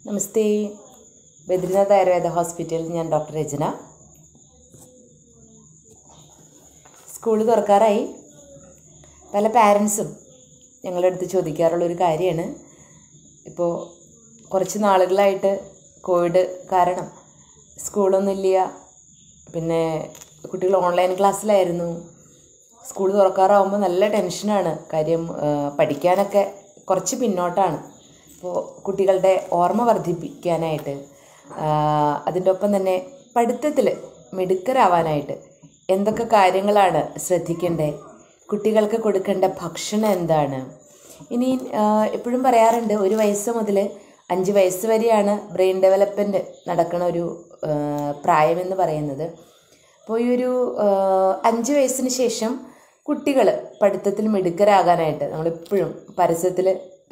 നമസ്തേ ബദ്രിനാഥ് ആയുർവേദ ഹോസ്പിറ്റലിൽ ഞാൻ ഡോക്ടർ രചന സ്കൂൾ തുറക്കാറായി പല പാരൻസും ഞങ്ങളുടെ അടുത്ത് ചോദിക്കാറുള്ള ഒരു കാര്യമാണ് ഇപ്പോൾ കുറച്ച് നാളുകളായിട്ട് കോവിഡ് കാരണം സ്കൂളൊന്നുമില്ല പിന്നെ കുട്ടികൾ ഓൺലൈൻ ക്ലാസ്സിലായിരുന്നു സ്കൂൾ തുറക്കാറാവുമ്പോൾ നല്ല ടെൻഷനാണ് കാര്യം ആ, പഠിക്കാനൊക്കെ കുറച്ച് പിന്നോട്ടാണ് അപ്പോൾ കുട്ടികളുടെ ഓർമ്മ വർദ്ധിപ്പിക്കാനായിട്ട് ആ, അതിൻ്റെ ഒപ്പം തന്നെ പഠിത്തത്തിൽ മിടുക്കരാവാനായിട്ട് എന്തൊക്കെ കാര്യങ്ങളാണ് ശ്രദ്ധിക്കേണ്ടത് കുട്ടികൾക്ക് കൊടുക്കേണ്ട ഭക്ഷണം എന്താണ് ഇനി എപ്പോഴും പറയാറുണ്ട് ഒരു വയസ്സ് മുതൽ അഞ്ച് വയസ്സ് വരെയാണ് ബ്രെയിൻ ഡെവലപ്മെൻറ്റ് നടക്കുന്ന ഒരു ആ, പ്രായമെന്ന് പറയുന്നത് അപ്പോൾ ഈ ഒരു ആ, അഞ്ച് വയസ്സിന് ശേഷം കുട്ടികൾ പഠിത്തത്തിൽ മിടുക്കരാകാനായിട്ട് നമ്മളിപ്പോഴും പരസ്യത്തിൽ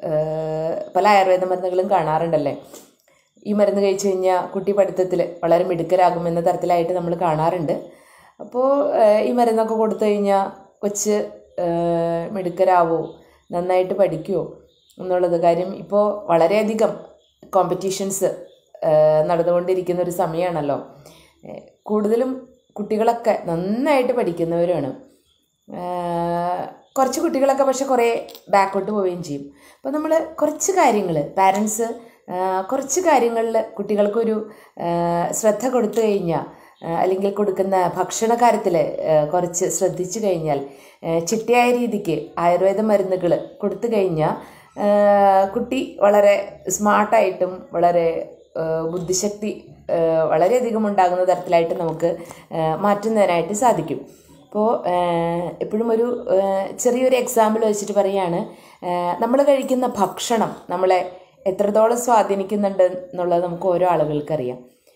പല ആയുർവേദ മരുന്നുകളും കാണാറുണ്ടല്ലേ ഈ മരുന്ന് കഴിച്ചു കഴിഞ്ഞാൽ കുട്ടി പഠിത്തത്തിൽ വളരെ മിടുക്കരാകുമെന്ന തരത്തിലായിട്ട് നമ്മൾ കാണാറുണ്ട് അപ്പോൾ ഈ മരുന്നൊക്കെ കൊടുത്തു കഴിഞ്ഞാൽ കൊച്ച് ആ, മിടുക്കരാവോ നന്നായിട്ട് പഠിക്കുമോ എന്നുള്ളത് കാര്യം ഇപ്പോൾ വളരെയധികം കോമ്പറ്റീഷൻസ് നടന്നുകൊണ്ടിരിക്കുന്ന ഒരു സമയമാണല്ലോ ഏഹ് കൂടുതലും കുട്ടികളൊക്കെ നന്നായിട്ട് പഠിക്കുന്നവരാണ് ഏഹ് കുറച്ച് കുട്ടികളൊക്കെ പക്ഷെ കുറേ ബാക്കോട്ട് പോവുകയും ചെയ്യും അപ്പോൾ നമ്മൾ കുറച്ച് കാര്യങ്ങൾ പാരൻസ് കുറച്ച് കാര്യങ്ങളിൽ കുട്ടികൾക്കൊരു ഏഹ് ശ്രദ്ധ കൊടുത്തു കഴിഞ്ഞാൽ ഏഹ് അല്ലെങ്കിൽ കൊടുക്കുന്ന ഭക്ഷണ കാര്യത്തിൽ കുറച്ച് ശ്രദ്ധിച്ചു കഴിഞ്ഞാൽ ഏഹ് ചിട്ടയായ രീതിക്ക് ആയുർവേദ മരുന്നുകൾ കൊടുത്തു കഴിഞ്ഞാൽ ഏഹ് കുട്ടി വളരെ സ്മാർട്ടായിട്ടും വളരെ ഏഹ് ബുദ്ധിശക്തി ഏഹ് വളരെയധികം ഉണ്ടാകുന്ന തരത്തിലായിട്ട് നമുക്ക് ഏഹ് മാറ്റുന്നതിനായിട്ട് സാധിക്കും അപ്പോൾ എപ്പോഴും ഒരു ഏഹ് ചെറിയൊരു എക്സാമ്പിൾ വെച്ചിട്ട് പറയുകയാണ് നമ്മൾ കഴിക്കുന്ന ഭക്ഷണം നമ്മളെ എത്രത്തോളം സ്വാധീനിക്കുന്നുണ്ട് എന്നുള്ളത് നമുക്ക് ഓരോ ആളുകൾക്കറിയാം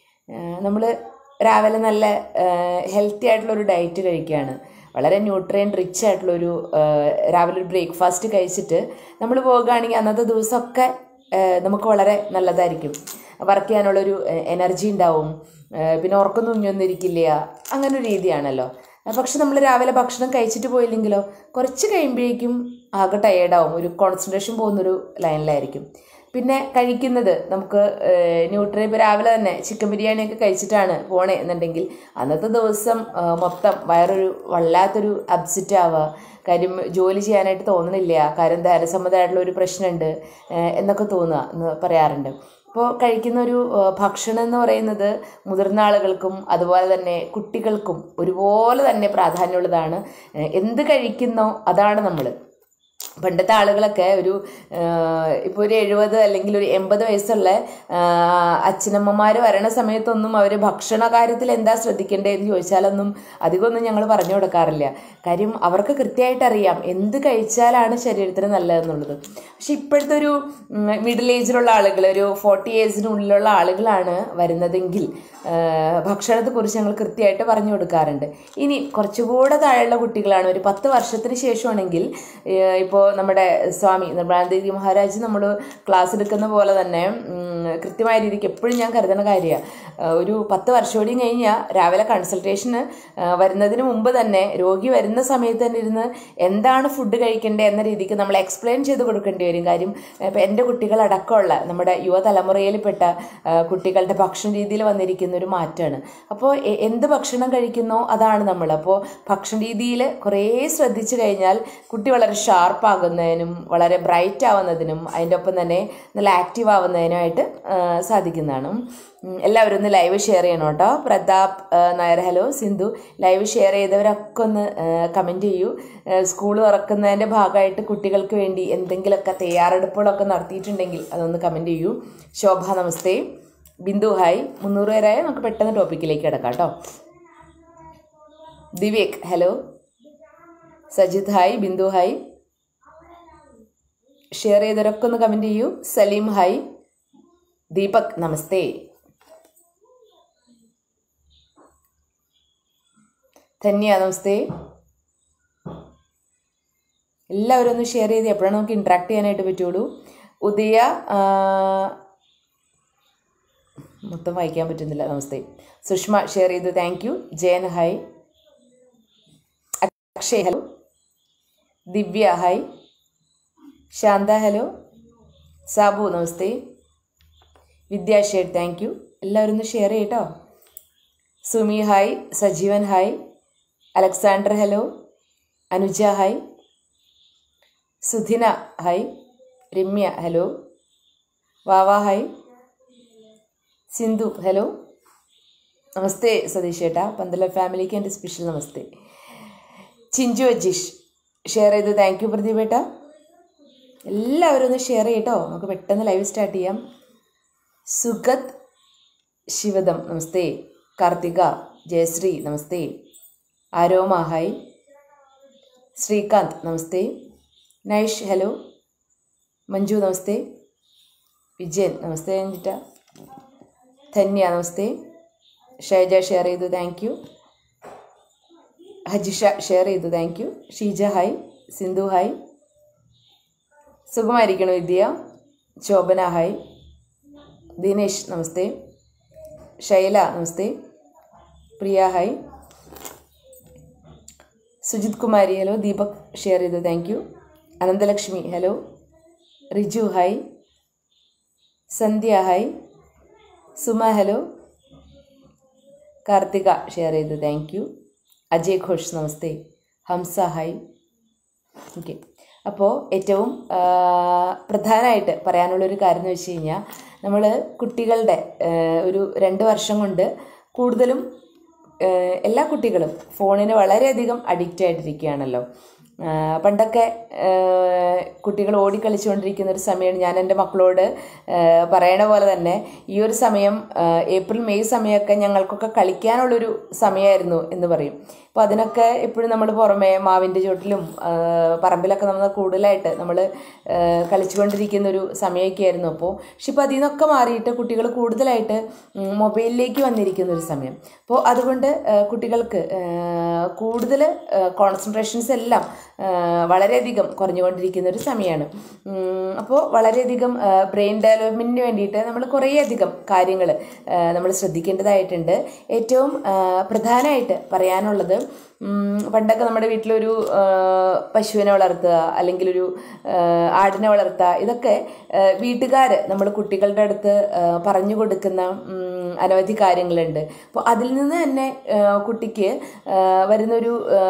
നമ്മൾ രാവിലെ നല്ല ഹെൽത്തി ആയിട്ടുള്ളൊരു ഡയറ്റ് കഴിക്കുകയാണ് വളരെ ന്യൂട്രിയൻ റിച്ച് ആയിട്ടുള്ളൊരു ഏഹ് രാവിലെ ഒരു ബ്രേക്ക്ഫാസ്റ്റ് കഴിച്ചിട്ട് നമ്മൾ പോകുകയാണെങ്കിൽ അന്നത്തെ ദിവസമൊക്കെ ഏഹ് നമുക്ക് വളരെ നല്ലതായിരിക്കും വർക്ക് ചെയ്യാനുള്ളൊരു എനർജി ഉണ്ടാവും ഏഹ് പിന്നെ ഉറക്കം തുഞ്ഞൊന്നിരിക്കില്ല അങ്ങനെ ഒരു രീതിയാണല്ലോ പക്ഷെ നമ്മൾ രാവിലെ ഭക്ഷണം കഴിച്ചിട്ട് പോയില്ലെങ്കിലോ കുറച്ച് കഴിയുമ്പോഴേക്കും ആകെ ടയേർഡാവും ഒരു കോൺസെൻട്രേഷൻ പോകുന്നൊരു ലൈനിലായിരിക്കും പിന്നെ കഴിക്കുന്നത് നമുക്ക് ന്യൂട്രി ഇപ്പോൾ രാവിലെ തന്നെ ചിക്കൻ ബിരിയാണിയൊക്കെ കഴിച്ചിട്ടാണ് പോണേ എന്നുണ്ടെങ്കിൽ അന്നത്തെ ദിവസം ആ, മൊത്തം വയറൊരു വല്ലാത്തൊരു അപ്സെറ്റ് ആവുക കാര്യം ജോലി ചെയ്യാനായിട്ട് തോന്നണില്ല കാര്യം ധാരസമ്മതമായിട്ടുള്ള ഒരു പ്രശ്നമുണ്ട് ഏഹ് എന്നൊക്കെ തോന്നുക എന്ന് പറയാറുണ്ട് അപ്പോൾ കഴിക്കുന്ന ഒരു ആ, ഭക്ഷണം എന്ന് പറയുന്നത് മുതിർന്ന ആളുകൾക്കും അതുപോലെ തന്നെ കുട്ടികൾക്കും ഒരുപോലെ തന്നെ പ്രാധാന്യമുള്ളതാണ് ഏഹ് എന്ത് കഴിക്കുന്നോ അതാണ് നമ്മൾ പണ്ടത്തെ ആളുകളൊക്കെ ഒരു ഇപ്പോൾ ഒരു എഴുപത് അല്ലെങ്കിൽ ഒരു എൺപത് വയസ്സുള്ള അച്ഛനമ്മമാർ വരണ സമയത്തൊന്നും അവർ ഭക്ഷണ കാര്യത്തിൽ എന്താ ശ്രദ്ധിക്കേണ്ടതെന്ന് ചോദിച്ചാലൊന്നും അധികമൊന്നും ഞങ്ങൾ പറഞ്ഞു കൊടുക്കാറില്ല കാര്യം അവർക്ക് കൃത്യമായിട്ട് അറിയാം എന്ത് കഴിച്ചാലാണ് ശരീരത്തിന് നല്ലതെന്നുള്ളത് പക്ഷെ ഇപ്പോഴത്തെ ഒരു മിഡിൽ ഏജിലുള്ള ആളുകൾ ഒരു ഫോർട്ടി ഏജിനുള്ളിലുള്ള ആളുകളാണ് വരുന്നതെങ്കിൽ ഭക്ഷണത്തെക്കുറിച്ച് ഞങ്ങൾ കൃത്യമായിട്ട് പറഞ്ഞു കൊടുക്കാറുണ്ട് ഇനി കുറച്ചുകൂടെ താഴെയുള്ള കുട്ടികളാണ് ഒരു പത്ത് വർഷത്തിന് ശേഷമാണെങ്കിൽ ഇപ്പോൾ നമ്മുടെ സ്വാമി നിർമ്മലാനന്ദജി മഹാരാജ് നമ്മൾ ക്ലാസ് എടുക്കുന്ന പോലെ തന്നെ ഉം, കൃത്യമായ രീതിക്ക് എപ്പോഴും ഞാൻ കരുതുന്ന കാര്യമാണ് ഒരു പത്ത് വർഷമോടെയും കഴിഞ്ഞാൽ രാവിലെ കൺസൾട്ടേഷന് വരുന്നതിന് മുമ്പ് തന്നെ രോഗി വരുന്ന സമയത്ത് തന്നെ ഇരുന്ന് എന്താണ് ഫുഡ് കഴിക്കേണ്ടത് എന്ന രീതിക്ക് നമ്മൾ എക്സ്പ്ലെയിൻ ചെയ്ത് കൊടുക്കേണ്ടി വരും കാര്യം ഇപ്പം എൻ്റെ കുട്ടികളടക്കമുള്ള നമ്മുടെ യുവതലമുറയിൽപ്പെട്ട ആ, കുട്ടികളുടെ ഭക്ഷണ രീതിയിൽ വന്നിരിക്കുന്ന ഒരു മാറ്റമാണ് അപ്പോൾ എ- എന്ത് ഭക്ഷണം കഴിക്കുന്നോ അതാണ് നമ്മൾ അപ്പോൾ ഭക്ഷണ രീതിയിൽ കുറേ ശ്രദ്ധിച്ചു കഴിഞ്ഞാൽ കുട്ടി വളരെ ഷാർപ്പ് ആകുന്നതിനും വളരെ ബ്രൈറ്റ് ആവുന്നതിനും അതിൻ്റെ ഒപ്പം തന്നെ നല്ല ആക്റ്റീവ് ആവുന്നതിനുമായിട്ട് ആ, സാധിക്കുന്നതാണ് ഉം, എല്ലാവരും ഒന്ന് ലൈവ് ഷെയർ ചെയ്യണം കേട്ടോ പ്രതാപ് ആ, Nair hello Sindhu live share ചെയ്തവരൊക്കെ ഒന്ന് കമൻറ്റ് ചെയ്യൂ സ്കൂൾ തുറക്കുന്നതിൻ്റെ ഭാഗമായിട്ട് കുട്ടികൾക്ക് വേണ്ടി എന്തെങ്കിലുമൊക്കെ തയ്യാറെടുപ്പുകളൊക്കെ നടത്തിയിട്ടുണ്ടെങ്കിൽ അതൊന്ന് കമൻറ്റ് ചെയ്യൂ ശോഭ നമസ്തേ ബിന്ദു ഹായ് മുന്നൂറ് പേരായ നമുക്ക് പെട്ടെന്ന് ടോപ്പിക്കിലേക്ക് കിടക്കാം കേട്ടോ Divek hello Sajith hi Bindu hi share ചെയ്തവരൊക്കെ ഒന്ന് കമൻറ്റ് ചെയ്യൂ സലീം ഹായ് ദീപക് നമസ്തേ ധന്യ നമസ്തേ എല്ലാവരും ഒന്ന് ഷെയർ ചെയ്ത് എപ്പോഴാണ് നമുക്ക് ഇൻട്രാക്ട് ചെയ്യാനായിട്ട് പറ്റുള്ളൂ ഉദയ ആ, മൊത്തം വായിക്കാൻ പറ്റുന്നില്ല നമസ്തേ സുഷ്മ ഷെയർ ചെയ്തു thank you Jayan hi Akshay hello Divya hi Shantha hello Sabu namaste Vidya shared thank you എല്ലാവരും ഒന്ന് ഷെയർ ചെയ്യട്ടോ Sumi hi Sajeevan hi Alexander hello Anuja hi Sudhina hi Ramya hello Vava hi Sindhu hello namaste Satish ചേട്ടാ പന്തല ഫാമിലിക്ക് എൻ്റെ സ്പെഷ്യൽ നമസ്തേ ചിഞ്ചു അജീഷ് ഷെയർ ചെയ്ത് താങ്ക് യു പ്രദീപ് ഏട്ടാ എല്ലാവരും ഒന്ന് ഷെയർ ചെയ്യട്ടോ നമുക്ക് പെട്ടെന്ന് ലൈവ് സ്റ്റാർട്ട് ചെയ്യാം സുഗത് ശിവദം namaste Karthika Jayashree namaste Aroma hi Srikanth namaste Naish hello Manju namaste Vijayan namaste Anjitha Dhanya namaste Shaija share ചെയ്തു താങ്ക് യു ഹജിഷ ഷെയർ ചെയ്തു thank you Sheeja hi Sindhu hi സുഖമായിരിക്കണോ Vidya Shobhana hi Dinesh namaste Shaila namaste Priya hi Sujith Kumari hello Deepak share ചെയ്തു thank you Ananthalakshmi hello Riju hi Sandhya hi Suma hello Karthika share ചെയ്തു thank you Ajay Ghosh namaste Hamsa hi okay അപ്പോൾ ഏറ്റവും ആ, പ്രധാനമായിട്ട് പറയാനുള്ളൊരു കാര്യം എന്ന് വെച്ച് കഴിഞ്ഞാൽ നമ്മൾ കുട്ടികളുടെ ആ, ഒരു രണ്ട് വർഷം കൊണ്ട് കൂടുതലും ആ, എല്ലാ കുട്ടികളും ഫോണിന് വളരെയധികം അഡിക്റ്റ് ആയിട്ടിരിക്കുകയാണല്ലോ ആ, പണ്ടൊക്കെ ആ, കുട്ടികൾ ഓടിക്കളിച്ചുകൊണ്ടിരിക്കുന്ന ഒരു സമയമാണ് ഞാൻ എൻ്റെ മക്കളോട് ആ, പറയണ പോലെ തന്നെ ഈ ഒരു സമയം ആ, ഏപ്രിൽ മെയ് സമയമൊക്കെ ഞങ്ങൾക്കൊക്കെ കളിക്കാനുള്ളൊരു സമയമായിരുന്നു എന്ന് പറയും അപ്പോൾ അതിനൊക്കെ എപ്പോഴും നമ്മൾ പുറമേ മാവിൻ്റെ ചുവട്ടിലും ആ, പറമ്പിലൊക്കെ നമ്മൾ കൂടുതലായിട്ട് നമ്മൾ കളിച്ചുകൊണ്ടിരിക്കുന്ന ഒരു സമയമൊക്കെ ആയിരുന്നു അപ്പോൾ പക്ഷെ ഇപ്പോൾ അതിൽ നിന്നൊക്കെ മാറിയിട്ട് കുട്ടികൾ കൂടുതലായിട്ട് ഉം, മൊബൈലിലേക്ക് വന്നിരിക്കുന്ന ഒരു സമയം അപ്പോൾ അതുകൊണ്ട് ആ, കുട്ടികൾക്ക് കൂടുതൽ കോൺസെൻട്രേഷൻസ് എല്ലാം ആ, വളരെയധികം കുറഞ്ഞുകൊണ്ടിരിക്കുന്ന ഒരു സമയമാണ് അപ്പോൾ വളരെയധികം ബ്രെയിൻ ഡെവലപ്മെൻറ്റിന് വേണ്ടിയിട്ട് നമ്മൾ കുറേയധികം കാര്യങ്ങൾ നമ്മൾ ശ്രദ്ധിക്കേണ്ടതായിട്ടുണ്ട് ഏറ്റവും ആ, പ്രധാനമായിട്ട് പറയാനുള്ളത് ഉം, പണ്ടൊക്കെ നമ്മുടെ വീട്ടിലൊരു ആ, പശുവിനെ വളർത്തുക അല്ലെങ്കിൽ ഒരു ആ, ആടിനെ വളർത്തുക ഇതൊക്കെ വീട്ടുകാർ നമ്മൾ കുട്ടികളുടെ അടുത്ത് ആ, പറഞ്ഞു കൊടുക്കുന്ന ഉം, അനവധി കാര്യങ്ങളുണ്ട് അപ്പോൾ അതിൽ നിന്ന് തന്നെ ആ, കുട്ടിക്ക് ആ, വരുന്നൊരു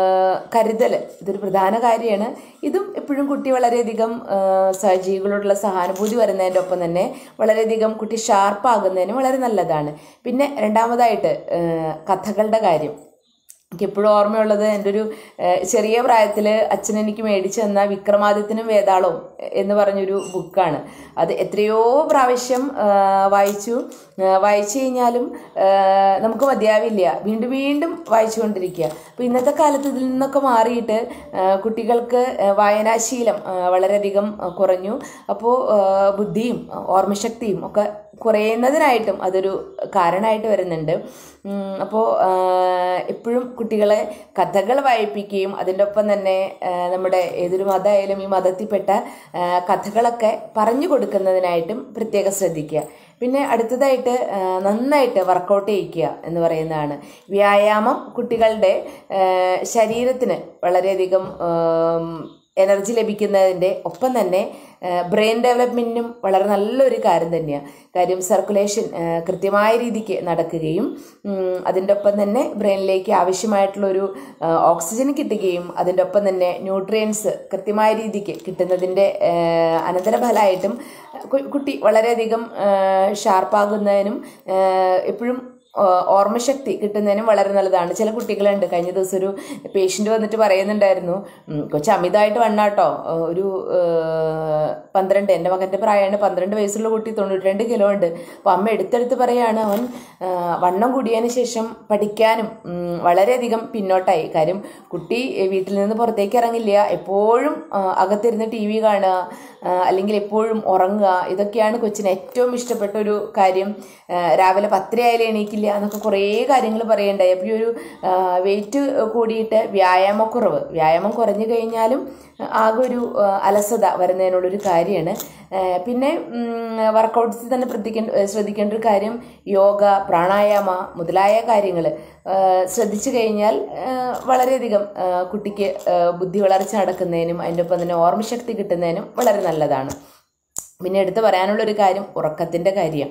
കരുതൽ ഇതൊരു പ്രധാന കാര്യമാണ് ഇതും എപ്പോഴും കുട്ടി വളരെയധികം ആ, സഹജീവികളോടുള്ള സഹാനുഭൂതി വരുന്നതിൻ്റെ ഒപ്പം തന്നെ വളരെയധികം കുട്ടി ഷാർപ്പാകുന്നതിന് വളരെ നല്ലതാണ് പിന്നെ രണ്ടാമതായിട്ട് ആ, കഥകളുടെ കാര്യം എനിക്ക് എപ്പോഴും ഓർമ്മയുള്ളത് എൻ്റെ ഒരു ഏഹ്, ചെറിയ പ്രായത്തിൽ അച്ഛൻ എനിക്ക് മേടിച്ചു തന്ന വിക്രമാദിത്യനും വേതാളവും എന്ന് പറഞ്ഞൊരു ബുക്കാണ് അത് എത്രയോ പ്രാവശ്യം ഏഹ്, വായിച്ചു ഏഹ്, വായിച്ചു കഴിഞ്ഞാലും ഏഹ്, നമുക്ക് മതിയാവില്ല വീണ്ടും വീണ്ടും വായിച്ചുകൊണ്ടിരിക്കുക അപ്പോൾ ഇന്നത്തെ കാലത്ത് ഇതിൽ നിന്നൊക്കെ മാറിയിട്ട് ഏഹ്, കുട്ടികൾക്ക് ഏഹ്, വായനാശീലം ഏഹ്, വളരെയധികം ഏഹ്, കുറഞ്ഞു അപ്പോൾ ഏഹ്, ബുദ്ധിയും ഓർമ്മശക്തിയും ഒക്കെ കുറയുന്നതിനായിട്ടും അതൊരു കാരണമായിട്ട് വരുന്നുണ്ട് അപ്പോൾ എപ്പോഴും കുട്ടികളെ കഥകൾ വായിപ്പിക്കുകയും അതിൻ്റെ ഒപ്പം തന്നെ ആ, നമ്മുടെ ഏതൊരു മതമായാലും ഈ മതത്തിൽപ്പെട്ട ആ, കഥകളൊക്കെ പറഞ്ഞു കൊടുക്കുന്നതിനായിട്ടും പ്രത്യേകം ശ്രദ്ധിക്കുക പിന്നെ അടുത്തതായിട്ട് ആ, നന്നായിട്ട് വർക്കൗട്ട് ചെയ്യിക്കുക എന്ന് പറയുന്നതാണ് വ്യായാമം കുട്ടികളുടെ ആ, ശരീരത്തിന് വളരെയധികം ആം, എനർജി ലഭിക്കുന്നതിൻ്റെ ഒപ്പം തന്നെ ബ്രെയിൻ ഡെവലപ്മെൻറ്റിനും വളരെ നല്ലൊരു കാര്യം തന്നെയാണ് കാര്യം സർക്കുലേഷൻ കൃത്യമായ രീതിക്ക് നടക്കുകയും ഉം, അതിൻ്റെ ഒപ്പം തന്നെ ബ്രെയിനിലേക്ക് ആവശ്യമായിട്ടുള്ളൊരു ആ, ഓക്സിജൻ കിട്ടുകയും അതിൻ്റെ ഒപ്പം തന്നെ ന്യൂട്രിയൻസ് കൃത്യമായ രീതിക്ക് കിട്ടുന്നതിൻ്റെ ആ, അനന്തരഫലമായിട്ടും കു- കുട്ടി വളരെയധികം ആ, ഷാർപ്പാകുന്നതിനും ആ, എപ്പോഴും ആ, ഓർമ്മശക്തി കിട്ടുന്നതിനും വളരെ നല്ലതാണ് ചില കുട്ടികളുണ്ട് കഴിഞ്ഞ ദിവസം ഒരു പേഷ്യൻ്റ് വന്നിട്ട് പറയുന്നുണ്ടായിരുന്നു ഉം, കൊച്ചു അമിതമായിട്ട് വണ്ണാട്ടോ ആ, ഒരു ആ, പന്ത്രണ്ട് എൻ്റെ മകൻ്റെ പ്രായമാണ് പന്ത്രണ്ട് വയസ്സുള്ള കുട്ടി തൊണ്ണൂറ്റി രണ്ട് കിലോ ഉണ്ട് അപ്പോൾ അമ്മ എടുത്തെടുത്ത് പറയാണ് അവൻ ആ, വണ്ണം കൂടിയതിന് ശേഷം പഠിക്കാനും ഉം, വളരെയധികം പിന്നോട്ടായി കാര്യം കുട്ടി വീട്ടിൽ നിന്ന് പുറത്തേക്ക് ഇറങ്ങില്ല എപ്പോഴും ആ, അകത്തിരുന്ന് ടി വി കാണുക ആ, അല്ലെങ്കിൽ എപ്പോഴും ഉറങ്ങുക ഇതൊക്കെയാണ് കൊച്ചിന് ഏറ്റവും ഇഷ്ടപ്പെട്ട ഒരു കാര്യം ആ, രാവിലെ പത്തരയായാലും എണീക്കില്ല എന്നൊക്കെ കുറേ കാര്യങ്ങൾ പറയണ്ടായി അപ്പോൾ ഈ ഒരു വെയിറ്റ് കൂടിയിട്ട് വ്യായാമക്കുറവ് വ്യായാമം കുറഞ്ഞു കഴിഞ്ഞാലും ആകെ ഒരു ആ, അലസത വരുന്നതിനുള്ളൊരു കാര്യമാണ് ആ, പിന്നെ വർക്കൗട്ട്സിൽ തന്നെ ശ്രദ്ധിക്കേണ്ട ശ്രദ്ധിക്കേണ്ട ഒരു കാര്യം യോഗ പ്രാണായാമ മുതലായ കാര്യങ്ങൾ ശ്രദ്ധിച്ചു കഴിഞ്ഞാൽ ആ, വളരെയധികം ആ, കുട്ടിക്ക് ആ, ബുദ്ധി വളർച്ച നടക്കുന്നതിനും അതിൻ്റെ ഒപ്പം തന്നെ ഓർമ്മശക്തി കിട്ടുന്നതിനും വളരെ നല്ലതാണ് പിന്നെ എടുത്തു പറയാനുള്ളൊരു കാര്യം ഉറക്കത്തിൻ്റെ കാര്യം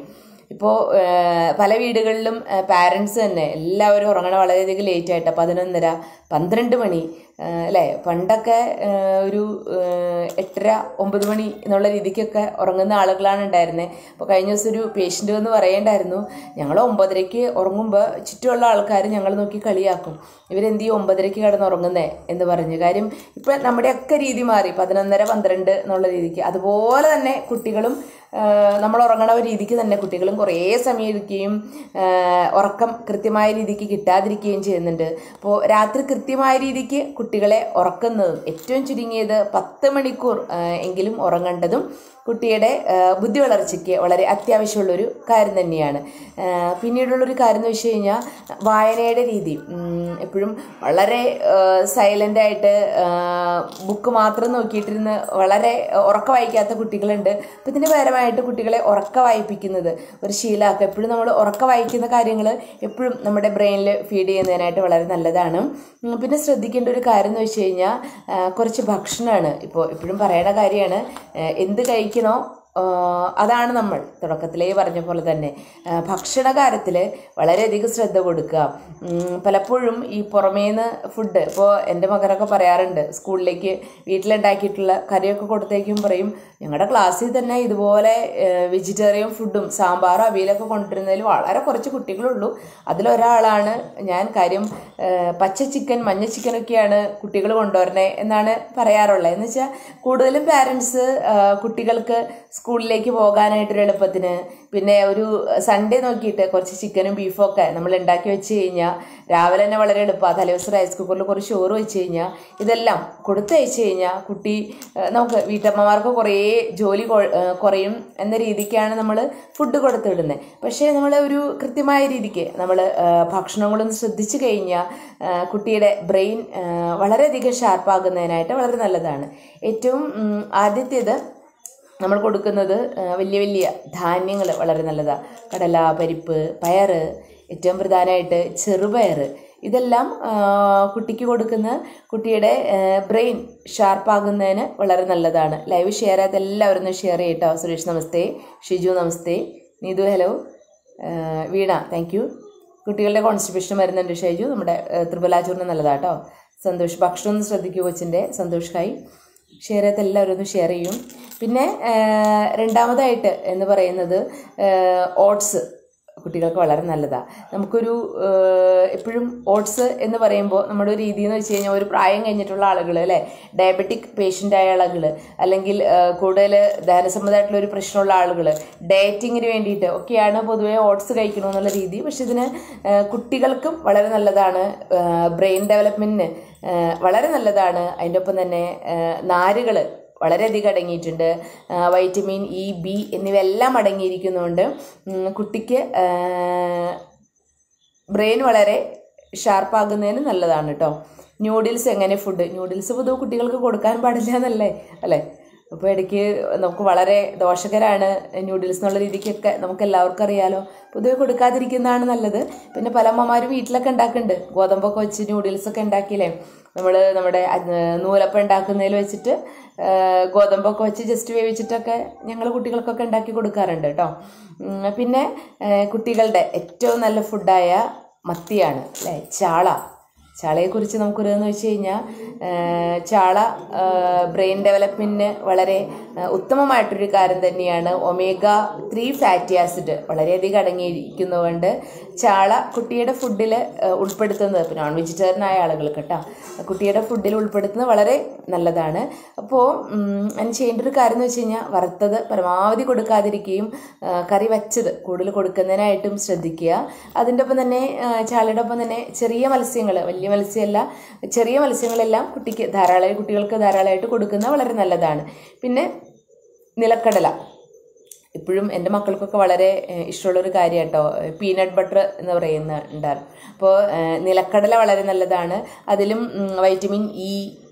ഇപ്പോൾ പല വീടുകളിലും പാരൻസ് തന്നെ എല്ലാവരും ഉറങ്ങണ വളരെയധികം ലേറ്റ് ആയിട്ട് പതിനൊന്നര പന്ത്രണ്ട് മണി ആ, അല്ലേ പണ്ടൊക്കെ ആ, ഒരു ആ, എട്ടര ഒമ്പത് മണി എന്നുള്ള രീതിക്കൊക്കെ ഉറങ്ങുന്ന ആളുകളാണ് ഉണ്ടായിരുന്നത് അപ്പോൾ കഴിഞ്ഞ ദിവസം ഒരു പേഷ്യൻ്റ് വന്ന് പറയണ്ടായിരുന്നു ഞങ്ങൾ ഒമ്പതരയ്ക്ക് ഉറങ്ങുമ്പോൾ ചുറ്റുമുള്ള ആൾക്കാർ ഞങ്ങൾ നോക്കി കളിയാക്കും ഇവരെന്ത് ചെയ്യും ഒമ്പതരയ്ക്ക് കിടന്ന് ഉറങ്ങുന്നേ എന്ന് പറഞ്ഞു കാര്യം ഇപ്പം നമ്മുടെയൊക്കെ രീതി മാറി പതിനൊന്നര പന്ത്രണ്ട് എന്നുള്ള രീതിക്ക് അതുപോലെ തന്നെ കുട്ടികളും ആ, നമ്മൾ ഉറങ്ങണ ഒരു രീതിക്ക് തന്നെ കുട്ടികളും കുറേ സമയം ഇരിക്കുകയും ആ, ഉറക്കം കൃത്യമായ രീതിക്ക് കിട്ടാതിരിക്കുകയും ചെയ്യുന്നുണ്ട് അപ്പോൾ രാത്രി കൃത്യമായ രീതിക്ക് കുട്ടികളെ ഉറക്കുന്നതും ഏറ്റവും ചുരുങ്ങിയത് പത്ത് മണിക്കൂർ ആ, എങ്കിലും ഉറങ്ങേണ്ടതും കുട്ടിയുടെ ആ, ബുദ്ധി വളർച്ചയ്ക്ക് വളരെ അത്യാവശ്യമുള്ളൊരു കാര്യം തന്നെയാണ് ആ, പിന്നീടുള്ളൊരു കാര്യം എന്ന് വെച്ച് കഴിഞ്ഞാൽ വായനയുടെ രീതി ഉം, എപ്പോഴും വളരെ സൈലൻ്റ് ആയിട്ട് ബുക്ക് മാത്രം നോക്കിയിട്ടിരുന്ന് വളരെ ഉറക്ക വായിക്കാത്ത കുട്ടികളുണ്ട് അപ്പം ഇതിന് പകരമായിട്ട് കുട്ടികളെ ഉറക്ക വായിപ്പിക്കുന്നത് ഒരു ശീലമാക്കുക എപ്പോഴും നമ്മൾ ഉറക്ക വായിക്കുന്ന കാര്യങ്ങൾ എപ്പോഴും നമ്മുടെ ബ്രെയിനിൽ ഫീഡ് ചെയ്യുന്നതിനായിട്ട് വളരെ നല്ലതാണ് ഉം, പിന്നെ ശ്രദ്ധിക്കേണ്ട ഒരു കാര്യം എന്ന് വെച്ച് കഴിഞ്ഞാൽ ആ, കുറച്ച് ഭക്ഷണമാണ് ഇപ്പോൾ എപ്പോഴും പറയണ കാര്യമാണ് ആ, എന്ത് കഴിക്കണോ ആ, അതാണ് നമ്മൾ തുടക്കത്തിലേ പറഞ്ഞ പോലെ തന്നെ ആ, ഭക്ഷണ കാര്യത്തിൽ വളരെയധികം ശ്രദ്ധ കൊടുക്കുക ഉം, പലപ്പോഴും ഈ പുറമേന്ന് ഫുഡ് ഇപ്പോൾ എൻ്റെ മകനൊക്കെ പറയാറുണ്ട് സ്കൂളിലേക്ക് വീട്ടിലുണ്ടാക്കിയിട്ടുള്ള കറിയൊക്കെ കൊടുത്തേക്കും പറയും ഞങ്ങളുടെ ക്ലാസ്സിൽ തന്നെ ഇതുപോലെ വെജിറ്റേറിയൻ ഫുഡും സാമ്പാറും അവിയലൊക്കെ കൊണ്ടുവരുന്നതിൽ വളരെ കുറച്ച് കുട്ടികളുള്ളൂ അതിലൊരാളാണ് ഞാൻ കാര്യം ആ, പച്ച ചിക്കൻ മഞ്ഞ ചിക്കനൊക്കെയാണ് കുട്ടികൾ കൊണ്ടുവരണേ എന്നാണ് പറയാറുള്ളത് എന്ന് വെച്ചാൽ കൂടുതലും പാരൻസ് കുട്ടികൾക്ക് സ്കൂളിലേക്ക് പോകാനായിട്ടൊരു എളുപ്പത്തിന് പിന്നെ ഒരു സൺഡേ നോക്കിയിട്ട് കുറച്ച് ചിക്കനും ബീഫും ഒക്കെ നമ്മൾ ഉണ്ടാക്കി വെച്ച് കഴിഞ്ഞാൽ രാവിലെ തന്നെ വളരെ എളുപ്പമാണ് തലേദിവസം റൈസ് കുക്കറിൽ കുറച്ച് ചോറ് വെച്ച് കഴിഞ്ഞാൽ ഇതെല്ലാം കൊടുത്തയച്ച് കഴിഞ്ഞാൽ കുട്ടി ആ, നമുക്ക് വീട്ടമ്മമാർക്ക് കുറേ ജോലി കൊ- ആ, കുറയും എന്ന രീതിക്കാണ് നമ്മൾ ഫുഡ് കൊടുത്തു വിടുന്നത് പക്ഷേ നമ്മൾ ഒരു കൃത്യമായ രീതിക്ക് നമ്മൾ ഭക്ഷണങ്ങളൊന്ന് ശ്രദ്ധിച്ചു കഴിഞ്ഞാൽ ആ, കുട്ടിയുടെ ബ്രെയിൻ വളരെയധികം ഷാർപ്പാകുന്നതിനായിട്ട് വളരെ നല്ലതാണ് ഏറ്റവും ഉം, ആദ്യത്തേത് നമ്മൾ കൊടുക്കുന്നത് ആ, വലിയ വലിയ ധാന്യങ്ങൾ വളരെ നല്ലതാണ് കടല പരിപ്പ് പയറ് ഏറ്റവും പ്രധാനമായിട്ട് ചെറുപയർ ഇതെല്ലാം ആ, കുട്ടിക്ക് കൊടുക്കുന്ന കുട്ടിയുടെ ബ്രെയിൻ ഷാർപ്പാകുന്നതിന് വളരെ നല്ലതാണ് ലൈവ് ഷെയർ ചെയ്ത് എല്ലാവരും ഒന്ന് ഷെയർ ചെയ്യട്ടോ സുരേഷ് നമസ്തേ ഷിജു നമസ്തേ നീതു ഹലോ ആ, വീണ താങ്ക് യു കുട്ടികളുടെ കോൺസ്റ്റിപ്പേഷൻ വരുന്നുണ്ട് ഷൈജു നമ്മുടെ ത്രിപലാചൂർണ്ണം നല്ലതാട്ടോ സന്തോഷ് ഭക്ഷണം ഒന്ന് ശ്രദ്ധിക്കൂ കൊച്ചിൻ്റെ സന്തോഷ് ഹായ് ഷെയർ ചെയ്ത് എല്ലാവരും ഒന്ന് ഷെയർ ചെയ്യും പിന്നെ ആ, രണ്ടാമതായിട്ട് എന്ന് പറയുന്നത് ഓട്സ് കുട്ടികൾക്ക് വളരെ നല്ലതാണ് നമുക്കൊരു എപ്പോഴും ഓട്സ് എന്ന് പറയുമ്പോൾ നമ്മുടെ ഒരു രീതി എന്ന് വെച്ച് കഴിഞ്ഞാൽ ഒരു പ്രായം കഴിഞ്ഞിട്ടുള്ള ആളുകൾ അല്ലേ ഡയബറ്റിക് പേഷ്യൻ്റ് ആയ ആളുകൾ അല്ലെങ്കിൽ ആ, കൂടുതൽ ദഹനസംബന്ധമായിട്ടുള്ള ഒരു പ്രശ്നമുള്ള ആളുകൾ ഡയറ്റിങ്ങിന് വേണ്ടിയിട്ട് ഒക്കെയാണ് പൊതുവേ ഓട്സ് കഴിക്കണമെന്നുള്ള രീതി പക്ഷെ ഇതിന് ആ, കുട്ടികൾക്കും വളരെ നല്ലതാണ് ബ്രെയിൻ ഡെവലപ്മെൻറ്റിന് വളരെ നല്ലതാണ് അതിൻ്റെ ഒപ്പം തന്നെ നാരുകൾ വളരെയധികം അടങ്ങിയിട്ടുണ്ട് ആ, വൈറ്റമിൻ ഇ ബി എന്നിവയെല്ലാം അടങ്ങിയിരിക്കുന്നതുകൊണ്ട് ഉം, കുട്ടിക്ക് ആ, ബ്രെയിൻ വളരെ ഷാർപ്പാകുന്നതിന് നല്ലതാണ് കേട്ടോ ന്യൂഡിൽസ് എങ്ങനെ ഫുഡ് ന്യൂഡിൽസ് പൊതുവെ കുട്ടികൾക്ക് കൊടുക്കാൻ പാടില്ല എന്നല്ലേ അല്ലേ അപ്പോൾ ഇടയ്ക്ക് നമുക്ക് വളരെ ദോഷകരമാണ് ന്യൂഡിൽസ് എന്നുള്ള രീതിക്കൊക്കെ നമുക്ക് എല്ലാവർക്കും അറിയാലോ പൊതുവെ കൊടുക്കാതിരിക്കുന്നതാണ് നല്ലത് പിന്നെ പല അമ്മമാരും വീട്ടിലൊക്കെ ഉണ്ടാക്കുന്നുണ്ട് ഗോതമ്പൊക്കെ വെച്ച് ന്യൂഡിൽസൊക്കെ ഉണ്ടാക്കിയില്ലേ നമ്മൾ നമ്മുടെ അത് നൂലപ്പം ഉണ്ടാക്കുന്നതിൽ വെച്ചിട്ട് ആ, ഗോതമ്പൊക്കെ വെച്ച് ജസ്റ്റ് വേവിച്ചിട്ടൊക്കെ ഞങ്ങൾ കുട്ടികൾക്കൊക്കെ ഉണ്ടാക്കി കൊടുക്കാറുണ്ട് കേട്ടോ ഉം, പിന്നെ ആ, കുട്ടികളുടെ ഏറ്റവും നല്ല ഫുഡായ മത്തിയാണ് അല്ലേ ചാള ചാളയെക്കുറിച്ച് നമുക്കൊരു എന്ന് വെച്ച് കഴിഞ്ഞാൽ ചാള ബ്രെയിൻ ഡെവലപ്മെൻറ്റിന് വളരെ ആ, ഉത്തമമായിട്ടൊരു കാര്യം തന്നെയാണ് ഒമേഗ ത്രീ ഫാറ്റി ആസിഡ് വളരെയധികം അടങ്ങിയിരിക്കുന്നതുകൊണ്ട് ചാള കുട്ടിയുടെ ഫുഡിൽ ഉൾപ്പെടുത്തുന്നത് ഇപ്പോൾ നോൺ വെജിറ്റേറിയൻ ആയ ആളുകൾക്ക് കേട്ടോ കുട്ടിയുടെ ഫുഡിൽ ഉൾപ്പെടുത്തുന്നത് വളരെ നല്ലതാണ് അപ്പോൾ അതിന് ചെയ്യേണ്ട ഒരു കാര്യം എന്ന് വെച്ച് കഴിഞ്ഞാൽ വറുത്തത് പരമാവധി കൊടുക്കാതിരിക്കുകയും ആ, കറി വച്ചത് കൂടുതൽ കൊടുക്കുന്നതിനായിട്ടും ശ്രദ്ധിക്കുക അതിൻ്റെ ഒപ്പം തന്നെ ആ, ചാളയുടെ ഒപ്പം തന്നെ ചെറിയ മത്സ്യങ്ങൾ വലിയ മത്സ്യമല്ല ചെറിയ മത്സ്യങ്ങളെല്ലാം കുട്ടിക്ക് ധാരാളം കുട്ടികൾക്ക് ധാരാളമായിട്ട് കൊടുക്കുന്നത് വളരെ നല്ലതാണ് പിന്നെ നിലക്കടല ഇപ്പോഴും എൻ്റെ മക്കൾക്കൊക്കെ വളരെ ഏഹ്, ഇഷ്ടമുള്ളൊരു കാര്യം കേട്ടോ പീനട്ട് ബട്ടർ എന്ന് പറയുന്ന ഉണ്ടായിരുന്നു അപ്പോൾ ഏഹ്, നിലക്കടല വളരെ നല്ലതാണ് അതിലും ഉം, വൈറ്റമിൻ ഇ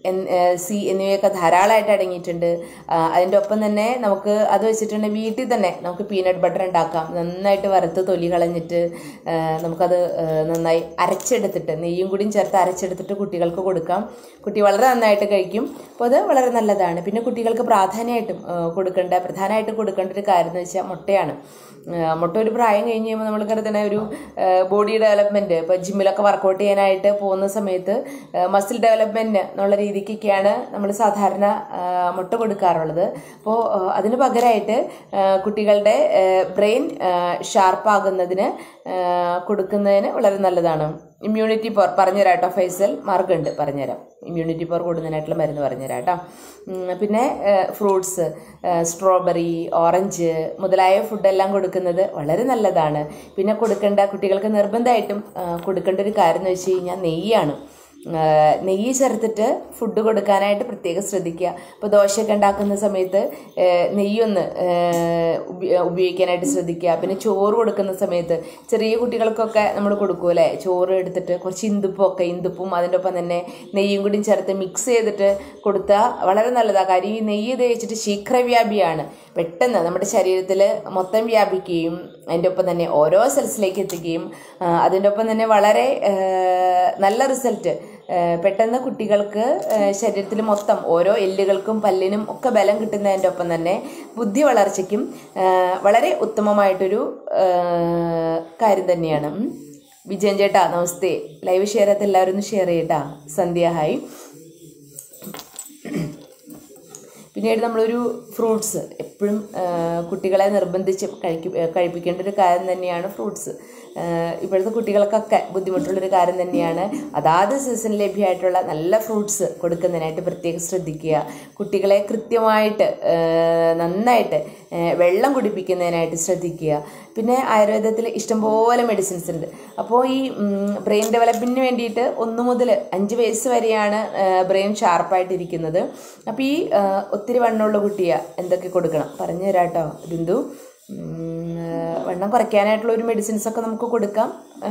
എൻ- ഏഹ് സി എന്നിവയൊക്കെ ധാരാളമായിട്ട് അടങ്ങിയിട്ടുണ്ട് ആ, അതിൻ്റെ ഒപ്പം തന്നെ നമുക്ക് അത് വെച്ചിട്ടുണ്ടെങ്കിൽ വീട്ടിൽ തന്നെ നമുക്ക് പീനട്ട് ബട്ടർ ഉണ്ടാക്കാം നന്നായിട്ട് വറുത്ത് തൊലി കളഞ്ഞിട്ട് ആ, നമുക്കത് ആ, നന്നായി അരച്ചെടുത്തിട്ട് നെയ്യും കൂടിയും ചേർത്ത് അരച്ചെടുത്തിട്ട് കുട്ടികൾക്ക് കൊടുക്കാം കുട്ടി വളരെ നന്നായിട്ട് കഴിക്കും അപ്പോൾ അത് വളരെ നല്ലതാണ് പിന്നെ കുട്ടികൾക്ക് പ്രാധാന്യമായിട്ടും ആ, കൊടുക്കേണ്ട പ്രധാനമായിട്ടും കൊടുക്കേണ്ട ഒരു കാര്യം എന്ന് വെച്ചാൽ മുട്ടയാണ് ആ, മുട്ട ഒരു പ്രായം കഴിഞ്ഞ് കഴിയുമ്പോൾ നമ്മൾ കരുതുന്ന ഒരു ബോഡി ഡെവലപ്മെൻറ്റ് ഇപ്പോൾ ജിമ്മിലൊക്കെ വർക്കൗട്ട് ചെയ്യാനായിട്ട് പോകുന്ന സമയത്ത് മസിൽ ഡെവലപ്മെൻറ്റ് എന്നുള്ള രീതിക്കൊക്കെയാണ് നമ്മൾ സാധാരണ ആ, മുട്ട കൊടുക്കാറുള്ളത് അപ്പോൾ ആ, അതിന് പകരമായിട്ട് ആ, കുട്ടികളുടെ ബ്രെയിൻ ഷാർപ്പാകുന്നതിന് കൊടുക്കുന്നതിന് വളരെ നല്ലതാണ് ഇമ്മ്യൂണിറ്റി പവർ പറഞ്ഞുതരാം കേട്ടോ ഫൈസൽ മാർഗുണ്ട് പറഞ്ഞുതരാം ഇമ്മ്യൂണിറ്റി പവർ കൂടുന്നതിനായിട്ടുള്ള മരുന്ന് പറഞ്ഞുതരാം കേട്ടോ ഉം, പിന്നെ ഫ്രൂട്ട്സ് സ്ട്രോബെറി ഓറഞ്ച് മുതലായ ഫുഡെല്ലാം കൊടുക്കുന്നത് വളരെ നല്ലതാണ് പിന്നെ കൊടുക്കേണ്ട കുട്ടികൾക്ക് നിർബന്ധമായിട്ടും ആ, കൊടുക്കേണ്ട ഒരു കാര്യം എന്ന് വെച്ച് കഴിഞ്ഞാൽ നെയ്യാണ് ആ, നെയ്യ് ചേർത്തിട്ട് ഫുഡ് കൊടുക്കാനായിട്ട് പ്രത്യേകം ശ്രദ്ധിക്കുക ഇപ്പോൾ ദോശയൊക്കെ ഉണ്ടാക്കുന്ന സമയത്ത് ആ, നെയ്യൊന്ന് ആ, ഉപ- ഉപയോഗിക്കാനായിട്ട് ശ്രദ്ധിക്കുക പിന്നെ ചോറ് കൊടുക്കുന്ന സമയത്ത് ചെറിയ കുട്ടികൾക്കൊക്കെ നമ്മൾ കൊടുക്കൂലേ ചോറ് എടുത്തിട്ട് കുറച്ച് ഇന്തുപ്പൊക്കെ ഇന്തുപ്പും അതിൻ്റെ ഒപ്പം തന്നെ നെയ്യും കൂടി ചേർത്ത് മിക്സ് ചെയ്തിട്ട് കൊടുത്താൽ വളരെ നല്ലതാണ് കാര്യം ഈ നെയ്യ് തേച്ചിട്ട് ശീഘ്രവ്യാപിയാണ് പെട്ടെന്ന് നമ്മുടെ ശരീരത്തിൽ മൊത്തം വ്യാപിക്കുകയും അതിൻ്റെ ഒപ്പം തന്നെ ഓരോ സെൽസിലേക്ക് എത്തുകയും ആ, അതിൻ്റെ ഒപ്പം തന്നെ വളരെ ആ, നല്ല റിസൾട്ട് പെട്ടെന്ന് കുട്ടികൾക്ക് ശരീരത്തിൽ മൊത്തം ഓരോ എല്ലുകൾക്കും പല്ലിനും ഒക്കെ ബലം കിട്ടുന്നതിൻ്റെ ഒപ്പം തന്നെ ബുദ്ധി വളർച്ചയ്ക്കും ആ, വളരെ ഉത്തമമായിട്ടൊരു ആ, കാര്യം തന്നെയാണ് ഉം. വിജയൻ ചേട്ടാ നമസ്തേ ലൈവ് ഷെയർ ചെയ്ത് എല്ലാവരും ഒന്ന് ഷെയർ ചെയ്യട്ടാ സന്ധ്യ ഹായ് പിന്നീട് നമ്മളൊരു ഫ്രൂട്ട്സ് എപ്പോഴും കുട്ടികളെ നിർബന്ധിച്ച് കഴിക്കും കഴിപ്പിക്കേണ്ട ഒരു കാര്യം തന്നെയാണ് ഫ്രൂട്ട്സ് ഇപ്പോഴത്തെ കുട്ടികൾക്കൊക്കെ ബുദ്ധിമുട്ടുള്ളൊരു കാര്യം തന്നെയാണ് അതാത് സീസണിൽ ലഭ്യമായിട്ടുള്ള നല്ല ഫ്രൂട്ട്സ് കൊടുക്കുന്നതിനായിട്ട് പ്രത്യേകം ശ്രദ്ധിക്കുക കുട്ടികളെ കൃത്യമായിട്ട് ആ, നന്നായിട്ട് ആ, വെള്ളം കുടിപ്പിക്കുന്നതിനായിട്ട് ശ്രദ്ധിക്കുക പിന്നെ ആയുർവേദത്തിൽ ഇഷ്ടംപോലെ മെഡിസിൻസ് ഉണ്ട് അപ്പോൾ ഈ ബ്രെയിൻ ഡെവലപ്മെൻറ്റിന് വേണ്ടിയിട്ട് ഒന്ന് മുതൽ അഞ്ച് വയസ്സ് വരെയാണ് ബ്രെയിൻ ഷാർപ്പായിട്ടിരിക്കുന്നത് അപ്പോൾ ഈ ആ, ഒത്തിരി വണ്ണമുള്ള കുട്ടിയെ എന്തൊക്കെ കൊടുക്കണം പറഞ്ഞു തരാം കേട്ടോ ബിന്ദു ഉം, ആ, വണ്ണം കുറയ്ക്കാനായിട്ടുള്ള ഒരു മെഡിസിൻസ് ഒക്കെ നമുക്ക് കൊടുക്കാം ആ,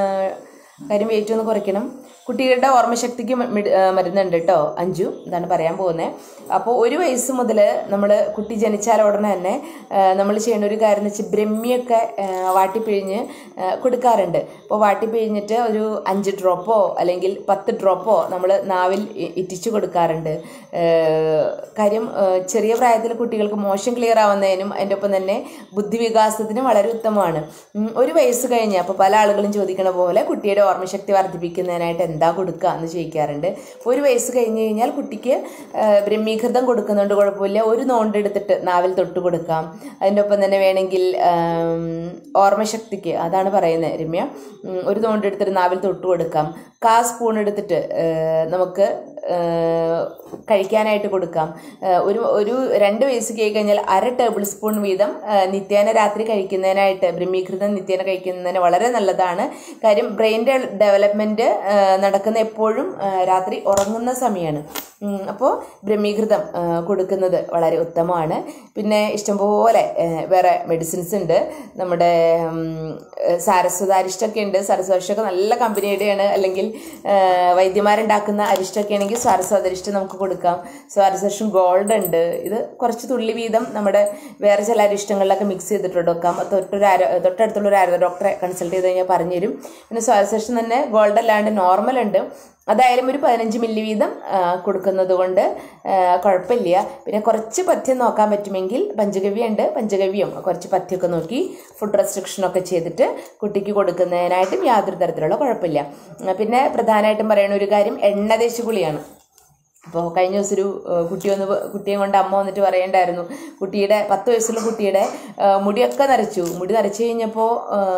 കാര്യം വെയിറ്റ് ഒന്ന് കുറയ്ക്കണം കുട്ടികളുടെ ഓർമ്മശക്തിക്ക് മ- മിഡ്- ആ, മരുന്നുണ്ട് കേട്ടോ അഞ്ചു എന്താണ് പറയാൻ പോകുന്നത് അപ്പോൾ ഒരു വയസ്സ് മുതൽ നമ്മൾ കുട്ടി ജനിച്ചാൽ ഉടനെ തന്നെ നമ്മൾ ചെയ്യേണ്ട ഒരു കാര്യം എന്ന് വെച്ചാൽ ബ്രഹ്മിയൊക്കെ ആ, വാട്ടിപ്പിഴിഞ്ഞ് ആ, കൊടുക്കാറുണ്ട് അപ്പോൾ വാട്ടിപ്പിഴിഞ്ഞിട്ട് ഒരു അഞ്ച് ഡ്രോപ്പോ അല്ലെങ്കിൽ പത്ത് ഡ്രോപ്പോ നമ്മൾ നാവിൽ ഇ- ഇറ്റിച്ചു കൊടുക്കാറുണ്ട് ആ, കാര്യം ആ, ചെറിയ പ്രായത്തിൽ കുട്ടികൾക്ക് മോശം ക്ലിയർ ആവുന്നതിനും അതിൻ്റെ ഒപ്പം തന്നെ ബുദ്ധിവികാസത്തിനും വളരെ ഉത്തമമാണ് ഉം, ഒരു വയസ്സ് കഴിഞ്ഞ് അപ്പോൾ പല ആളുകളും ചോദിക്കണ പോലെ കുട്ടിയുടെ ഓർമ്മശക്തി വർദ്ധിപ്പിക്കുന്നതിനായിട്ട് എന്താ കൊടുക്കുക എന്ന് ചോദിക്കാറുണ്ട് ഒരു വയസ്സ് കഴിഞ്ഞ് കഴിഞ്ഞാൽ കുട്ടിക്ക് ആ, ബ്രഹ്മീകൃതം കൊടുക്കുന്നുണ്ട് കുഴപ്പമില്ല ഒരു നോണ്ടെടുത്തിട്ട് നാവിൽ തൊട്ട് കൊടുക്കാം അതിൻ്റെ ഒപ്പം തന്നെ വേണമെങ്കിൽ ആം, ഓർമ്മശക്തിക്ക് അതാണ് പറയുന്നത് രമ്യ ഉം, ഒരു നോണ്ടെടുത്തിട്ട് നാവിൽ തൊട്ട് കൊടുക്കാം കാ സ്പൂൺ എടുത്തിട്ട് ആ, നമുക്ക് ആ, കഴിക്കാനായിട്ട് കൊടുക്കാം ആ, ഒരു ഒരു രണ്ട് വയസ്സ് കേക്ക് കഴിഞ്ഞാൽ അര ടേബിൾ സ്പൂൺ വീതം ആ, നിത്യേന രാത്രി കഴിക്കുന്നതിനായിട്ട് ബ്രഹ്മീകൃതം നിത്യേന കഴിക്കുന്നതിന് വളരെ നല്ലതാണ് കാര്യം ബ്രെയിൻ്റെ ഡെവലപ്മെൻറ്റ് നടക്കുന്ന എപ്പോഴും ആ, രാത്രി ഉറങ്ങുന്ന സമയമാണ് അപ്പോൾ ബ്രഹ്മീകൃതം ആ, കൊടുക്കുന്നത് വളരെ ഉത്തമമാണ് പിന്നെ ഇഷ്ടംപോലെ ആ, വേറെ മെഡിസിൻസ് ഉണ്ട് നമ്മുടെ ഉം, സാരസ്വത അരിഷ്ടമൊക്കെ ഉണ്ട് സാരസ്വത അരിഷ്ടമൊക്കെ നല്ല കമ്പനിയുടെയാണ് അല്ലെങ്കിൽ ആ, വൈദ്യന്മാരുണ്ടാക്കുന്ന അരിഷ്ടമൊക്കെ ആണെങ്കിൽ സാരസ്വത അരിഷ്ടം നമുക്ക് കൊടുക്കാം സാരസ്വഷം ഗോൾഡ് ഉണ്ട് ഇത് കുറച്ച് തുള്ളി വീതം നമ്മുടെ വേറെ ചില അരിഷ്ടങ്ങളിലൊക്കെ മിക്സ് ചെയ്തിട്ട് കൊടുക്കാം അത് തൊട്ടൊരു ആരോ തൊട്ടടുത്തുള്ള ഒരു ആരോഗ്യ ഡോക്ടറെ കൺസൾട്ട് ചെയ്ത് കഴിഞ്ഞാൽ പറഞ്ഞുതരും പിന്നെ സാരസ്വഷം തന്നെ ഗോൾഡ് അല്ലാണ്ട് നോർമൽ ഉണ്ട് അതായാലും ഒരു പതിനഞ്ച് മില്ലി വീതം ആ, കൊടുക്കുന്നത് കൊണ്ട് ആ, കുഴപ്പമില്ല പിന്നെ കുറച്ച് പഥ്യം നോക്കാൻ പറ്റുമെങ്കിൽ പഞ്ചഗവ്യം ഉണ്ട് പഞ്ചഗവ്യം കുറച്ച് പഥ്യമൊക്കെ നോക്കി ഫുഡ് റെസ്ട്രിക്ഷനൊക്കെ ചെയ്തിട്ട് കുട്ടിക്ക് കൊടുക്കുന്നതിനായിട്ടും യാതൊരു തരത്തിലുള്ള കുഴപ്പമില്ല ആ, പിന്നെ പ്രധാനമായിട്ടും പറയുന്ന ഒരു കാര്യം എണ്ണ തേച്ച് കുളിയാണ് അപ്പോൾ കഴിഞ്ഞ ദിവസം ഒരു ഏഹ്, കുട്ടി വന്ന് പ- കുട്ടിയെ കൊണ്ട് അമ്മ വന്നിട്ട് പറയണ്ടായിരുന്നു കുട്ടിയുടെ പത്ത് വയസ്സുള്ള കുട്ടിയുടെ ഏഹ്, മുടിയൊക്കെ നരച്ചു മുടി നരച്ചു കഴിഞ്ഞപ്പോൾ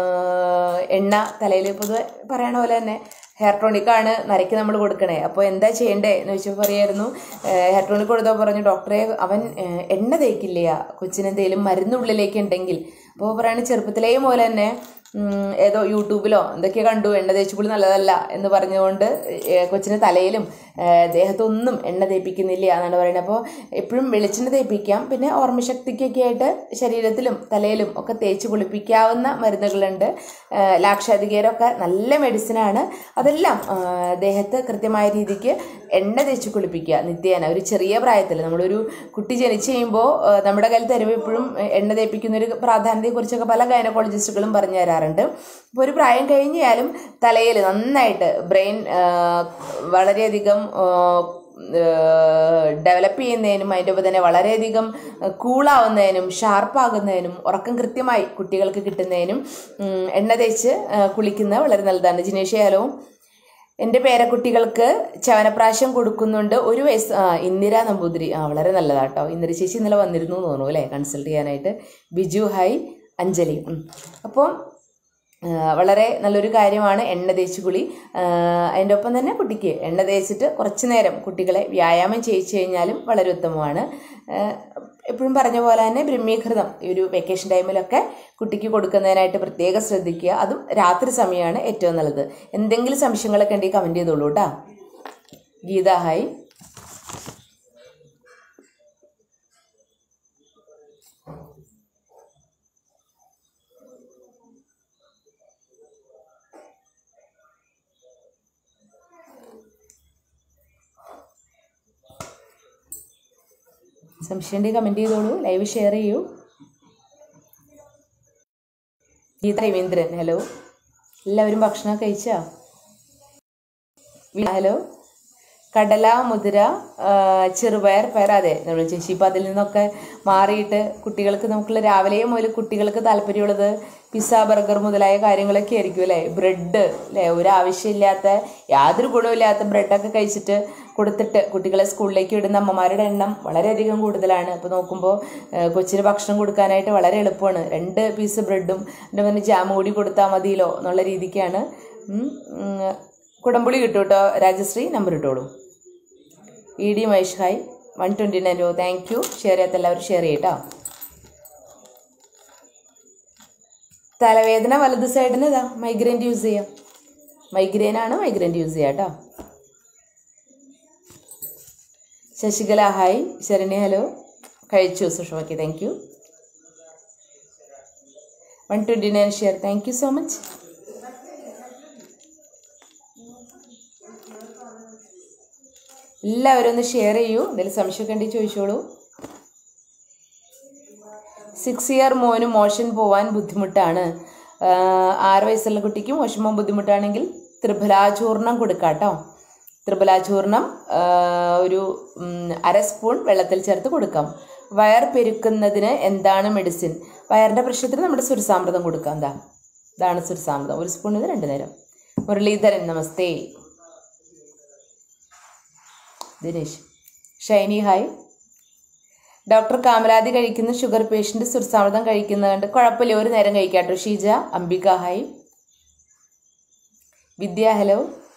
എണ്ണ തലയിൽ പൊതുവെ പറയണ പോലെ തന്നെ ഹെയർ ടോണിക്കാണ് നരയ്ക്ക് നമ്മൾ കൊടുക്കണേ അപ്പോൾ എന്താ ചെയ്യണ്ടേ എന്ന് വെച്ചപ്പോൾ പറയായിരുന്നു ഹെയർ ടോണിക് കൊടുത്തപ്പോൾ പറഞ്ഞു ഡോക്ടറെ അവൻ ഏഹ്, എണ്ണ തേക്കില്ല കൊച്ചിനെന്തെങ്കിലും മരുന്നുള്ളിലേക്ക് ഉണ്ടെങ്കിൽ അപ്പോൾ പറയുന്നത് ചെറുപ്പത്തിലേ പോലെ തന്നെ ഉം, ഏതോ യൂട്യൂബിലോ എന്തൊക്കെ കണ്ടു എണ്ണ തേച്ചുകുളി നല്ലതല്ല എന്ന് പറഞ്ഞുകൊണ്ട് ഏ, കൊച്ചിന് തലയിലും ഏ, ദേഹത്തൊന്നും എണ്ണ തേപ്പിക്കുന്നില്ല എന്നാണ് പറയുന്നത് അപ്പോൾ എപ്പോഴും വെളിച്ചെണ്ണ തേപ്പിക്കാം പിന്നെ ഓർമ്മശക്തിക്കൊക്കെ ആയിട്ട് ശരീരത്തിലും തലയിലും ഒക്കെ തേച്ച് കുളിപ്പിക്കാവുന്ന മരുന്നുകളുണ്ട് ഏ, ലാക്ഷാധികേരമൊക്കെ നല്ല മെഡിസിനാണ് അതെല്ലാം ആ, ദേഹത്ത് കൃത്യമായ രീതിക്ക് എണ്ണ തേച്ച് കുളിപ്പിക്കുക നിത്യേന ഒരു ചെറിയ പ്രായത്തിൽ നമ്മളൊരു കുട്ടി ജനിച്ചു കഴിയുമ്പോൾ ആ, നമ്മുടെ കയ്യിൽ തരുമ്പോൾ എപ്പോഴും എണ്ണ തേപ്പിക്കുന്ന ഒരു പ്രാധാന്യത്തെക്കുറിച്ചൊക്കെ പല ഗൈനക്കോളജിസ്റ്റുകളും പറഞ്ഞു തരാറുണ്ട് ഇപ്പോൾ ഒരു പ്രായം കഴിഞ്ഞാലും തലയിൽ നന്നായിട്ട് ബ്രെയിൻ വളരെയധികം ആ, ഡെവലപ്പ് ചെയ്യുന്നതിനും അതിൻ്റെ ഒപ്പം തന്നെ വളരെയധികം കൂളാവുന്നതിനും ഷാർപ്പാകുന്നതിനും ഉറക്കം കൃത്യമായി കുട്ടികൾക്ക് കിട്ടുന്നതിനും ഉം, എണ്ണ തേച്ച് ആ, കുളിക്കുന്നത് വളരെ നല്ലതാണ് ജിനേഷ് ഹലോ എൻ്റെ പേരക്കുട്ടികൾക്ക് ചവനപ്രാശം കൊടുക്കുന്നുണ്ട് ഒരു വയസ്സ് ആ ഇന്ദിര നമ്പൂതിരി ആ വളരെ നല്ലതാട്ടോ ഇന്ദിര ചേച്ചി ഇന്നലെ വന്നിരുന്നു എന്ന് തോന്നുന്നു അല്ലേ കൺസൾട്ട് ചെയ്യാനായിട്ട് ബിജു ഹായ് അഞ്ജലി ഉം. അപ്പം ആ, വളരെ നല്ലൊരു കാര്യമാണ് എണ്ണ തേച്ച് കുളി ആ, അതിൻ്റെ ഒപ്പം തന്നെ കുട്ടിക്ക് എണ്ണ തേച്ചിട്ട് കുറച്ച് നേരം കുട്ടികളെ വ്യായാമം ചെയ്യിച്ചു കഴിഞ്ഞാലും വളരെ ഉത്തമമാണ് ആ, എപ്പോഴും പറഞ്ഞ പോലെ തന്നെ ബ്രഹ്മീകൃതം ഈ ഒരു വെക്കേഷൻ ടൈമിലൊക്കെ കുട്ടിക്ക് കൊടുക്കുന്നതിനായിട്ട് പ്രത്യേകം ശ്രദ്ധിക്കുക അതും രാത്രി സമയമാണ് ഏറ്റവും നല്ലത് എന്തെങ്കിലും സംശയങ്ങളൊക്കെ ഉണ്ടെങ്കിൽ കമൻറ്റ് ചെയ്തോളൂ കേട്ടോ ഗീത ഹായ് സംശയം ഉണ്ടെങ്കിൽ കമൻറ്റ് ചെയ്തോളൂ ലൈവ് ഷെയർ ചെയ്യൂ ഗീത രവീന്ദ്രൻ ഹലോ എല്ലാവരും ഭക്ഷണം കഴിച്ചാ വി- ഹലോ കടല മുതിര ആ, ചെറുപയർ പയർ അതെ നമ്മൾ ചേച്ചി ഇപ്പം അതിൽ നിന്നൊക്കെ മാറിയിട്ട് കുട്ടികൾക്ക് നമുക്കുള്ള രാവിലെ മുതൽ കുട്ടികൾക്ക് താല്പര്യമുള്ളത് പിസ്സ ബർഗർ മുതലായ കാര്യങ്ങളൊക്കെ ആയിരിക്കും അല്ലേ ബ്രെഡ് അല്ലേ ഒരു ആവശ്യമില്ലാത്ത യാതൊരു ഗുണമില്ലാത്ത ബ്രെഡൊക്കെ കഴിച്ചിട്ട് കൊടുത്തിട്ട് കുട്ടികളെ സ്കൂളിലേക്ക് വിടുന്ന അമ്മമാരുടെ എണ്ണം വളരെയധികം കൂടുതലാണ് അപ്പോൾ നോക്കുമ്പോൾ ആ, കൊച്ചിന് ഭക്ഷണം കൊടുക്കാനായിട്ട് വളരെ എളുപ്പമാണ് രണ്ട് പീസ് ബ്രെഡും എൻ്റെ പിന്നെ ജാം കൂടി കൊടുത്താൽ മതിയല്ലോ എന്നുള്ള രീതിക്കാണ് ഉം, ഉം, കുടംപുളി കിട്ടും കേട്ടോ രാജശ്രീ നമ്പർ ഇട്ടോളൂ E D Mahesh hi one twenty nine രൂപ താങ്ക് യു ഷെയർ ചെയ്യാത്ത എല്ലാവരും ഷെയർ ചെയ്യട്ടോ തലവേദന വലത് സൈഡിന് ഇതാ മൈഗ്രെയിൻ യൂസ് ചെയ്യാം മൈഗ്രെയിൻ ആണ് മൈഗ്രെയിൻ യൂസ് ചെയ്യാം കേട്ടോ ശശികല ഹായ് ശരണി ഹലോ കഴിച്ചു സുഷമയ്ക്ക് thank you one twenty nine share thank you so much എല്ലാവരും ഒന്ന് ഷെയർ ചെയ്യൂ എന്തെങ്കിലും സംശയമൊക്കെ ഉണ്ടെങ്കിൽ ചോദിച്ചോളൂ സിക്സ് ഇയർ മോന് മോഷൻ പോവാൻ ബുദ്ധിമുട്ടാണ് ആഹ് ആറ് വയസ്സുള്ള കുട്ടിക്ക് മോഷൻ പോകാൻ ബുദ്ധിമുട്ടാണെങ്കിൽ ത്രിഫലാചൂർണം കൊടുക്കാം കേട്ടോ ത്രിഫലാചൂർണം ആഹ് ഒരു ഉം, അര സ്പൂൺ വെള്ളത്തിൽ ചേർത്ത് കൊടുക്കാം വയർ പെരുക്കുന്നതിന് എന്താണ് മെഡിസിൻ വയറിൻ്റെ പ്രശ്നത്തിന് നമ്മുടെ സുരസാമൃതം കൊടുക്കാം എന്താ ഇതാണ് സുരസാമൃതം ഒരു സ്പൂൺ ഇത് രണ്ട് നേരം മുരളീധരൻ നമസ്തേ ദിനേശ് ഷൈനി ഹായ് ഡോക്ടർ കാമലാതി കഴിക്കുന്ന ഷുഗർ പേഷ്യൻ്റ് സുരസാമൃതം കഴിക്കുന്നത് കണ്ട് കുഴപ്പമില്ല ഒരു നേരം കഴിക്കാട്ടോ ഷീജ അംബിക ഹായ് വിദ്യ ഹലോ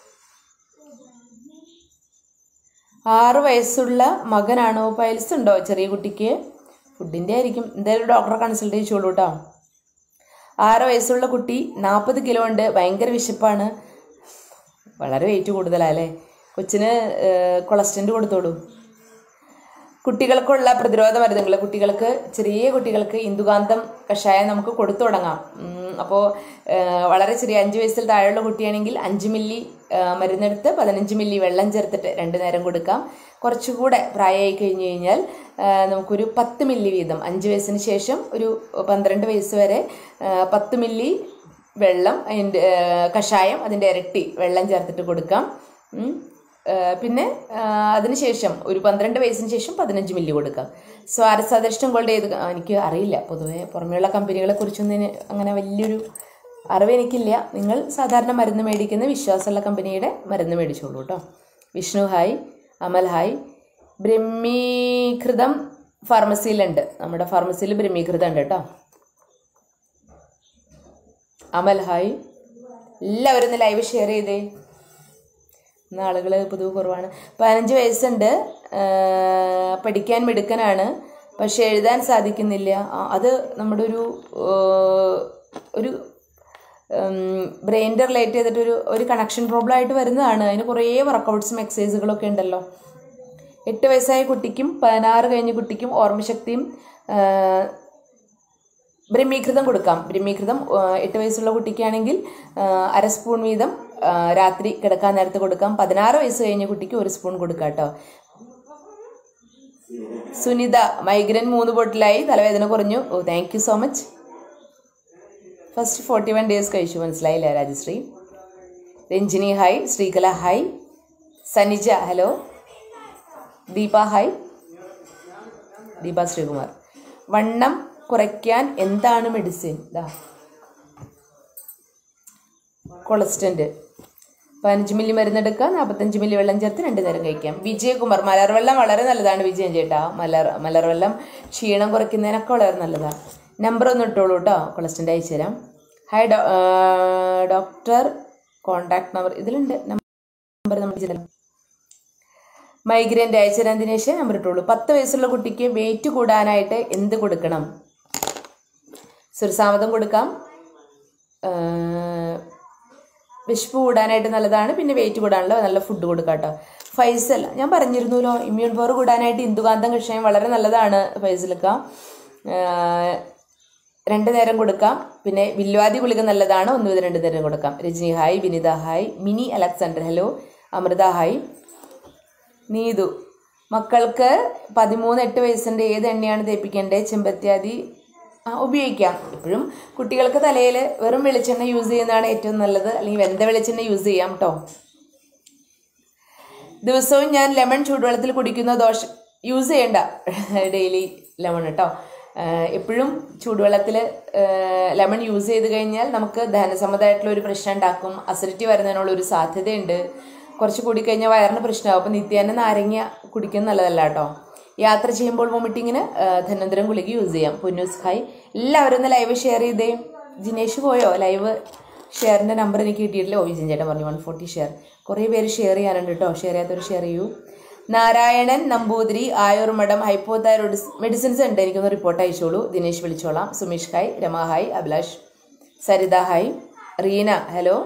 ആറ് വയസ്സുള്ള മകനാണോ പൈൽസ് ഉണ്ടോ ചെറിയ കുട്ടിക്ക് ഫുഡിൻ്റെ ആയിരിക്കും എന്തായാലും ഡോക്ടറെ കൺസൾട്ട് ചെയ്യിച്ചോളൂ കേട്ടോ ആറ് വയസ്സുള്ള കുട്ടി നാൽപ്പത് കിലോ ഉണ്ട് ഭയങ്കര വിശപ്പാണ് വളരെ വെയിറ്റ് കൂടുതലല്ലേ കൊച്ചിന് കൊളസ്ട്രോൾ കൊടുത്തോളൂ കുട്ടികൾക്കുള്ള പ്രതിരോധ മരുന്നുകൾ കുട്ടികൾക്ക് ചെറിയ കുട്ടികൾക്ക് ഇന്ദുകാന്തം കഷായം നമുക്ക് കൊടുത്തു തുടങ്ങാം അപ്പോൾ വളരെ ചെറിയ അഞ്ച് വയസ്സിൽ താഴെയുള്ള കുട്ടിയാണെങ്കിൽ അഞ്ച് മില്ലി ആ, മരുന്നെടുത്ത് പതിനഞ്ച് മില്ലി വെള്ളം ചേർത്തിട്ട് രണ്ട് നേരം കൊടുക്കാം കുറച്ചുകൂടെ പ്രായമായി കഴിഞ്ഞ് കഴിഞ്ഞാൽ ആ, നമുക്കൊരു പത്ത് മില്ലി വീതം അഞ്ച് വയസ്സിന് ശേഷം ഒരു പന്ത്രണ്ട് വയസ്സ് വരെ ആ, പത്ത് മില്ലി വെള്ളം അതിൻ്റെ ആ, കഷായം അതിൻ്റെ ഇരട്ടി വെള്ളം ചേർത്തിട്ട് കൊടുക്കാം ഉം. ആ, പിന്നെ ആ, അതിനുശേഷം ഒരു പന്ത്രണ്ട് വയസ്സിന് ശേഷം പതിനഞ്ച് മില്ലി കൊടുക്കാം സ്വാരസാദൃഷ്ടം കൊണ്ട് ഏത് ആ, എനിക്ക് അറിയില്ല പൊതുവേ പുറമേയുള്ള കമ്പനികളെ കുറിച്ചൊന്നും ഇനി അങ്ങനെ വലിയൊരു അറിവ് എനിക്കില്ല നിങ്ങൾ സാധാരണ മരുന്ന് മേടിക്കുന്ന വിശ്വാസമുള്ള കമ്പനിയുടെ മരുന്ന് മേടിച്ചോളൂ കേട്ടോ വിഷ്ണു ഹായ് അമൽ ഹായ് ബ്രഹ്മീകൃതം ഫാർമസിയിലുണ്ട് നമ്മുടെ ഫാർമസിയിൽ ബ്രഹ്മീകൃതം ഉണ്ട് കേട്ടോ അമൽ ഹായ് എല്ലാവരും ഒന്ന് ലൈവ് ഷെയർ ചെയ്തേ ഇന്ന് ആളുകൾ പൊതുവെ കുറവാണ് പതിനഞ്ച് വയസ്സുണ്ട് ആ, പഠിക്കാൻ മിടുക്കനാണ് പക്ഷെ എഴുതാൻ സാധിക്കുന്നില്ല ആ, അത് നമ്മുടെ ഒരു ആ, ഒരു ബ്രെയിൻ്റെ റിലേറ്റ് ചെയ്തിട്ട് ഒരു ഒരു കണക്ഷൻ പ്രോബ്ലം ആയിട്ട് വരുന്നതാണ് അതിന് കുറേ വർക്കൗട്ട്സും എക്സസൈസുകളൊക്കെ ഉണ്ടല്ലോ എട്ട് വയസ്സായ കുട്ടിക്കും പതിനാറ് കഴിഞ്ഞ കുട്ടിക്കും ഓർമ്മശക്തിയും ആ, ബ്രഹ്മീകൃതം കൊടുക്കാം ബ്രഹ്മീകൃതം ആ, എട്ട് വയസ്സുള്ള കുട്ടിക്കാണെങ്കിൽ ആ, അര സ്പൂൺ വീതം ആ, രാത്രി കിടക്കാൻ നേരത്ത് കൊടുക്കാം പതിനാറ് വയസ്സ് കഴിഞ്ഞ കുട്ടിക്ക് ഒരു സ്പൂൺ കൊടുക്കാം കേട്ടോ സുനിത മൈഗ്രൻ മൂന്ന് ബോട്ടിലായി തലവേദന കുറഞ്ഞു oh thank you so much first forty one days കഴിച്ചു മനസ്സിലായില്ലേ Rajashree Ranjini hi Sreekala hi Sanija hello Deepa hi Deepa Sreekumar വണ്ണം കുറയ്ക്കാൻ എന്താണ് മെഡിസിൻ ഇതാ കൊളസ്റ്റന്റ് പതിനഞ്ച് മില്ലി മരുന്നെടുക്കുക നാൽപ്പത്തഞ്ച് മില്ലി വെള്ളം ചേർത്ത് രണ്ട് നേരം കഴിക്കാം വിജയകുമാർ മലർവെള്ളം വളരെ നല്ലതാണ് വിജയൻ ചേട്ടാ മലർ മലർവെള്ളം ക്ഷീണം കുറയ്ക്കുന്നതിനൊക്കെ വളരെ നല്ലതാണ് നമ്പർ ഒന്ന് ഇട്ടോളൂ കേട്ടോ കൊളസ്റ്റന്റ് അയച്ചു തരാം ഹായ് ഡോ ഡോക്ടർ കോണ്ടാക്ട് നമ്പർ ഇതിലുണ്ട് നമ്പർ നമ്മൾ ചെയ്തല്ലോ മൈഗ്രൈൻ്റെ അയച്ചു തരാൻ ദിനേശ് നമ്പർ ഇട്ടോളൂ പത്ത് വയസ്സുള്ള കുട്ടിക്ക് വെയിറ്റ് കൂടാനായിട്ട് എന്ത് കൊടുക്കണം സുരസാമതം കൊടുക്കാം ആ, വിശപ്പ് കൂടാനായിട്ട് നല്ലതാണ് പിന്നെ വെയിറ്റ് കൂടാനുള്ള നല്ല ഫുഡ് കൊടുക്കാം കേട്ടോ ഫൈസൽ ഞാൻ പറഞ്ഞിരുന്നല്ലോ ഇമ്മ്യൂൺ പവർ കൂടാനായിട്ട് ഇന്ദുകാന്തം കഷായം വളരെ നല്ലതാണ് ഫൈസലക്ക രണ്ട് നേരം കൊടുക്കാം പിന്നെ വില്വാദി ഗുളിക നല്ലതാണ് ഒന്ന് മുതൽ രണ്ട് നേരം കൊടുക്കാം Rajani hi Vinitha hi Mini Alexander hello Amritha hi Neethu മക്കൾക്ക് പതിമൂന്ന് എട്ട് വയസ്സിൻ്റെ ഏത് എണ്ണയാണ് തേപ്പിക്കേണ്ടത് ചെമ്പത്തിയാതി ആ, ഉപയോഗിക്കാം എപ്പോഴും കുട്ടികൾക്ക് തലയിൽ വെറും വെളിച്ചെണ്ണ യൂസ് ചെയ്യുന്നതാണ് ഏറ്റവും നല്ലത് അല്ലെങ്കിൽ വെന്ത വെളിച്ചെണ്ണ യൂസ് ചെയ്യാം കേട്ടോ ദിവസവും ഞാൻ ലെമൺ ചൂടുവെള്ളത്തിൽ കുടിക്കുന്ന ദോഷ യൂസ് ചെയ്യണ്ട ഡെയിലി ലെമൺ കേട്ടോ എപ്പോഴും ചൂടുവെള്ളത്തിൽ ലെമൺ യൂസ് ചെയ്ത് കഴിഞ്ഞാൽ നമുക്ക് ദഹനസമ്മതമായിട്ടുള്ള ഒരു പ്രശ്നം ഉണ്ടാക്കും അസിഡിറ്റി വരുന്നതിനുള്ള ഒരു സാധ്യതയുണ്ട് കുറച്ച് കൂടിക്കഴിഞ്ഞാൽ വയറിന് പ്രശ്നമാകും അപ്പോൾ നിത്യേന നാരങ്ങ കുടിക്കുന്നത് നല്ലതല്ല കേട്ടോ യാത്ര ചെയ്യുമ്പോൾ വോമിറ്റിങ്ങിന് ധന്വന്തരം ഗുളിക യൂസ് ചെയ്യാം പുന്നൂസ് ഹായ് എല്ലാവരും ഒന്ന് ലൈവ് ഷെയർ ചെയ്തേ ജിനേഷ് പോയോ ലൈവ് ഷെയറിൻ്റെ നമ്പർ എനിക്ക് കിട്ടിയിട്ടില്ല ഓ വിജയൻ ചേട്ടൻ പറഞ്ഞു വൺ ഫോർട്ടി ഷെയർ കുറേ പേര് ഷെയർ ചെയ്യാനുണ്ട് കേട്ടോ ഷെയർ ചെയ്യാത്തവർ ഷെയർ ചെയ്യൂ നാരായണൻ നമ്പൂതിരി ആയൂർ മഠം ഹൈപ്പോതൈറോയിഡ് മെഡിസിൻസ് ഉണ്ട് എനിക്കൊന്ന് റിപ്പോർട്ട് അയച്ചോളൂ ദിനേശ് വിളിച്ചോളാം Sumesh hi Rama hi Abhilash Saritha hi Reena hello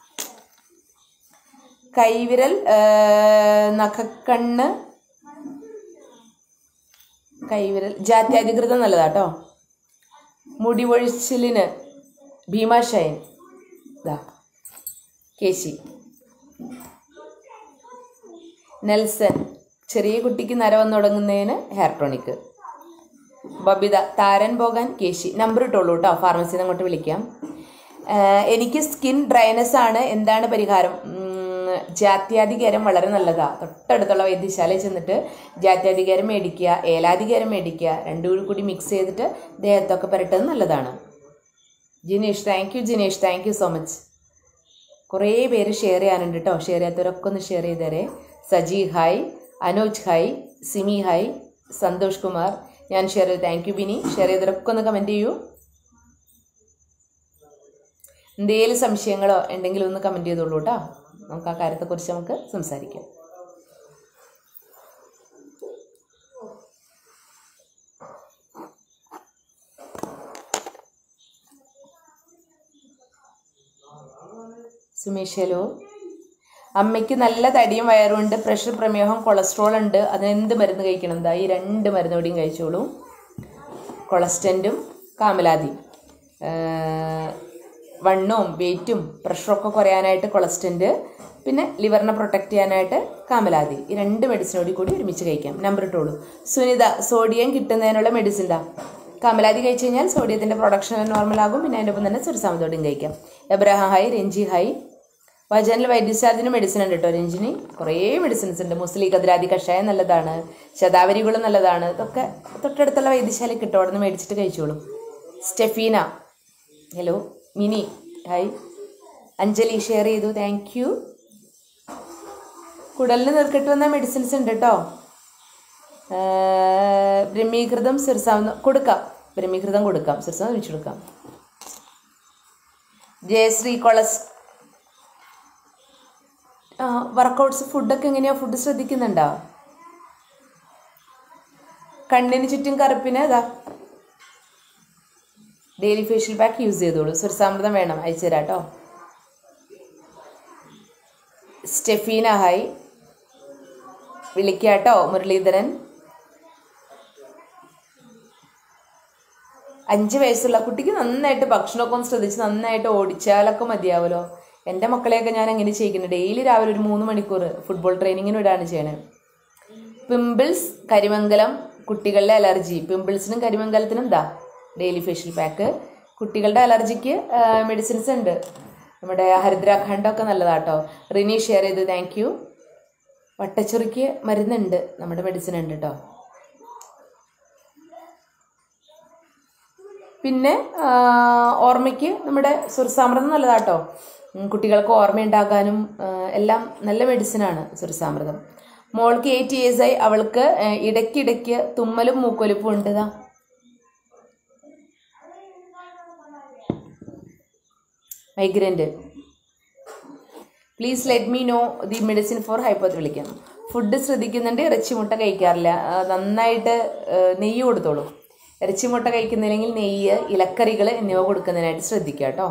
കൈവിരൽ ആ, നഖക്കണ്ണ് കൈവിരൽ ജാത്യാധികൃതം നല്ലതാട്ടോ മുടി ഒഴിച്ചിലിന് ഭീമാശയൻ ഇതാ കേശി നെൽസൺ ചെറിയ കുട്ടിക്ക് നര വന്നു തുടങ്ങുന്നതിന് ഹെയർ ടോണിക്ക് ബബിത താരൻ പോകാൻ കേശി നമ്പർ ഇട്ടോളൂ കേട്ടോ ഫാർമസിയിൽ നിന്ന് അങ്ങോട്ട് വിളിക്കാം ആഹ് എനിക്ക് സ്കിൻ ഡ്രൈനസ് ആണ് എന്താണ് പരിഹാരം ഉം, ജാത്യാധികാരം വളരെ നല്ലതാ തൊട്ടടുത്തുള്ള വൈദ്യശാലയിൽ ചെന്നിട്ട് ജാത്യാധികാരം മേടിക്കുക ഏലാധികാരം മേടിക്കുക രണ്ടും കൂടി മിക്സ് ചെയ്തിട്ട് ദേഹത്തൊക്കെ പുരട്ടുന്നത് നല്ലതാണ് Jinesh thank you Jinesh thank you so much കുറേ പേര് ഷെയർ ചെയ്യാനുണ്ട് കേട്ടോ ഷെയർ ചെയ്യാത്തവരൊക്കെ ഒന്ന് ഷെയർ ചെയ്തേരെ Saji hi Anoj hi Simi hi Santhosh Kumar ഞാൻ ഷെയർ ചെയ്തു താങ്ക് യു ബിനി ഷെയർ ചെയ്തവരൊക്കെ ഒന്ന് കമൻറ്റ് ചെയ്യൂ എന്തെങ്കിലും സംശയങ്ങളോ ഉണ്ടെങ്കിലും ഒന്ന് കമൻറ്റ് ചെയ്തോളൂ കേട്ടോ നമുക്ക് ആ കാര്യത്തെക്കുറിച്ച് നമുക്ക് സംസാരിക്കാം സുമേഷ് ഹലോ അമ്മയ്ക്ക് നല്ല തടിയും വയറുണ്ട് പ്രഷർ പ്രമേഹം കൊളസ്ട്രോൾ ഉണ്ട് അതിനെന്ത് മരുന്ന് കഴിക്കണം എന്താ ഈ രണ്ട് മരുന്ന് കൂടിയും കഴിച്ചോളൂ കൊളസ്റ്റൻറ്റും കാമലാതി വണ്ണവും വെയിറ്റും പ്രഷറൊക്കെ കുറയാനായിട്ട് കൊളസ്റ്റൻറ്റ് പിന്നെ ലിവറിനെ പ്രൊട്ടക്റ്റ് ചെയ്യാനായിട്ട് കാമലാതി ഈ രണ്ട് മെഡിസിനോടി കൂടി ഒരുമിച്ച് കഴിക്കാം നമ്പർ ഇട്ടോളൂ സുനിത സോഡിയം കിട്ടുന്നതിനുള്ള മെഡിസിൻ ഇതാ കാമലാതി കഴിച്ച് കഴിഞ്ഞാൽ സോഡിയത്തിൻ്റെ പ്രൊഡക്ഷൻ നോർമൽ ആകും പിന്നെ അതിൻ്റെ ഒപ്പം തന്നെ സുരസാമത്തോടെയും കഴിക്കാം എബ്രഹാം ഹൈ രഞ്ജി ഹൈ വജനിൽ വൈദ്യശാസ്ത്രത്തിന് മെഡിസിൻ ഉണ്ട് കേട്ടോ രഞ്ജിനി കുറേ മെഡിസിൻസ് ഉണ്ട് മുസ്ലിം കതിരാതി കഷായം നല്ലതാണ് ശതാവരികളും നല്ലതാണ് ഇതൊക്കെ തൊട്ടടുത്തുള്ള വൈദ്യശാലയിൽ കിട്ടും അവിടെ നിന്ന് മേടിച്ചിട്ട് കഴിച്ചോളൂ Stephina hello Mini hi Anjali share ചെയ്തു താങ്ക് യു കുടലിന് നീർക്കെട്ട് വന്ന മെഡിസിൻസ് ഉണ്ട് കേട്ടോ ബ്രഹ്മീകൃതം സിർസാവ് കൊടുക്കാം ബ്രഹ്മീകൃതം കൊടുക്കാം സിർസാവ് ഒഴിച്ചു കൊടുക്കാം ജയശ്രീ കൊളസ് വർക്കൗട്ട്സ് ഫുഡൊക്കെ എങ്ങനെയാണ് ഫുഡ് ശ്രദ്ധിക്കുന്നുണ്ടോ കണ്ണിന് ചുറ്റും കറുപ്പിന് ഇതാ ഡെയിലി ഫേഷ്യൽ പാക്ക് യൂസ് ചെയ്തോളൂ സുരസാമൃതം വേണം അയച്ചു തരാം കേട്ടോ സ്റ്റെഫീന ഹായ് വിളിക്കാട്ടോ മുരളീധരൻ അഞ്ച് വയസ്സുള്ള കുട്ടിക്ക് നന്നായിട്ട് ഭക്ഷണമൊക്കെ ഒന്ന് ശ്രദ്ധിച്ച് നന്നായിട്ട് ഓടിച്ചാലൊക്കെ മതിയാവുമല്ലോ എൻ്റെ മക്കളെയൊക്കെ ഞാൻ അങ്ങനെ ചെയ്യിക്കുന്നത് ഡെയിലി രാവിലെ ഒരു മൂന്ന് മണിക്കൂർ ഫുട്ബോൾ ട്രെയിനിങ്ങിന് വിടാണ് ചെയ്യണത് പിമ്പിൾസ് കരിമംഗലം കുട്ടികളുടെ അലർജി പിമ്പിൾസിനും കരിമംഗലത്തിനും എന്താ ഡെയിലി ഫേഷ്യൽ പാക്ക് കുട്ടികളുടെ അലർജിക്ക് മെഡിസിൻസ് ഉണ്ട് നമ്മുടെ ഹരിദ്രാഖണ്ഡൊക്കെ നല്ലതാട്ടോ റിനി ഷെയർ ചെയ്ത് താങ്ക് യു വട്ടച്ചൊറിക്ക് മരുന്നുണ്ട് നമ്മുടെ മെഡിസിൻ ഉണ്ട് കേട്ടോ പിന്നെ ആ, ഓർമ്മയ്ക്ക് നമ്മുടെ സുരസാമൃതം നല്ലതാട്ടോ ഉം, കുട്ടികൾക്ക് ഓർമ്മയുണ്ടാക്കാനും ആ, എല്ലാം നല്ല മെഡിസിനാണ് സുരസാമൃതം മോൾക്ക് എയ്റ്റ് ഇയേഴ്സ് ആയി അവൾക്ക് ആ, ഇടയ്ക്കിടയ്ക്ക് തുമ്മലും മൂക്കൊലിപ്പും ഉണ്ടതാ migraine please let me know the medicine for ഹൈപ്പോത്ത് വിളിക്കാം ഫുഡ് ശ്രദ്ധിക്കുന്നുണ്ട് ഇറച്ചി മുട്ട കഴിക്കാറില്ല ആ, നന്നായിട്ട് ആ, നെയ്യ് കൊടുത്തോളൂ ഇറച്ചി മുട്ട കഴിക്കുന്നില്ലെങ്കിൽ നെയ്യ് ഇലക്കറികൾ എന്നിവ കൊടുക്കുന്നതിനായിട്ട് ശ്രദ്ധിക്കുക കേട്ടോ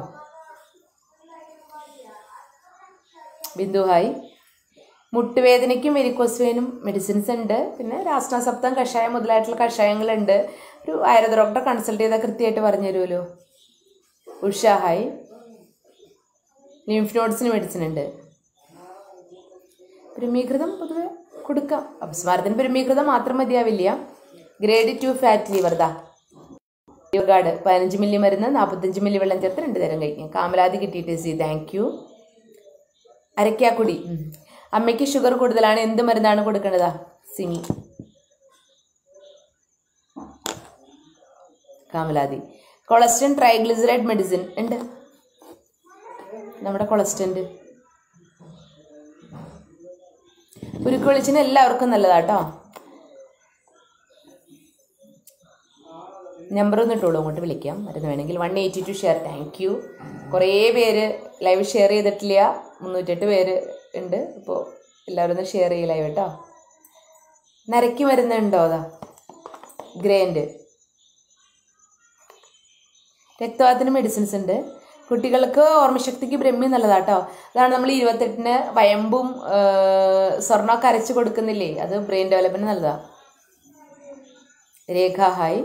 ബിന്ദു ഹായ് മുട്ടുവേദനയ്ക്കും വെരിക്കോസ് വെയിനും മെഡിസിൻസ് ഉണ്ട് പിന്നെ രാഷ്ട്രസപ്തം കഷായം മുതലായിട്ടുള്ള കഷായങ്ങളുണ്ട് ഒരു ആയുർവേദ ഡോക്ടറെ കൺസൾട്ട് ചെയ്താൽ കൃത്യമായിട്ട് പറഞ്ഞു തരുമല്ലോ ഉഷ ഹായ് ലിംഫ് നോഡ്സിന് മെഡിസിൻ ഉണ്ട് പ്രമീകൃതം പൊതുവെ കൊടുക്കാം അപസ്മാരത്തിന് പ്രമീകൃതം മാത്രം മതിയാവില്ല ഗ്രേഡ് ടു ഫാറ്റ് ലിവർ ദാ യോഗാർഡ് പതിനഞ്ച് മില്ലി മരുന്ന് നാൽപ്പത്തഞ്ച് മില്ലി വെള്ളം ചേർത്ത് രണ്ട് നേരം കഴിക്കാം കാമലാതി കിട്ടിയിട്ട് സി താങ്ക് യു അരക്കാക്കുടി ഉം. അമ്മയ്ക്ക് ഷുഗർ കൂടുതലാണ് എന്ത് മരുന്നാണ് കൊടുക്കേണ്ടതാ സിമി കാമലാതി കൊളസ്ട്രോൾ ട്രൈഗ്ലിസറൈഡ് മെഡിസിൻ ഉണ്ട് നമ്മുടെ കൊളസ്ട്രൻറ്റ് ഉരുക്ക് വെളിച്ചിന് എല്ലാവർക്കും നല്ലതാട്ടോ നമ്പർ ഒന്ന് ഇട്ടോളൂ അങ്ങോട്ട് വിളിക്കാം മരുന്ന് വേണമെങ്കിൽ one eighty two share thank you കുറേ പേര് ലൈവ് ഷെയർ ചെയ്തിട്ടില്ല മുന്നൂറ്റെട്ട് പേര് ഉണ്ട് അപ്പോൾ എല്ലാവരും ഒന്ന് ഷെയർ ചെയ്യ ലൈവ് കേട്ടോ നരയ്ക്ക് മരുന്നുണ്ടോ അതാ ഗ്രേൻഡ് രക്തവാതത്തിന് മെഡിസിൻസ് ഉണ്ട് കുട്ടികൾക്ക് ഓർമ്മശക്തിക്ക് ബ്രഹ്മി നല്ലതാട്ടോ അതാണ് നമ്മൾ ഇരുപത്തെട്ടിന് വയമ്പും ആ, സ്വർണ്ണമൊക്കെ അരച്ച് കൊടുക്കുന്നില്ലേ അത് ബ്രെയിൻ ഡെവലപ്മെൻറ്റ് നല്ലതാ രേഖ ഹായ്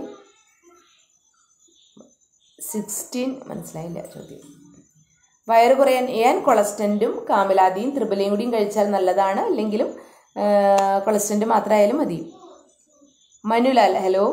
സിക്സ്റ്റീൻ മനസ്സിലായില്ല ചോദ്യം വയറ് കുറയാൻ ഏൻ കൊളസ്റ്റൻറ്റും കാമലാദിയും ത്രിബലയും കൂടിയും കഴിച്ചാൽ നല്ലതാണ് അല്ലെങ്കിലും കൊളസ്റ്റൻറ്റ് മാത്രമായാലും മതി മനുലാൽ ഹലോ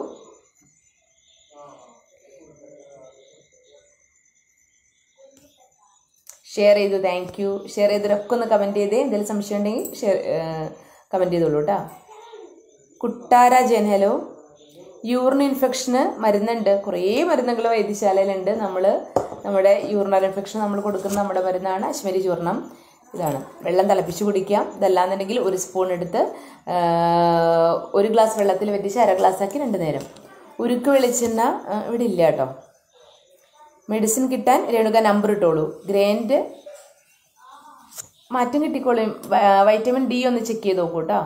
ഷെയർ ചെയ്തു താങ്ക് യു ഷെയർ ചെയ്തവരൊക്കെ ഒന്ന് കമൻറ്റ് ചെയ്തേ എന്തെങ്കിലും സംശയം ഉണ്ടെങ്കിൽ ഷെയർ കമൻറ്റ് ചെയ്തോളൂ കേട്ടോ കുട്ടാര ജൻ ഹലോ യൂറിൻ ഇൻഫെക്ഷന് മരുന്നുണ്ട് കുറേ മരുന്നുകൾ വൈദ്യശാലയിലുണ്ട് നമ്മൾ നമ്മുടെ യൂറിനൽ ഇൻഫെക്ഷൻ നമ്മൾ കൊടുക്കുന്ന നമ്മുടെ മരുന്നാണ് അശ്മരി ചൂർണം ഇതാണ് വെള്ളം തിളപ്പിച്ച് കുടിക്കാം ഇതല്ലാന്നുണ്ടെങ്കിൽ ഒരു സ്പൂൺ എടുത്ത് ആ, ഒരു ഗ്ലാസ് വെള്ളത്തിൽ വെറ്റിച്ച് അര ഗ്ലാസ് ആക്കി രണ്ട് നേരം ഉരുക്ക് വെളിച്ചെണ്ണ ആ, ഇവിടെ ഇല്ല കേട്ടോ മെഡിസിൻ കിട്ടാൻ രേണുക നമ്പർ ഇട്ടോളൂ ഗ്രേൻഡ് മാറ്റം കിട്ടിക്കോളും വ- വൈറ്റമിൻ ഡി ഒന്ന് ചെക്ക് ചെയ്ത് നോക്കൂ കേട്ടോ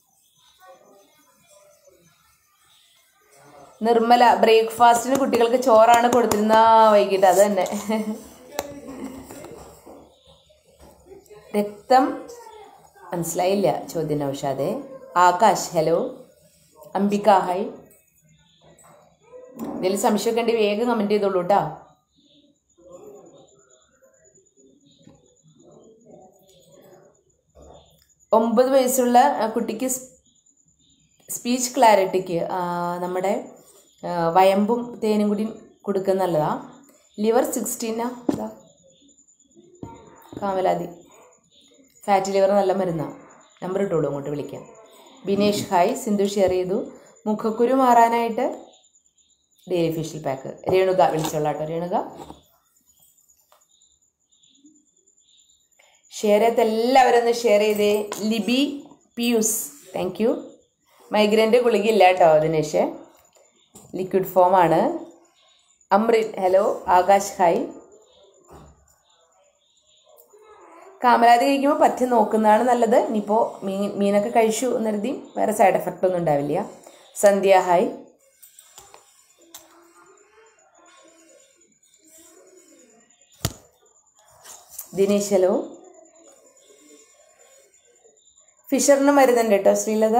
നിർമ്മല ബ്രേക്ക്ഫാസ്റ്റിന് കുട്ടികൾക്ക് ചോറാണ് കൊടുത്തിരുന്ന വൈകിട്ട് അത് തന്നെ രക്തം മനസ്സിലായില്ല ചോദ്യം നൗഷാദെ ആകാശ് ഹലോ അംബിക ഹായ് ഇതിൽ സംശയമൊക്കെ ഉണ്ടെങ്കിൽ വേഗം കമൻറ്റ് ചെയ്തോളൂ കേട്ടോ ഒമ്പത് വയസ്സുള്ള ആ, കുട്ടിക്ക് സ്പീച്ച് ക്ലാരിറ്റിക്ക് നമ്മുടെ ആ, വയമ്പും തേനും കൂടി കൊടുക്കുന്ന നല്ലതാ ലിവർ സിക്സ്റ്റീനാ ഇതാ കാമലാതി ഫാറ്റി ലിവർ നല്ല മരുന്നാണ് നമ്പർ ഇട്ടോളൂ അങ്ങോട്ട് വിളിക്കാം ബിനേഷ് ഹായ് സിന്ധു ഷെയർ ചെയ്തു മുഖക്കുരു മാറാനായിട്ട് ഡെയിലി ഫേഷ്യൽ പാക്ക് രേണുക വിളിച്ചോളാട്ടോ രേണുക ഷെയർ ചെയ്ത് എല്ലാവരും ഒന്ന് ഷെയർ ചെയ്തേ ലിബി പിയൂസ് താങ്ക് യു മൈഗ്രൈൻ്റെ ഗുളിക ഇല്ല കേട്ടോ ദിനേഷ് ലിക്വിഡ് ഫോമാണ് അമൃത് ഹലോ ആകാശ് ഹായ് കാമരാതി കഴിക്കുമ്പോൾ പറ്റി നോക്കുന്നതാണ് നല്ലത് ഇനിയിപ്പോൾ മീൻ മീനൊക്കെ കഴിച്ചു എന്ന് കരുതി വേറെ സൈഡ് എഫക്റ്റ് ഒന്നും ഉണ്ടാവില്ല സന്ധ്യ ഹായ് ദിനേശ് ഹലോ ഫിഷറിന് മരുന്നുണ്ട് കേട്ടോ ശ്രീലത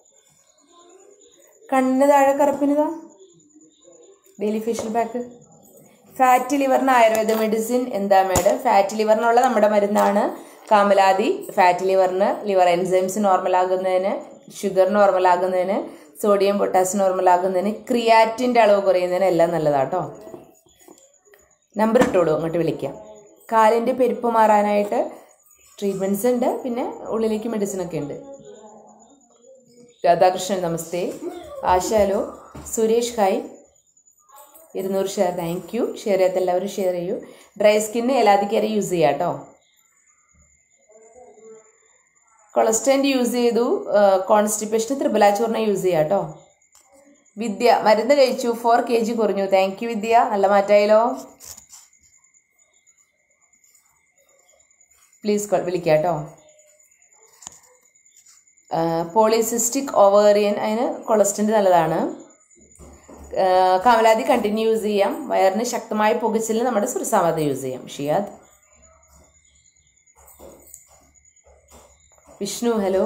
കണ്ണിന് താഴെ കറുപ്പിനിതാ ഡെയിലി ഫേഷ്യൽ പാക്ക് ഫാറ്റ് ലിവറിന് ആയുർവേദ മെഡിസിൻ എന്താ മേഡം ഫാറ്റ് ലിവറിനുള്ള നമ്മുടെ മരുന്നാണ് കാമലാതി ഫാറ്റ് ലിവറിന് ലിവർ എൻസൈംസ് നോർമലാകുന്നതിന് ഷുഗർ നോർമലാകുന്നതിന് സോഡിയം പൊട്ടാസ്യം നോർമലാകുന്നതിന് ക്രിയാറ്റിൻ്റെ അളവ് കുറയുന്നതിന് എല്ലാം നല്ലതാട്ടോ നമ്പർ ഇട്ടോളൂ അങ്ങോട്ട് വിളിക്കാം കാലിൻ്റെ പെരുപ്പ് മാറാനായിട്ട് ട്രീറ്റ്മെൻറ്റ്സ് ഉണ്ട് പിന്നെ ഉള്ളിലേക്ക് മെഡിസിൻ ഒക്കെ ഉണ്ട് രാധാകൃഷ്ണൻ നമസ്തേ ആശ ഹലോ സുരേഷ് ഹായ് ഇരുന്നൂറ് ഷെയർ താങ്ക് യു ഷെയർ ചെയ്യാത്ത എല്ലാവരും ഷെയർ ചെയ്യൂ ഡ്രൈ സ്കിന്ന് എല്ലാതിക്കേറെ യൂസ് ചെയ്യാം കേട്ടോ കൊളസ്റ്റൻറ്റ് യൂസ് ചെയ്തു കോൺസ്റ്റിപ്പേഷന് ത്രിബലാച്ചൂർണ യൂസ് ചെയ്യാം കേട്ടോ വിദ്യ മരുന്ന് കഴിച്ചു ഫോർ കെ ജി കുറഞ്ഞു താങ്ക് യു വിദ്യ നല്ല മാറ്റായാലോ പ്ലീസ് വിളിക്കാം കേട്ടോ പോളിസിസ്റ്റിക് ഓവേറിയൻ അതിന് കൊളസ്ട്രോൾ നല്ലതാണ് കാമലാതി കണ്ടിന്യൂ യൂസ് ചെയ്യാം വയറിന് ശക്തമായ പുകച്ചിൽ നമ്മുടെ സുരസാമത യൂസ് ചെയ്യാം ഷിയാദ് വിഷ്ണു ഹലോ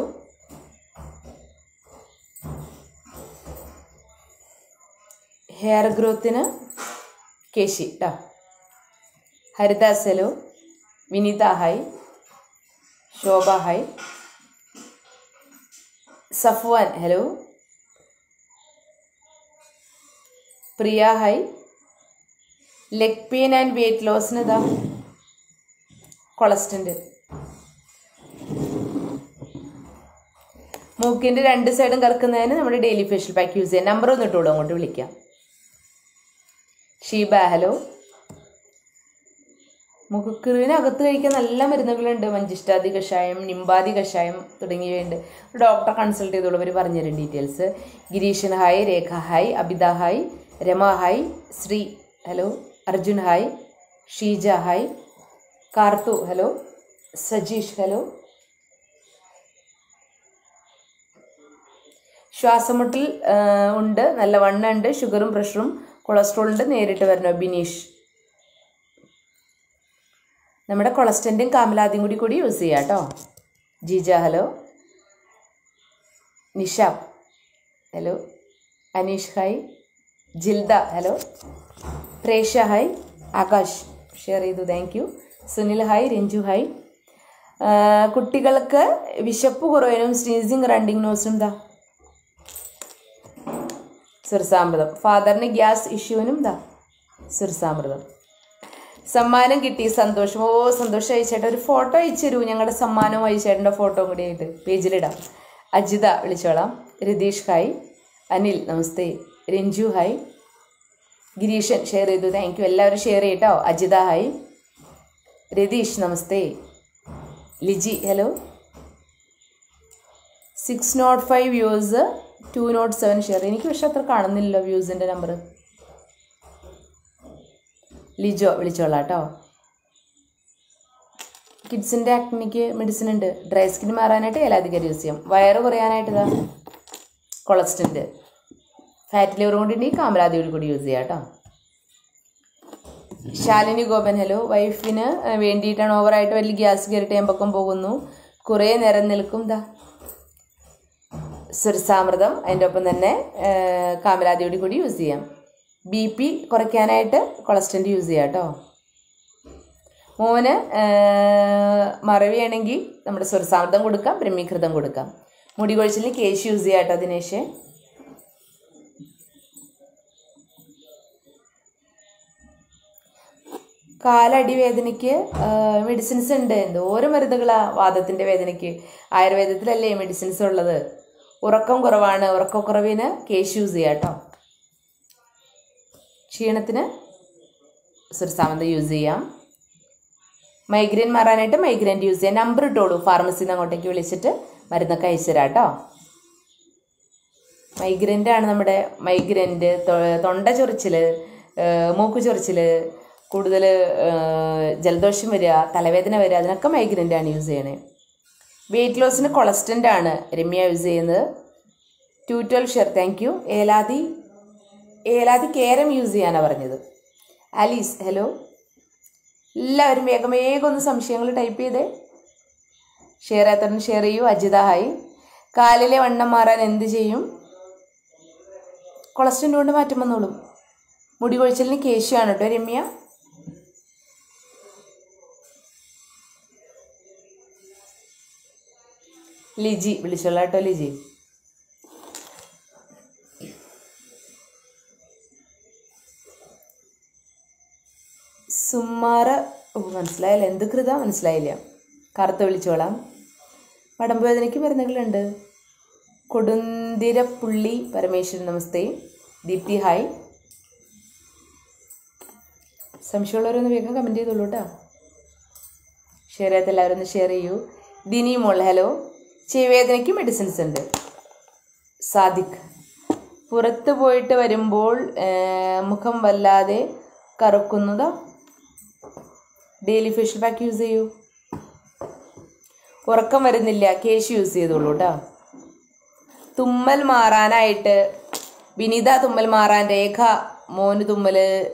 ഹെയർ ഗ്രോത്തിന് കേശി ട്ടാ Haridas hello Vineetha hi Shobha hi Safwan hello Priya hi leg pain and weight ലോസിന് ഇതാ കൊളസ്റ്റിൻ്റെ മൂക്കിൻ്റെ രണ്ട് സൈഡും കറക്കുന്നതിന് നമ്മുടെ ഡെയിലി ഫേഷ്യൽ പാക്ക് യൂസ് ചെയ്യാം നമ്പർ ഒന്ന് ഇട്ടോളൂ അങ്ങോട്ട് വിളിക്കാം ഷീബ ഹലോ മുഖക്കുരുവിനകത്ത് കഴിക്കാൻ നല്ല മരുന്നുകളുണ്ട് മഞ്ചിഷ്ടാദി കഷായം നിമ്പാദി കഷായം തുടങ്ങിയവയുണ്ട് ഡോക്ടറെ കൺസൾട്ട് ചെയ്തോളൂ അവർ പറഞ്ഞുതരും details Gireeshan hi Rekha hi Abitha hi Rama hi Sree hello Arjun hi Sheeja hi Karthu hello Sajeesh hello ശ്വാസമുട്ടൽ ആ, ഉണ്ട് നല്ല വണ്ണ ഉണ്ട് ഷുഗറും പ്രഷറും കൊളസ്ട്രോളും ഉണ്ട് നേരിട്ട് വരണോ ബിനീഷ് നമ്മുടെ കൊളസ്ട്രൻറ്റും കാമലാദിയും കൂടി കൂടി യൂസ് ചെയ്യാം കേട്ടോ Jeeja hello Nishab hello Aneesh hi Jilda hello Presha hi Akash share ചെയ്തു thank you Sunil hi Ranju hi ആ, കുട്ടികൾക്ക് വിശപ്പ് കുറവിനും സ്നീസിങ് റണ്ണിങ് നോസിനും ദാ സുരസാമൃതം ഫാദറിന് ഗ്യാസ് ഇഷ്യൂവിനും ദാ സുരസാമൃതം സമ്മാനം കിട്ടി സന്തോഷം ഓ സന്തോഷം അയച്ചേട്ടാ ഒരു ഫോട്ടോ അയച്ചു തരൂ ഞങ്ങളുടെ സമ്മാനവും അയച്ചേട്ടൻ്റെ ഫോട്ടോ കൂടി ആയിട്ട് പേജിലിടാം അജിത വിളിച്ചോളാം രതീഷ് ഹായ് അനിൽ നമസ്തേ രഞ്ജു ഹായ് ഗിരീഷൻ ഷെയർ ചെയ്തു താങ്ക് യു എല്ലാവരും ഷെയർ ചെയ്യട്ടോ അജിത ഹായ് രതീഷ് നമസ്തേ Liji hello six naught five views two naught seven share എനിക്ക് പക്ഷെ അത്ര കാണുന്നില്ലല്ലോ വ്യൂസിൻ്റെ നമ്പർ ലിജോ വിളിച്ചോളാം കേട്ടോ കിഡ്സിൻ്റെ ആക്നിക്ക് മെഡിസിൻ ഉണ്ട് ഡ്രൈ സ്കിൻ മാറാനായിട്ട് ഏലാധികം യൂസ് ചെയ്യാം വയറ് കുറയാനായിട്ട് ഇതാ കൊളസ്റ്റിൻ്റെ ഫാറ്റ് ലിവർ കൊണ്ടുണ്ടെങ്കിൽ കാമരാദിയോട് കൂടി യൂസ് ചെയ്യാം കേട്ടോ ശാലിനി ഗോപൻ ഹലോ വൈഫിന് വേണ്ടിയിട്ടാണ് ഓവറായിട്ട് വലിയ ഗ്യാസ് കയറിയിട്ട് എമ്പക്കം പോകുന്നു കുറേ നേരം നിൽക്കും ദാ സുരസാമൃതം അതിൻ്റെ ഒപ്പം തന്നെ കാമരാദിയോട് കൂടി യൂസ് ചെയ്യാം ബി പി കുറയ്ക്കാനായിട്ട് കൊളസ്ട്രോൾ യൂസ് ചെയ്യാം കേട്ടോ മോന് മറവിയാണെങ്കിൽ നമ്മുടെ സുരസാമൃതം കൊടുക്കാം ബ്രഹ്മീകൃതം കൊടുക്കാം മുടി കൊഴിച്ചിലിന് കേശ് യൂസ് ചെയ്യാം കേട്ടോ ദിനേശ് കാലടി വേദനയ്ക്ക് മെഡിസിൻസ് ഉണ്ട് എന്തോരം മരുന്നുകളാ വാദത്തിൻ്റെ വേദനയ്ക്ക് ആയുർവേദത്തിലല്ലേ മെഡിസിൻസ് ഉള്ളത് ഉറക്കം കുറവാണ് ഉറക്കക്കുറവിന് കേശ് യൂസ് ചെയ്യാം കേട്ടോ ക്ഷീണത്തിന് സുരസാമന്ത യൂസ് ചെയ്യാം മൈഗ്രെയിൻ മാറാനായിട്ട് മൈഗ്രെയിൻ യൂസ് ചെയ്യാം നമ്പർ ഇട്ടോളൂ ഫാർമസിയിൽ നിന്ന് അങ്ങോട്ടേക്ക് വിളിച്ചിട്ട് മരുന്നൊക്കെ അയച്ചു തരാം കേട്ടോ മൈഗ്രൻ്റ് ആണ് നമ്മുടെ മൈഗ്രൻ്റ് തൊണ്ട ചൊറിച്ചിൽ മൂക്ക് ചൊറിച്ചിൽ കൂടുതൽ ജലദോഷം വരിക തലവേദന വരിക അതിനൊക്കെ മൈഗ്രൻ്റ് ആണ് യൂസ് ചെയ്യണേ വെയിറ്റ് ലോസിന് കൊളസ്റ്റൻ്റ് ആണ് രമ്യ യൂസ് ചെയ്യുന്നത് two twelve share thank you ഏലാതി ഏലാതി കേരം യൂസ് ചെയ്യാനാണ് പറഞ്ഞത് ആലീസ് ഹലോ എല്ലാവരും വേഗം വേഗം ഒന്ന് സംശയങ്ങൾ ടൈപ്പ് ചെയ്തേ ഷെയർ ചെയ്യാത്തവരും ഷെയർ ചെയ്യൂ അജിത ഹായ് കാലിലെ വണ്ണം മാറാൻ എന്ത് ചെയ്യും കൊളസ്ട്രോൾ കൊണ്ട് മാറ്റം വന്നോളും മുടി കൊഴിച്ചലിന് കേശുവാണ് കേട്ടോ രമ്യ ലിജി വിളിച്ചോളാം കേട്ടോ ലിജി സുമാറ ഓ മനസ്സിലായില്ല എന്ത് കൃത മനസ്സിലായില്ല കറുത്ത വിളിച്ചോളാം വടമ്പ് വേദനയ്ക്ക് മരുന്നുകളുണ്ട് കൊടുന്തിരപ്പുള്ളി പരമേശ്വരൻ നമസ്തേ ദീപ്തി ഹായ് സംശയമുള്ളവരൊന്ന് വേഗം കമൻറ്റ് ചെയ്തോളൂ കേട്ടോ ഷെയർ ചെയ്യാത്ത എല്ലാവരും ഒന്ന് ഷെയർ ചെയ്യൂ ദിനി മോൾ ഹലോ ചെവിവേദനയ്ക്ക് മെഡിസിൻസ് ഉണ്ട് സാദിഖ് പുറത്ത് പോയിട്ട് വരുമ്പോൾ ഏർ, മുഖം വല്ലാതെ കറുക്കുന്നതാ ഡെയിലി ഫേഷ്യൽ പാക്ക് യൂസ് ചെയ്യൂ ഉറക്കം വരുന്നില്ല കേശ് യൂസ് ചെയ്തോളൂ കേട്ടോ തുമ്മൽ മാറാനായിട്ട് വിനീത തുമ്മൽ മാറാൻ രേഖ മോന് തുമ്മൽ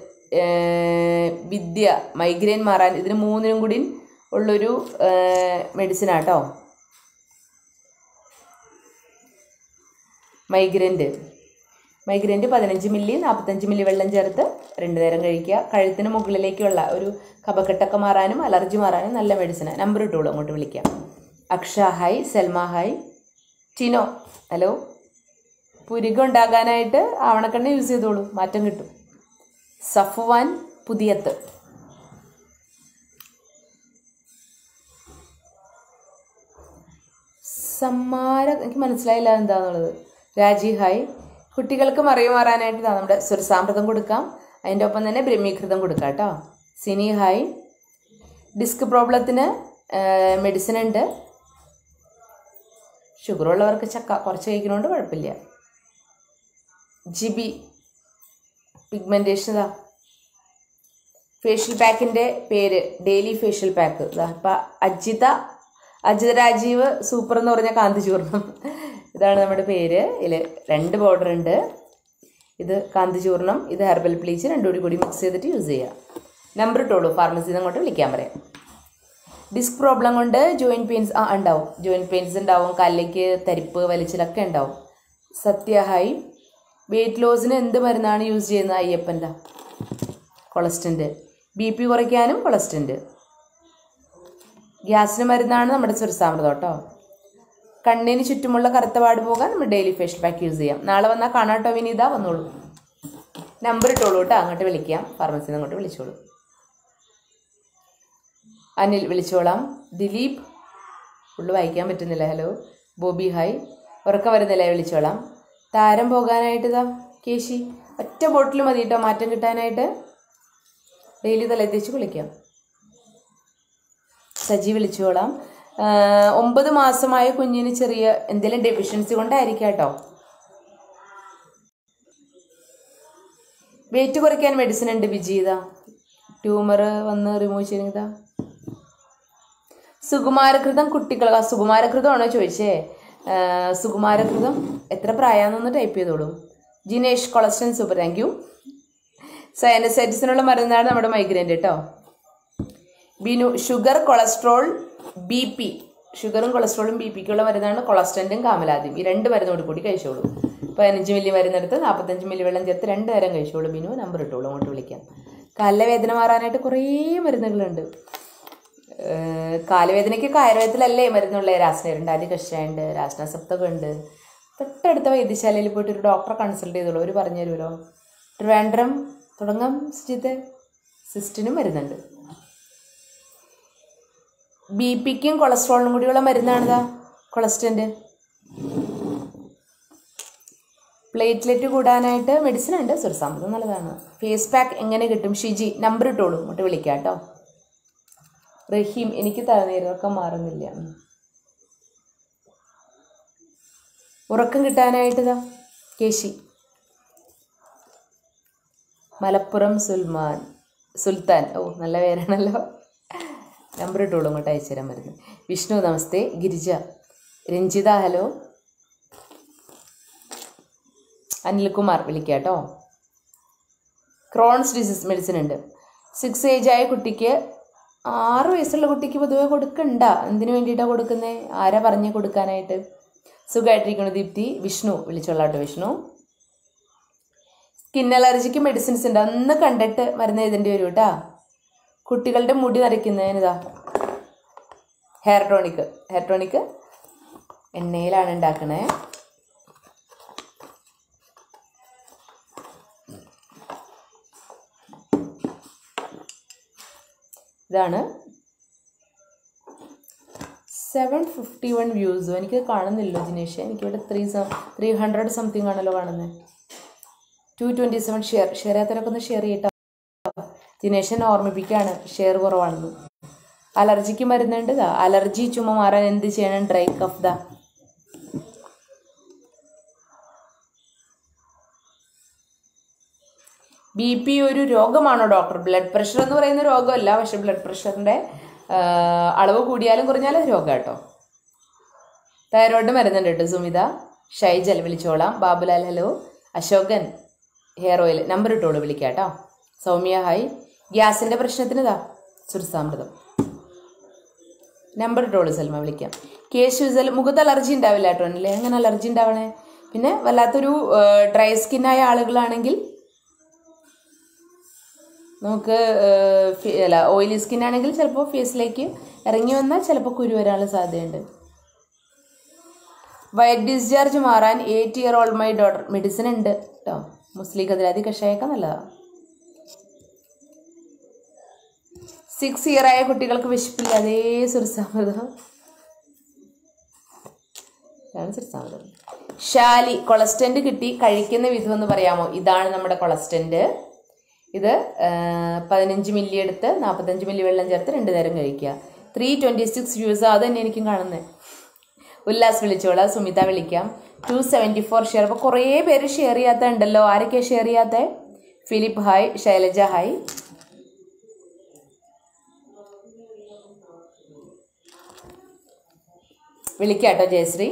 വിദ്യ മൈഗ്രെയിൻ മാറാൻ ഇതിന് മൂന്നിനും കൂടി ഉള്ളൊരു മെഡിസിനാട്ടോ മൈഗ്രൻ്റ് മൈഗ്രൻ്റ് പതിനഞ്ച് മില്ലി നാൽപ്പത്തഞ്ച് മില്ലി വെള്ളം ചേർത്ത് രണ്ട് നേരം കഴിക്കുക കഴുത്തിന് മുകളിലേക്കുള്ള ഒരു കഫക്കെട്ടൊക്കെ മാറാനും അലർജി മാറാനും നല്ല മെഡിസിനാണ് നമ്പർ ഇട്ടോളൂ അങ്ങോട്ട് വിളിക്കാം Aksha hi Salma hi Tino hello പുരികം ഉണ്ടാകാനായിട്ട് ആവണക്കെണ്ണ യൂസ് ചെയ്തോളൂ മാറ്റം കിട്ടും സഫുവാൻ പുതിയത്ത് സമ്മാര എനിക്ക് മനസ്സിലായില്ല എന്താന്നുള്ളത് രാജി ഹായ് കുട്ടികൾക്ക് മറിയ മാറാനായിട്ട് ദാ നമ്മുടെ സുരസാമൃതം കൊടുക്കാം അതിൻ്റെ ഒപ്പം തന്നെ ബ്രഹ്മീകൃതം കൊടുക്കാം കേട്ടോ സിനി ഹായ് ഡിസ്ക് പ്രോബ്ലത്തിന് മെഡിസിൻ ഉണ്ട് ഷുഗർ ഉള്ളവർക്ക് ചക്ക കുറച്ച് കഴിക്കുന്നതുകൊണ്ട് കുഴപ്പമില്ല ജിബി പിഗ്മെൻറ്റേഷൻ ഇതാ ഫേഷ്യൽ പാക്കിൻ്റെ പേര് ഡെയിലി ഫേഷ്യൽ പാക്ക് ഇതാ ഇപ്പം അജിത അജിത രാജീവ് സൂപ്പർ എന്ന് പറഞ്ഞ കാന്തി ചൂർണം ഇതാണ് നമ്മുടെ പേര് ഇതിൽ രണ്ട് പൗഡർ ഉണ്ട് ഇത് കാന്തി ചൂർണം ഇത് ഹെർബൽ ബ്ലീച്ച് രണ്ടും കൂടി കൂടി മിക്സ് ചെയ്തിട്ട് യൂസ് ചെയ്യുക നമ്പർ ഇട്ടോളൂ ഫാർമസിയിൽ നിന്ന് അങ്ങോട്ട് വിളിക്കാൻ പറയാം ഡിസ്ക് പ്രോബ്ലം കൊണ്ട് ജോയിൻറ്റ് പെയിൻസ് ആ ഉണ്ടാവും ജോയിൻറ്റ് പെയിൻസ് ഉണ്ടാവും കല്ലേക്ക് തരിപ്പ് വലിച്ചിലൊക്കെ ഉണ്ടാവും സത്യ ഹായ് വെയിറ്റ് ലോസിന് എന്ത് മരുന്നാണ് യൂസ് ചെയ്യുന്നത് അയ്യപ്പൻ്റെ കൊളസ്റ്റിൻ്റെ ബി പി കുറയ്ക്കാനും കൊളസ്റ്റിൻ്റെ ഗ്യാസിന് മരുന്നാണ് നമ്മുടെ സുരസാമൃതം കേട്ടോ കണ്ണിന് ചുറ്റുമുള്ള കറുത്ത പാട് പോകാൻ നമ്മൾ ഡെയിലി ഫേഷ്യൽ പാക്ക് യൂസ് ചെയ്യാം നാളെ വന്നാൽ കാണാട്ടോ വിനീത വന്നോളൂ നമ്പർ ഇട്ടോളൂ കേട്ടോ അങ്ങോട്ട് വിളിക്കാം ഫാർമസിയിൽ നിന്ന് അങ്ങോട്ട് വിളിച്ചോളൂ അനിൽ വിളിച്ചോളാം ദിലീപ് ഉള്ളു വായിക്കാൻ പറ്റുന്നില്ല ഹലോ ബോബി ഹായ് ഉറക്കം വരുന്നില്ല വിളിച്ചോളാം താരം പോകാനായിട്ട് ഇതാ കേശി ഒറ്റ ബോട്ടിൽ മതി കേട്ടോ മാറ്റം കിട്ടാനായിട്ട് ഡെയിലി തലേ തേച്ച് കുളിക്കാം സജി വിളിച്ചോളാം ആ, ഒമ്പത് മാസമായ കുഞ്ഞിന് ചെറിയ എന്തെങ്കിലും ഡെഫിഷ്യൻസി കൊണ്ടായിരിക്കാം കേട്ടോ വെയിറ്റ് കുറയ്ക്കാൻ മെഡിസിൻ ഉണ്ട് വിജീത ട്യൂമർ വന്ന് റിമൂവ് ചെയ്യുന്നതാ സുകുമാരകൃതം കുട്ടികൾ ആ, സുകുമാരകൃതമാണോ ചോദിച്ചേ ആ, സുകുമാരകൃതം എത്ര പ്രായമാണെന്നൊന്ന് ടൈപ്പ് ചെയ്തോളൂ Jinesh cholesterol super thank you സൈനസൈറ്റിസിനുള്ള മരുന്നാണ് നമ്മുടെ മൈഗ്രൈൻ കേട്ടോ Binu sugar cholesterol B P ഷുഗറും കൊളസ്ട്രോളും ബി പിക്കുള്ള മരുന്നാണ് കൊളസ്ട്രൻറ്റും കാമലാദ്യം ഈ രണ്ട് മരുന്നോട് കൂടി കഴിച്ചോളൂ പതിനഞ്ച് മില്ലി മരുന്നെടുത്ത് നാൽപ്പത്തഞ്ച് മില്ലി വെള്ളം ചേർത്ത് രണ്ട് നേരം കഴിച്ചോളൂ ബിനു നമ്പർ ഇട്ടോളൂ അങ്ങോട്ട് വിളിക്കാം കാലിലെ വേദന മാറാനായിട്ട് കുറേ മരുന്നുകളുണ്ട് ഏഹ് കാലുവേദനയ്ക്ക് ആയുർവേദത്തിലല്ലേ മരുന്നുള്ളത് രാസനരുണ്ടാലി കഷായുണ്ട് രാസനസപ്തകം ഉണ്ട് തൊട്ടടുത്ത വൈദ്യശാലയിൽ പോയിട്ട് ഒരു ഡോക്ടറെ കൺസൾട്ട് ചെയ്തോളൂ അവർ പറഞ്ഞു തരുമല്ലോ ട്രിവാൻഡ്രം തുടങ്ങാം സുജിത്തെ സിസ്റ്റിനും മരുന്നുണ്ട് ബി പിക്കും കൊളസ്ട്രോളിനും കൂടിയുള്ള മരുന്നാണിതാ കൊളസ്ട്രൻറ്റ് പ്ലേറ്റ്ലെറ്റ് കൂടാനായിട്ട് മെഡിസിൻ ഉണ്ട് സുരസാമൃതം നല്ലതാണ് ഫേസ് പാക്ക് എങ്ങനെ കിട്ടും ഷിജി നമ്പർ ഇട്ടോളൂ ഇങ്ങോട്ട് വിളിക്കാം കേട്ടോ റഹീം എനിക്ക് തലനീരൊക്കെ മാറുന്നില്ല ഉം. ഉറക്കം കിട്ടാനായിട്ട് ഇതാ കേശി മലപ്പുറം സുൽമാൻ സുൽത്താൻ ഓ നല്ല പേരാണല്ലോ നമ്പർ ഇട്ടോളൂ ഇങ്ങോട്ട് അയച്ചു തരാൻ മരുന്ന് വിഷ്ണു നമസ്തേ ഗിരിജ രഞ്ജിത ഹലോ അനിൽകുമാർ വിളിക്കാം കേട്ടോ ക്രോൺസ് ഡിസീസ് മെഡിസിൻ ഉണ്ട് സിക്സ് ഏജ് ആയ കുട്ടിക്ക് ആറ് വയസ്സുള്ള കുട്ടിക്ക് പൊതുവെ കൊടുക്കണ്ട എന്തിനു വേണ്ടിയിട്ടാണ് കൊടുക്കുന്നത് ആരാ പറഞ്ഞു കൊടുക്കാനായിട്ട് സുഖമായിട്ടിരിക്കുന്നു ദീപ്തി വിഷ്ണു വിളിച്ചോളാട്ടോ വിഷ്ണു സ്കിൻ അലർജിക്ക് മെഡിസിൻസ് ഉണ്ട് അന്ന് കണ്ടിട്ട് മരുന്ന് എഴുതേണ്ടി വരും കേട്ടാ കുട്ടികളുടെ മുടി നരയ്ക്കുന്നതിനിതാ ഹെയർ ടോണിക്ക് ഹെയർ ടോണിക്ക് എണ്ണയിലാണ് ഉണ്ടാക്കണേ ഇതാണ് സെവൻ ഫിഫ്റ്റി വൺ വ്യൂസ് എനിക്ക് കാണുന്നില്ലോ ജിനേഷ് എനിക്കിവിടെ ത്രീ ത്രീ ഹൺഡ്രഡ് സംതിങ് ആണല്ലോ കാണുന്നത് two twenty seven share share ചെയ്യാത്തവരൊക്കെ ഒന്ന് ഷെയർ ചെയ്യട്ടോ ജിനേഷൻ ഓർമ്മിപ്പിക്കുകയാണ് ഷെയർ കുറവാണെന്ന് അലർജിക്ക് മരുന്നുണ്ട് ദാ അലർജി ചുമ മാറാൻ എന്ത് ചെയ്യണം ഡ്രൈ കഫ് ദാ ബി പി ഒരു രോഗമാണോ ഡോക്ടർ ബ്ലഡ് പ്രഷർ എന്ന് പറയുന്ന രോഗമല്ല പക്ഷെ ബ്ലഡ് പ്രഷറിൻ്റെ അളവ് കൂടിയാലും കുറഞ്ഞാലും അത് രോഗം കേട്ടോ തൈറോയിഡ് മരുന്നുണ്ട് കേട്ടോ സുമിത ഷൈജൽ വിളിച്ചോളാം Babulal hello Ashokan hair oil number ഇട്ടോളൂ വിളിക്കാം കേട്ടോ സൗമ്യ ഹായ് ഗ്യാസിൻ്റെ പ്രശ്നത്തിന് ഇതാ സുരസാമൃതം നമ്പർ ഇട്ടോളൂ സൽമ വിളിക്കാം കേസ് യൂസൽ മുഖത്ത് അലർജി ഉണ്ടാവില്ല കേട്ടോ അല്ലേ അങ്ങനെ അലർജി ഉണ്ടാവണേ പിന്നെ വല്ലാത്തൊരു ഡ്രൈ സ്കിന്നായ ആളുകളാണെങ്കിൽ നമുക്ക് ഏഹ്, ഫി- അല്ല ഓയിലി സ്കിൻ ആണെങ്കിൽ ചിലപ്പോൾ ഫേസിലേക്ക് ഇറങ്ങി വന്നാൽ ചിലപ്പോൾ കുരു വരാനുള്ള സാധ്യതയുണ്ട് വൈറ്റ് ഡിസ്ചാർജ് മാറാൻ eight year old my daughter medicine ഉണ്ട് കേട്ടോ മുസ്ലിം കതിരാതി കഷായൊക്കെ നല്ലതാണ് സിക്സ് ഇയർ ആയ കുട്ടികൾക്ക് വിശപ്പില്ല അതേ സുരസാമൃതം ഇതാണ് സുരസാമൃതം ഷാലി കൊളസ്റ്റന്റ് കിട്ടി കഴിക്കുന്ന വിധം എന്ന് പറയാമോ ഇതാണ് നമ്മുടെ കൊളസ്റ്റന്റ് ഇത് ആ, പതിനഞ്ച് മില്ലി എടുത്ത് നാൽപ്പത്തഞ്ച് മില്ലി വെള്ളം ചേർത്ത് രണ്ട് നേരം കഴിക്കുക ത്രീ ട്വൻറ്റി സിക്സ് വ്യൂസ് അത് തന്നെ എനിക്കും കാണുന്നത് ഉല്ലാസ് വിളിച്ചോളാം സുമിത വിളിക്കാം ടു സെവൻറ്റി ഫോർ ഷെയർ അപ്പോൾ കുറേ പേര് ഷെയർ ചെയ്യാത്ത ഉണ്ടല്ലോ ആരൊക്കെയാണ് ഷെയർ ചെയ്യാത്ത ഫിലിപ്പ് ഹായ് ശൈലജ ഹായ് വിളിക്കാട്ടോ ജയശ്രീ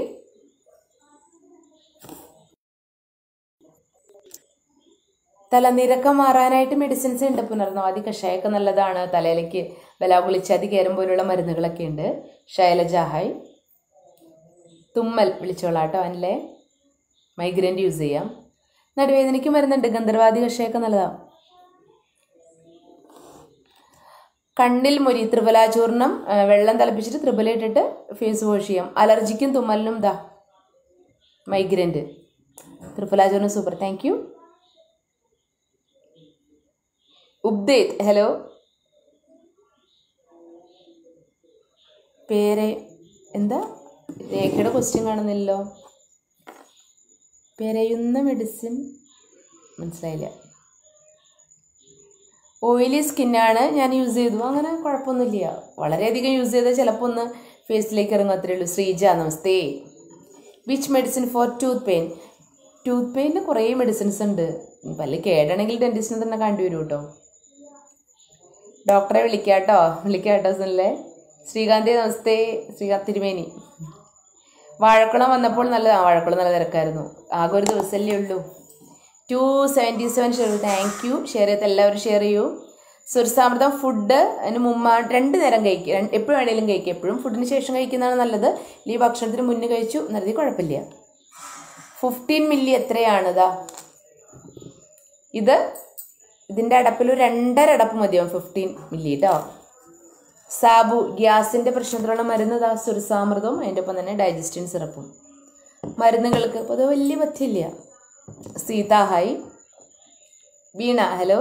തലനിരക്കം മാറാനായിട്ട് മെഡിസിൻസ് ഉണ്ട് പുനർനവാദി കഷായമൊക്കെ നല്ലതാണ് തലയിലേക്ക് വില കുളിച്ചാതി കയറും പോലുള്ള മരുന്നുകളൊക്കെ ഉണ്ട് ശൈലജ ഹായ് തുമ്മൽ വിളിച്ചോളാട്ടോ അല്ലേ മൈഗ്രൈൻ യൂസ് ചെയ്യാം നടുവേദനയ്ക്ക് മരുന്നുണ്ട് ഗന്ധർവാദി കഷായമൊക്കെ നല്ലതാണ് കണ്ണിൽ മുരി ത്രിഫലാചൂർണം ആ, വെള്ളം തിളപ്പിച്ചിട്ട് ത്രിഫല ഇട്ടിട്ട് ഫേസ് വാഷ് ചെയ്യാം അലർജിക്കും തുമ്മലിനും ദാ മൈഗ്രൈൻറ്റ് ത്രിഫലാചൂർണം super thank you Ubaid hello പേര് എന്താ രേഖയുടെ ക്വസ്റ്റ്യൻ കാണുന്നില്ലല്ലോ പെരയുന്ന മെഡിസിൻ മനസ്സിലായില്ല ഓയിലി സ്കിന്നാണ് ഞാൻ യൂസ് ചെയ്തു അങ്ങനെ കുഴപ്പമൊന്നുമില്ല വളരെയധികം യൂസ് ചെയ്താൽ ചിലപ്പോൾ ഒന്ന് ഫേസിലേക്ക് ഇറങ്ങും അത്രേ ഉള്ളൂ ശ്രീജ നമസ്തേ which medicine for tooth pain tooth പെയിന് കുറേ മെഡിസിൻസ് ഉണ്ട് പല്ല് കേടാണെങ്കിൽ ഡെൻറ്റിസ്റ്റിനെ തന്നെ കണ്ടുവരും കേട്ടോ ഡോക്ടറെ വിളിക്കാം കേട്ടോ വിളിക്കാം കേട്ടോ സുനിലെ ശ്രീകാന്തി നമസ്തേ ശ്രീകാന്ത് തിരുമേനി വാഴക്കുളം വന്നപ്പോൾ നല്ല ആ വാഴക്കുളം നല്ല തിരക്കായിരുന്നു ആകെ ഒരു ദിവസമല്ലേ ഉള്ളൂ two seventy seven share thank you share ചെയ്ത് എല്ലാവരും ഷെയർ ചെയ്യൂ സുരസാമൃതം ഫുഡ് അതിന് മുമ്പ് രണ്ട് നേരം കഴിക്കുക എപ്പോഴും വേണേലും കഴിക്കുക എപ്പോഴും ഫുഡിന് ശേഷം കഴിക്കുന്നതാണ് നല്ലത് ഈ ഭക്ഷണത്തിന് മുന്നേ കഴിച്ചു എന്നതി കുഴപ്പമില്ല ഫിഫ്റ്റീൻ മില്ലി എത്രയാണ് ഇതാ ഇത് ഇതിൻ്റെ അടപ്പിൽ ഒരു രണ്ടര അടപ്പ് മതിയാവും ഫിഫ്റ്റീൻ മില്ലി കേട്ടോ സാബു ഗ്യാസിൻ്റെ പ്രശ്നത്തിലുള്ള മരുന്ന് ഇതാ സുരസാമൃതവും അതിൻ്റെ ഒപ്പം തന്നെ ഡൈജസ്റ്റിൻ സിറപ്പും മരുന്നുകൾക്ക് അപ്പോൾ അത് വലിയ പഥ്യമില്ല Seetha hi Veena hello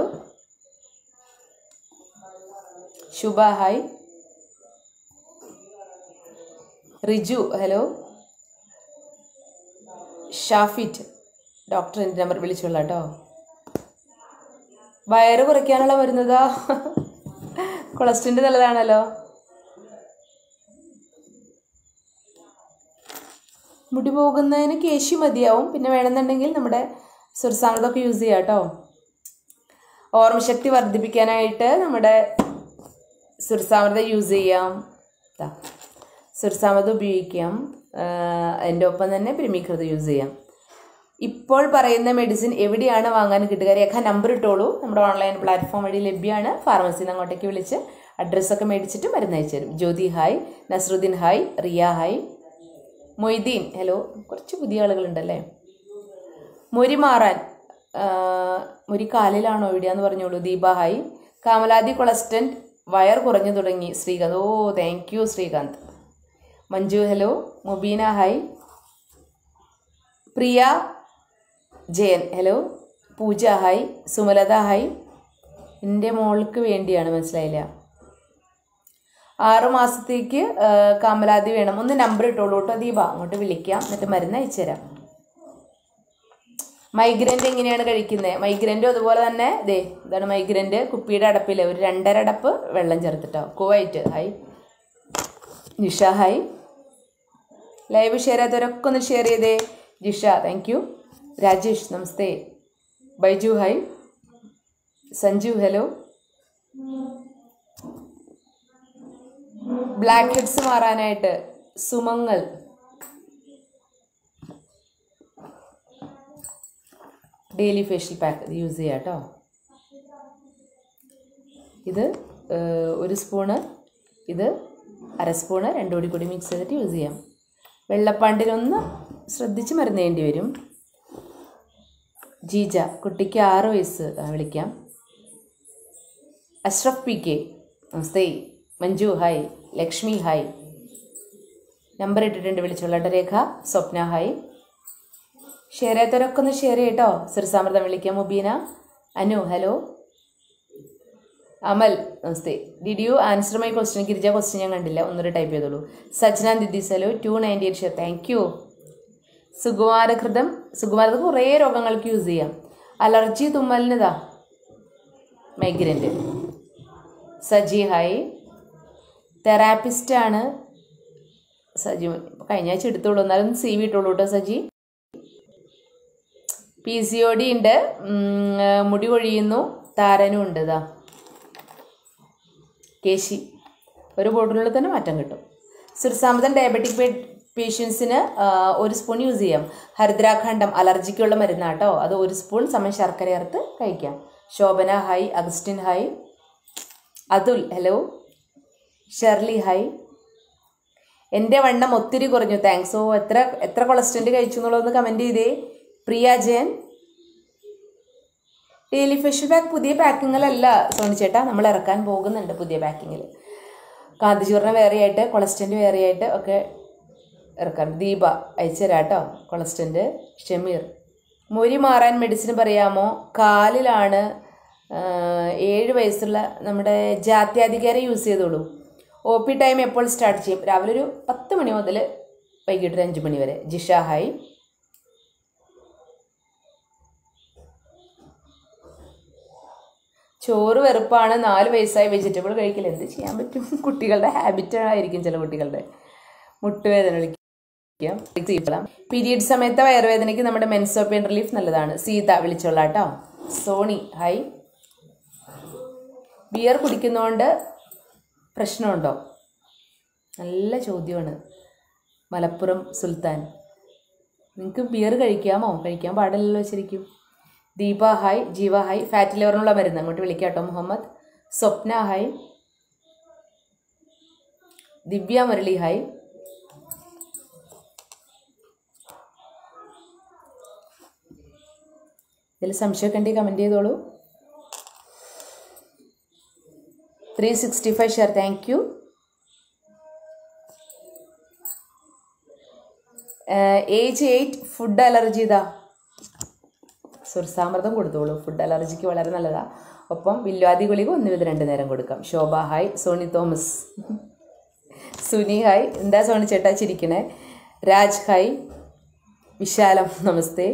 Shubha hi Riju hello ഷാഫിറ്റ് ഡോക്ടറിൻ്റെ നമ്പർ വിളിച്ചോളാം കേട്ടോ വയറ് കുറയ്ക്കാനുള്ള മരുന്നതാ കൊളസ്ട്രോളിൻ്റെ നല്ലതാണല്ലോ മുടി പോകുന്നതിന് കേശി മതിയാവും പിന്നെ വേണമെന്നുണ്ടെങ്കിൽ നമ്മുടെ സുരസാമൃതമൊക്കെ യൂസ് ചെയ്യാം കേട്ടോ ഓർമ്മശക്തി വർദ്ധിപ്പിക്കാനായിട്ട് നമ്മുടെ സുരസാമൃതം യൂസ് ചെയ്യാം ദാ, സുരസാമൃതം ഉപയോഗിക്കാം അതിൻ്റെ ഒപ്പം തന്നെ പിരിമീകൃതം യൂസ് ചെയ്യാം ഇപ്പോൾ പറയുന്ന മെഡിസിൻ എവിടെയാണ് വാങ്ങാൻ കിട്ടുക രേഖ നമ്പർ ഇട്ടോളൂ നമ്മുടെ ഓൺലൈൻ പ്ലാറ്റ്ഫോം വഴി ലഭ്യമാണ് ഫാർമസിയിൽ നിന്ന് അങ്ങോട്ടേക്ക് വിളിച്ച് അഡ്രസ്സൊക്കെ മേടിച്ചിട്ട് മരുന്ന് അയച്ചു തരും Jyothi hi Nasruddin hi Riya hi Moideen hello കുറച്ച് പുതിയ ആളുകളുണ്ടല്ലേ മുരി മാറാൻ ആ, മുരി കാലിലാണോ എവിടെയാന്ന് പറഞ്ഞോളൂ ദീപ ഹായ് കാമലാദി കൊളസ്റ്റന്റ് വയർ കുറഞ്ഞു തുടങ്ങി Sreekanth oh thank you Sreekanth Manju hello Mubeena hi Priya Jayan hello Pooja hi Sumalatha hi എൻ്റെ മോൾക്ക് വേണ്ടിയാണ് മനസ്സിലായില്ല ആറു മാസത്തേക്ക് ആ, കാമലാതി വേണം ഒന്ന് നമ്പർ ഇട്ടോളൂ കേട്ടോ ദീപ അങ്ങോട്ട് വിളിക്കാം എന്നിട്ട് മരുന്ന് അയച്ചു തരാം മൈഗ്രൻ്റ് എങ്ങനെയാണ് കഴിക്കുന്നത് മൈഗ്രൻ്റും അതുപോലെ തന്നെ ദേ ഇതാണ് മൈഗ്രൻ്റ് കുപ്പിയുടെ അടപ്പിൽ ഒരു രണ്ടര അടപ്പ് വെള്ളം ചേർത്തിട്ടോ Kuwait hi Nisha hi live share ചെയ്തവരൊക്കെ ഒന്ന് ഷെയർ ചെയ്തേ ജിഷ താങ്ക് യു രാജേഷ് നമസ്തേ Baiju hi Sanju hello blackheads മാറാനായിട്ട് സുമങ്ങൾ ഡെയിലി ഫേഷ്യൽ പാക്ക് ഇത് യൂസ് ചെയ്യാം കേട്ടോ ഇത് ഏഹ്, ഒരു സ്പൂണ് ഇത് അര സ്പൂണ് രണ്ടും കൂടി കൂടി മിക്സ് ചെയ്തിട്ട് യൂസ് ചെയ്യാം വെള്ളപ്പാണ്ടിലൊന്ന് ശ്രദ്ധിച്ച് മരുന്നേണ്ടി വരും ജീജ കുട്ടിക്ക് ആറ് വയസ്സ് ആ, വിളിക്കാം അഷ്റഫ് പി കെ നമസ്തേ Manju hi Lakshmi hi number ഇട്ടിട്ടുണ്ട് വിളിച്ചോളട്ടെ രേഖ സ്വപ്ന ഹായ് ഷെയർ ചെയ്യാത്തവരൊക്കെ ഒന്ന് ഷെയർ ചെയ്യട്ടോ സിർസാമൃതം വിളിക്കാം മുബീന അനു ഹലോ അമൽ നമസ്തേ did you answer my question Girija question ഞാൻ കണ്ടില്ല ഒന്നൊരു ടൈപ്പ് ചെയ്തോളൂ സജ്ന ദിദ്ദീസ് hello two ninety eight share thank you സുകുമാരഘൃതം സുകുമാരത് കുറേ രോഗങ്ങൾക്ക് യൂസ് ചെയ്യാം അലർജി തുമ്മലിനിതാ മൈഗ്രൻ്റ് സജി ഹായ് തെറാപ്പിസ്റ്റാണ് സജി കഴിഞ്ഞ ആഴ്ച എടുത്തോളൂ എന്നാലും സി വി ഇട്ടോളൂ കേട്ടോ Saji P C O D ഉണ്ട് ഉം, മുടി കൊഴിയുന്നു താരനും ഉണ്ട് ഇതാ കേശി ഒരു ബോട്ടിലുള്ള തന്നെ മാറ്റം കിട്ടും സിർസാമതൻ ഡയബറ്റിക് പേഷ്യൻസിന് ഒരു സ്പൂൺ യൂസ് ചെയ്യാം ഹരിദ്രാഖണ്ഡം അലർജിക്കുള്ള മരുന്നാട്ടോ അത് ഒരു സ്പൂൺ സമയം ശർക്കര ചേർത്ത് കഴിക്കാം Shobhana hi Augustine hi Athul hello Sherly hi എൻ്റെ വണ്ണം ഒത്തിരി കുറഞ്ഞു താങ്ക്സ് ഓ എത്ര എത്ര കൊളസ്ട്രോൾ കഴിച്ചു എന്നുള്ളതൊന്ന് കമൻറ്റ് ചെയ്തേ Priya Jayan daily fish pack പുതിയ പാക്കിങ്ങിലല്ല സോണി ചേട്ടാ നമ്മൾ ഇറക്കാൻ പോകുന്നുണ്ട് പുതിയ പാക്കിങ്ങിൽ കാന്തിചൂർണ വേറെ ആയിട്ട് കൊളസ്റ്റൻ്റ് വേറെ ആയിട്ട് ഒക്കെ ഇറക്കാം ദീപ അയച്ചുതരാം കേട്ടോ കൊളസ്റ്റൻ്റ് ഷമീർ മുരി മാറാൻ മെഡിസിൻ പറയാമോ കാലിലാണ് ആ, ഏഴ് വയസ്സുള്ള നമ്മുടെ ജാത്യാധികാരി യൂസ് ചെയ്തോളൂ ഒ പി ടൈം എപ്പോൾ സ്റ്റാർട്ട് ചെയ്യും രാവിലെ ഒരു പത്ത് മണി മുതൽ വൈകിട്ട് ഒരു അഞ്ച് മണി വരെ ജിഷ ഹായ് ചോറ് വെറുപ്പാണ് നാല് വയസ്സായി വെജിറ്റബിൾ കഴിക്കൽ എന്ത് ചെയ്യാൻ പറ്റും കുട്ടികളുടെ ഹാബിറ്റ് ആയിരിക്കും ചില കുട്ടികളുടെ മുട്ടുവേദന വിളിക്കാം പീരീഡ് സമയത്തെ വയറുവേദനയ്ക്ക് നമ്മുടെ മെൻസോപ്പിയൻ റിലീഫ് നല്ലതാണ് സീത വിളിച്ചോളാം കേട്ടോ സോണി ഹായ് ബിയർ കുടിക്കുന്നതുകൊണ്ട് പ്രശ്നമുണ്ടോ നല്ല ചോദ്യമാണ് മലപ്പുറം സുൽത്താൻ നിങ്ങൾക്ക് ബിയർ കഴിക്കാമോ കഴിക്കാൻ പാടില്ലല്ലോ ശരിക്കും Deepa hi Jeeva hi fat ലിവറിനുള്ള മരുന്ന് അങ്ങോട്ട് വിളിക്കാം കേട്ടോ മുഹമ്മദ് സ്വപ്ന ഹായ് ദിവ്യ മുരളി ഹായ് ഇതിൽ സംശയമൊക്കെ ഉണ്ടെങ്കിൽ കമൻറ്റ് ചെയ്തോളൂ three sixty five share thank you age eight food allergy ഇതാ സുർസാമൃതം കൊടുത്തോളൂ ഫുഡ് അലർജിക്ക് വളരെ നല്ലതാണ് ഒപ്പം വില്വാദി ഗുളിക ഒന്ന് വീതം രണ്ട് നേരം കൊടുക്കാം Shobha hi Soni Thomas Suni hi എന്താ സോണി ചേട്ടാ ചിരിക്കണേ രാജ് ഹായ് വിശാലം നമസ്തേ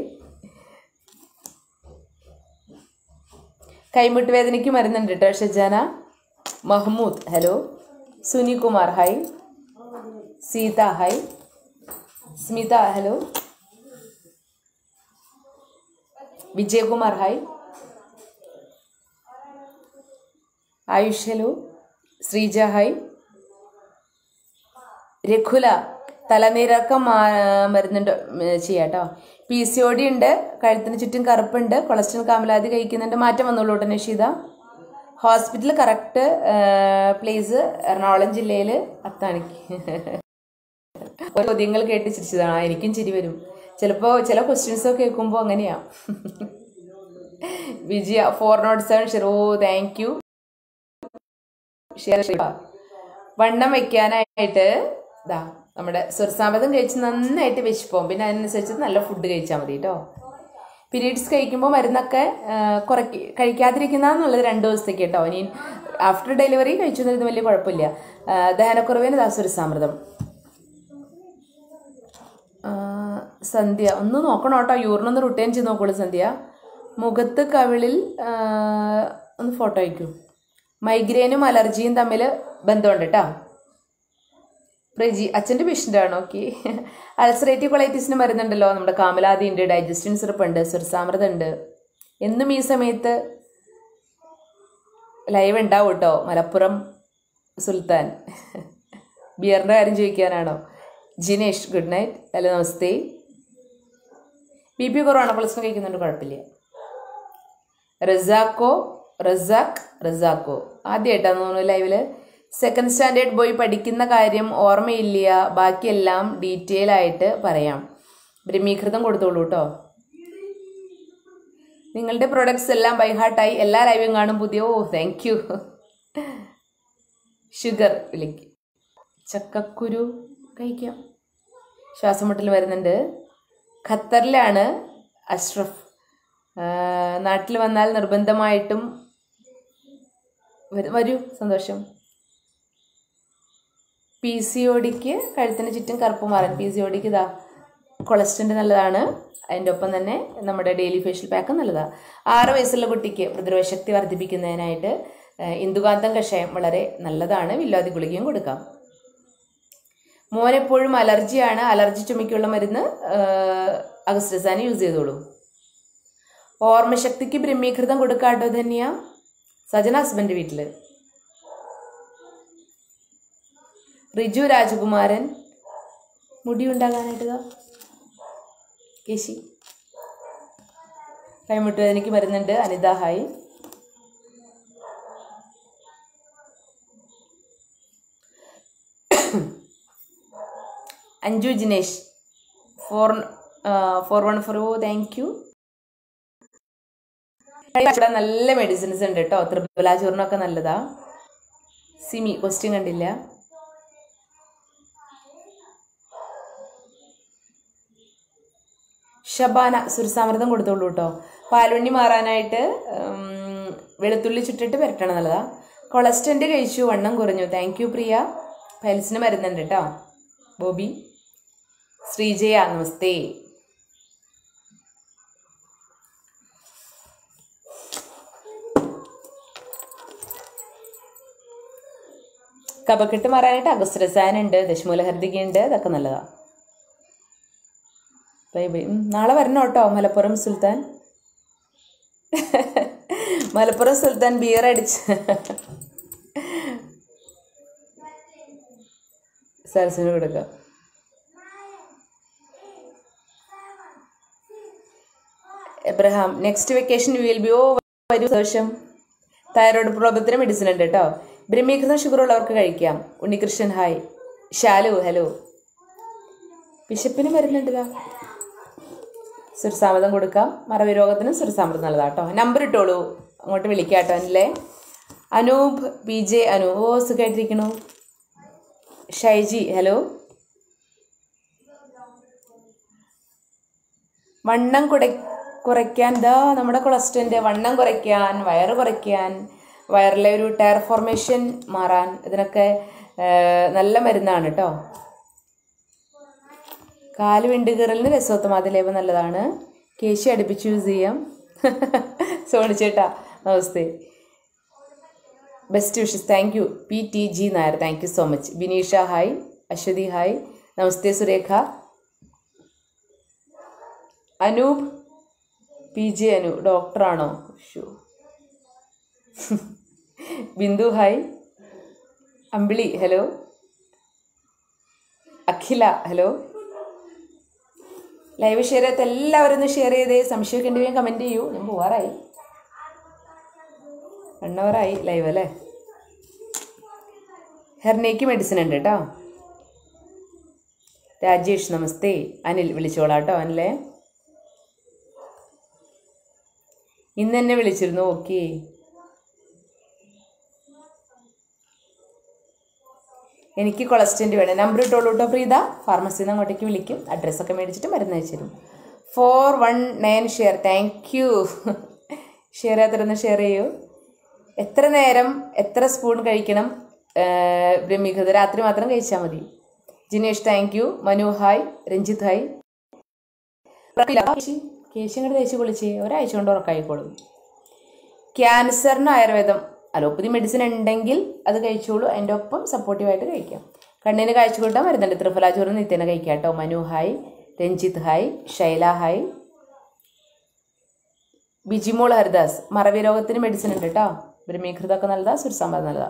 കൈമുട്ട് വേദനയ്ക്ക് മരുന്നുണ്ട് കേട്ടോ Shajana Mahmood hello Suni Kumar hi Seetha hi Smitha hello Vijayakumar hi Ayush hello Sreeja hi രഘുല തലനീരക്കം മാ- മരുന്നുണ്ട് ചെയ്യാം കേട്ടോ പി സി ഒ ഡി ഉണ്ട് കഴുത്തിന് ചുറ്റും കറുപ്പുണ്ട് കൊളസ്ട്രോൾ കാമലാതി കഴിക്കുന്നുണ്ട് മാറ്റം വന്നോളൂ കേട്ടോ Nasheetha hospital correct place Ernakulam ജില്ലയിൽ അത്താണിക്ക് ഓരോ ചോദ്യങ്ങൾ കേട്ട് ചിരിച്ചതാണ് ആ, എനിക്കും ചിരി വരും ചിലപ്പോൾ ചില ക്വസ്റ്റ്യൻസ് ഒക്കെ കേൾക്കുമ്പോൾ അങ്ങനെയാ Vijaya four naught seven share oh thank you share വണ്ണം വെക്കാനായിട്ട് ഇതാ നമ്മുടെ സ്വരസാമതം കഴിച്ച് നന്നായിട്ട് വിശപ്പോവും പിന്നെ അതിനനുസരിച്ച് നല്ല ഫുഡ് കഴിച്ചാൽ മതി കേട്ടോ പീരീഡ്സ് കഴിക്കുമ്പോൾ മരുന്നൊക്കെ കുറയ്ക്ക് കഴിക്കാതിരിക്കുന്നതെന്നുള്ളത് രണ്ട് ദിവസത്തേക്ക് കേട്ടോ ഇനി ആഫ്റ്റർ ഡെലിവറി കഴിച്ചു തരുന്നത് വലിയ കുഴപ്പമില്ല ആ, ദഹനക്കുറവിന് ദാ സ്വരസാമൃതം ആ, സന്ധ്യ ഒന്ന് നോക്കണം കേട്ടോ യൂറിനൊന്ന് റിട്ടേൺ ചെയ്ത് നോക്കോളൂ സന്ധ്യ മുഖത്ത് കവിളിൽ ആ, ഒന്ന് ഫോട്ടോ അയക്കൂ മൈഗ്രെയിനും അലർജിയും തമ്മിൽ ബന്ധമുണ്ട് കേട്ടോ പ്രജി അച്ഛൻ്റെ പേഷ്യൻ്റാണ് ഓക്കെ അൾസറേറ്റീവ് കൊളൈറ്റിസിന് മരുന്നുണ്ടല്ലോ നമ്മുടെ കാമലാതി ഉണ്ട് ഡൈജസ്റ്റിൻ സിറപ്പ് ഉണ്ട് സുരസാമൃതം ഉണ്ട് എന്നും ഈ സമയത്ത് ലൈവ് ഉണ്ടാവും കേട്ടോ മലപ്പുറം സുൽത്താൻ ബിയറിൻ്റെ കാര്യം ചോദിക്കാനാണോ ജിനേഷ് ഗുഡ് നൈറ്റ് ഹലോ നമസ്തേ ബി പി കുറവാണ് കൊളസ്ട്രോൾ കഴിക്കുന്നുണ്ട് കുഴപ്പമില്ല റസാക്കോ റസാഖ് റസാക്കോ ആദ്യമായിട്ടാന്ന് തോന്നുന്നു ലൈവില് സെക്കൻഡ് സ്റ്റാൻഡേർഡ് പോയി പഠിക്കുന്ന കാര്യം ഓർമ്മയില്ല ബാക്കിയെല്ലാം ഡീറ്റെയിൽ ആയിട്ട് പറയാം ബ്രഹ്മീകൃതം കൊടുത്തോളൂ കേട്ടോ നിങ്ങളുടെ പ്രൊഡക്ട്സ് എല്ലാം ബൈ ഹാർട്ടായി എല്ലാ ലൈവും കാണും പുതിയ ഓ താങ്ക് യു ഷുഗർ വിളിക്ക് ചക്കക്കുരു കഴിക്കാം ശ്വാസം മുട്ടൽ വരുന്നുണ്ട് ഖത്തറിലാണ് അഷ്റഫ് ആ, നാട്ടിൽ വന്നാൽ നിർബന്ധമായിട്ടും വരു- വരൂ സന്തോഷം പി സി ഒടിക്ക് കഴുത്തിന് ചുറ്റും കറുപ്പ് മാറാൻ പി സി ഒടിക്ക് ഇതാ കൊളസ്ട്രോളിൻ്റെ നല്ലതാണ് അതിൻ്റെ ഒപ്പം തന്നെ നമ്മുടെ ഡെയിലി ഫേഷ്യൽ പാക്ക് നല്ലതാണ് ആറ് വയസ്സുള്ള കുട്ടിക്ക് പ്രതിരോധ ശക്തി വർദ്ധിപ്പിക്കുന്നതിനായിട്ട് ആ, ഇന്ദുകാന്തം കഷായം വളരെ നല്ലതാണ് വില്ലാതി ഗുളികയും കൊടുക്കാം മോനെപ്പോഴും അലർജിയാണ് അലർജി ചുമയ്ക്കുള്ള മരുന്ന് അഗസ്റ്റിസാന് യൂസ് ചെയ്തോളൂ ഓർമ്മശക്തിക്ക് ബ്രഹ്മീകൃതം കൊടുക്കാട്ടോ ധന്യ സജന ഹസ്ബൻഡ് വീട്ടിൽ റിജു രാജകുമാരൻ മുടി ഉണ്ടാകാനായിട്ട് ദാ കേശി കൈമുട്ട് എനിക്ക് മരുന്നുണ്ട് Anitha hi Anju Jinesh four four one four oh thank you ഇവിടെ നല്ല മെഡിസിൻസ് ഉണ്ട് കേട്ടോ ത്രിപുലാചൂർണമൊക്കെ നല്ലതാ സിമി ക്വസ്റ്റ്യൻ കണ്ടില്ല ഷബാന സുരസാമൃതം കൊടുത്തോളൂ കേട്ടോ പാലുണ്ണി മാറാനായിട്ട് ഉം, വെളുത്തുള്ളി ചുട്ടിട്ട് പുരട്ടണം നല്ലതാ കൊളസ്ട്രോളിൻ്റെ കഴിച്ചു വണ്ണം കുറഞ്ഞു താങ്ക് യു പ്രിയ പൈൽസിന് മരുന്നുണ്ട് കേട്ടോ ബോബി ശ്രീജയ നമസ്തേ കപക്കെട്ട് മാറാനായിട്ട് അഗസ്രസാൻ ഉണ്ട് ദശമൂലഹർദിക ഉണ്ട് ഇതൊക്കെ നല്ലതാ ബൈ ബൈ ഉം, നാളെ വരണം കേട്ടോ മലപ്പുറം സുൽത്താൻ മലപ്പുറം സുൽത്താൻ ബിയർ അടിച്ച് സരസിന് കൊടുക്കാം Abraham next vacation will be oh വരൂ ദോഷം തൈറോയ്ഡ് പ്രോബ്ലത്തിന് മെഡിസിൻ ഉണ്ട് കേട്ടോ ബ്രഹ്മീകൃതം ഷുഗർ ഉള്ളവർക്ക് കഴിക്കാം ഉണ്ണികൃഷ്ണൻ ഹായ് ഷാലു ഹലോ ബിഷപ്പിന് മരുന്നുണ്ട് ഇതാ സുരസാമൃതം കൊടുക്കാം മറവി രോഗത്തിനും സുരസാമൃതം നല്ലതാ കേട്ടോ നമ്പർ ഇട്ടോളൂ അങ്ങോട്ട് വിളിക്കാം കേട്ടോ അല്ലേ Anoop P J Anu oh സുഖമായിട്ടിരിക്കണു ഷൈജി ഹലോ വണ്ണം കുട കുറയ്ക്കാൻ ദാ നമ്മുടെ കൊളസ്ട്രോളിൻ്റെ വണ്ണം കുറയ്ക്കാൻ വയറ് കുറയ്ക്കാൻ വയറിലെ ഒരു ടയർ ഫോർമേഷൻ മാറാൻ ഇതിനൊക്കെ ആ, നല്ല മരുന്നാണ് കേട്ടോ കാല് വിണ്ടുകീറലിന് രസോത്തമാതിലേപം നല്ലതാണ് കേശി അടുപ്പിച്ച് യൂസ് ചെയ്യാം സോണിച്ചേട്ടാ നമസ്തേ best wishes thank you P T G Nair thank you so much Bineesha hi Aswathy hi നമസ്തേ സുരേഖ അനൂപ് പി ജെ അനു ഡോക്ടറാണോ ഷു Bindu hi Ambili hello Akhila hello live share ചെയ്ത് എല്ലാവരും ഒന്ന് ഷെയർ ചെയ്തേ സംശയമൊക്കെ ഉണ്ടെങ്കിൽ കമൻറ്റ് ചെയ്യൂ ഞാൻ പോവാറായി വൺ ആയി ലൈവ് അല്ലേ ഹെർണയ്ക്ക് മെഡിസിൻ ഉണ്ട് കേട്ടോ രാജേഷ് നമസ്തേ അനിൽ വിളിച്ചോളാം കേട്ടോ അനിലേ ഇന്ന് എന്നെ വിളിച്ചിരുന്നു ഓക്കെ എനിക്ക് കൊളസ്റ്റൻ്റ് വേണം നമ്പർ ഇട്ടോളൂ കേട്ടോ പ്രീത ഫാർമസിയിൽ നിന്ന് അങ്ങോട്ടേക്ക് വിളിക്കും അഡ്രസ്സൊക്കെ മേടിച്ചിട്ട് മരുന്ന് അയച്ചു തരും four one nine share thank you share ചെയ്യാത്തരൊന്ന് ഷെയർ ചെയ്യൂ എത്ര നേരം എത്ര സ്പൂൺ കഴിക്കണം ബ്രഹ്മികൃത രാത്രി മാത്രം കഴിച്ചാൽ മതി Jinesh thank you Manu hi Ranjith hi കേശി കേശി അങ്ങോട്ട് തേച്ച് കുളിച്ച് ഒരാഴ്ച കൊണ്ട് ഉറക്കായിക്കോളും ക്യാൻസറിന് ആയുർവേദം അലോപ്പതി മെഡിസിൻ ഉണ്ടെങ്കിൽ അത് കഴിച്ചോളൂ അതിൻ്റെ ഒപ്പം സപ്പോർട്ടീവായിട്ട് കഴിക്കാം കണ്ണിന് കാഴ്ച കൂട്ടാൻ മരുന്നുണ്ട് ത്രിഫല ചോറ് നിത്യേന കഴിക്കാം കേട്ടോ Manu hi Ranjith hi Shaila hi Bijimol Haridas മറവി രോഗത്തിന് മെഡിസിൻ ഉണ്ട് കേട്ടോ ബ്രഹ്മീകൃതൊക്കെ നല്ലതാ സുരസാമ്പാർ നല്ലതാ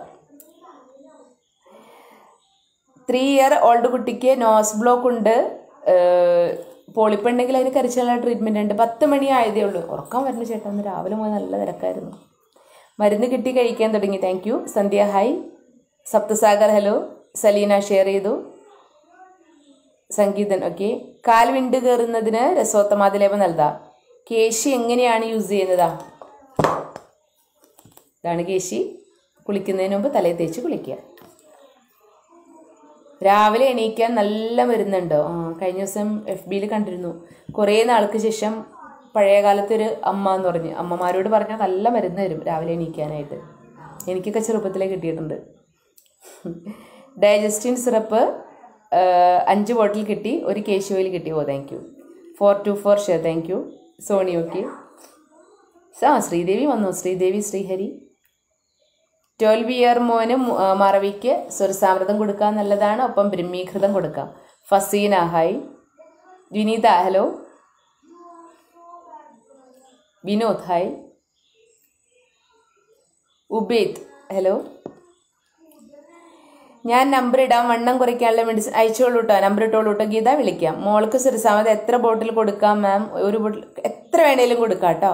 ത്രീ ഇയർ ഓൾഡ് കുട്ടിക്ക് നോസ് ബ്ലോക്ക് ഉണ്ട് പോളിപ്പുണ്ടെങ്കിൽ അതിന് കരിച്ചുള്ള ട്രീറ്റ്മെൻ്റ് ഉണ്ട് പത്ത് മണി ആയതേ ഉള്ളൂ ഉറക്കം വരുന്ന ചേട്ടാ ഇന്ന് രാവിലെ പോയി നല്ല തിരക്കായിരുന്നു മരുന്ന് കിട്ടി കഴിക്കാൻ തുടങ്ങി thank you Sandhya hi Saptasagar hello Saleena share ചെയ്തു സംഗീതൻ ഓക്കെ കാൽ വിണ്ട് കയറുന്നതിന് രസോത്തമാതിലേപം നൽകാ കേശി എങ്ങനെയാണ് യൂസ് ചെയ്യുന്നതാ ഇതാണ് കേശി കുളിക്കുന്നതിന് മുമ്പ് തലയിൽ തേച്ച് കുളിക്കുക രാവിലെ എണീക്കാൻ നല്ല മരുന്നുണ്ടോ ആ കഴിഞ്ഞ ദിവസം എഫ് ബിയിൽ കണ്ടിരുന്നു കുറേ നാൾക്ക് ശേഷം പഴയ കാലത്തൊരു അമ്മ എന്ന് പറഞ്ഞ് അമ്മമാരോട് പറഞ്ഞാൽ നല്ല മരുന്ന് തരും രാവിലെ എണീക്കാനായിട്ട് എനിക്കൊക്കെ ചെറുപ്പത്തിലേ കിട്ടിയിട്ടുണ്ട് ഡൈജസ്റ്റിൻ സിറപ്പ് അഞ്ച് ബോട്ടിൽ കിട്ടി ഒരു കേശു ഓയിൽ കിട്ടി oh thank you four two four share thank you Soni okay ആ ശ്രീദേവി വന്നു ശ്രീദേവി ശ്രീഹരി ട്വൽവ് ഇയർ മോന് മു- ആ, മറവിക്ക് സ്വരസാമൃതം കൊടുക്കാൻ നല്ലതാണ് ഒപ്പം ബ്രഹ്മീകൃതം കൊടുക്കാം Faseena hi Vineetha hello Vinod hi Ubaid hello ഞാൻ നമ്പർ ഇടാം വണ്ണം കുറയ്ക്കാനുള്ള മെഡിസിൻ അയച്ചോളൂ കേട്ടോ നമ്പർ ഇട്ടോളൂ കേട്ടോ ഗീത വിളിക്കാം മോൾക്ക് സുരസാമത് എത്ര ബോട്ടിൽ കൊടുക്കാം മാം ഒരു ബോട്ടിൽ എത്ര വേണേലും കൊടുക്കാം കേട്ടോ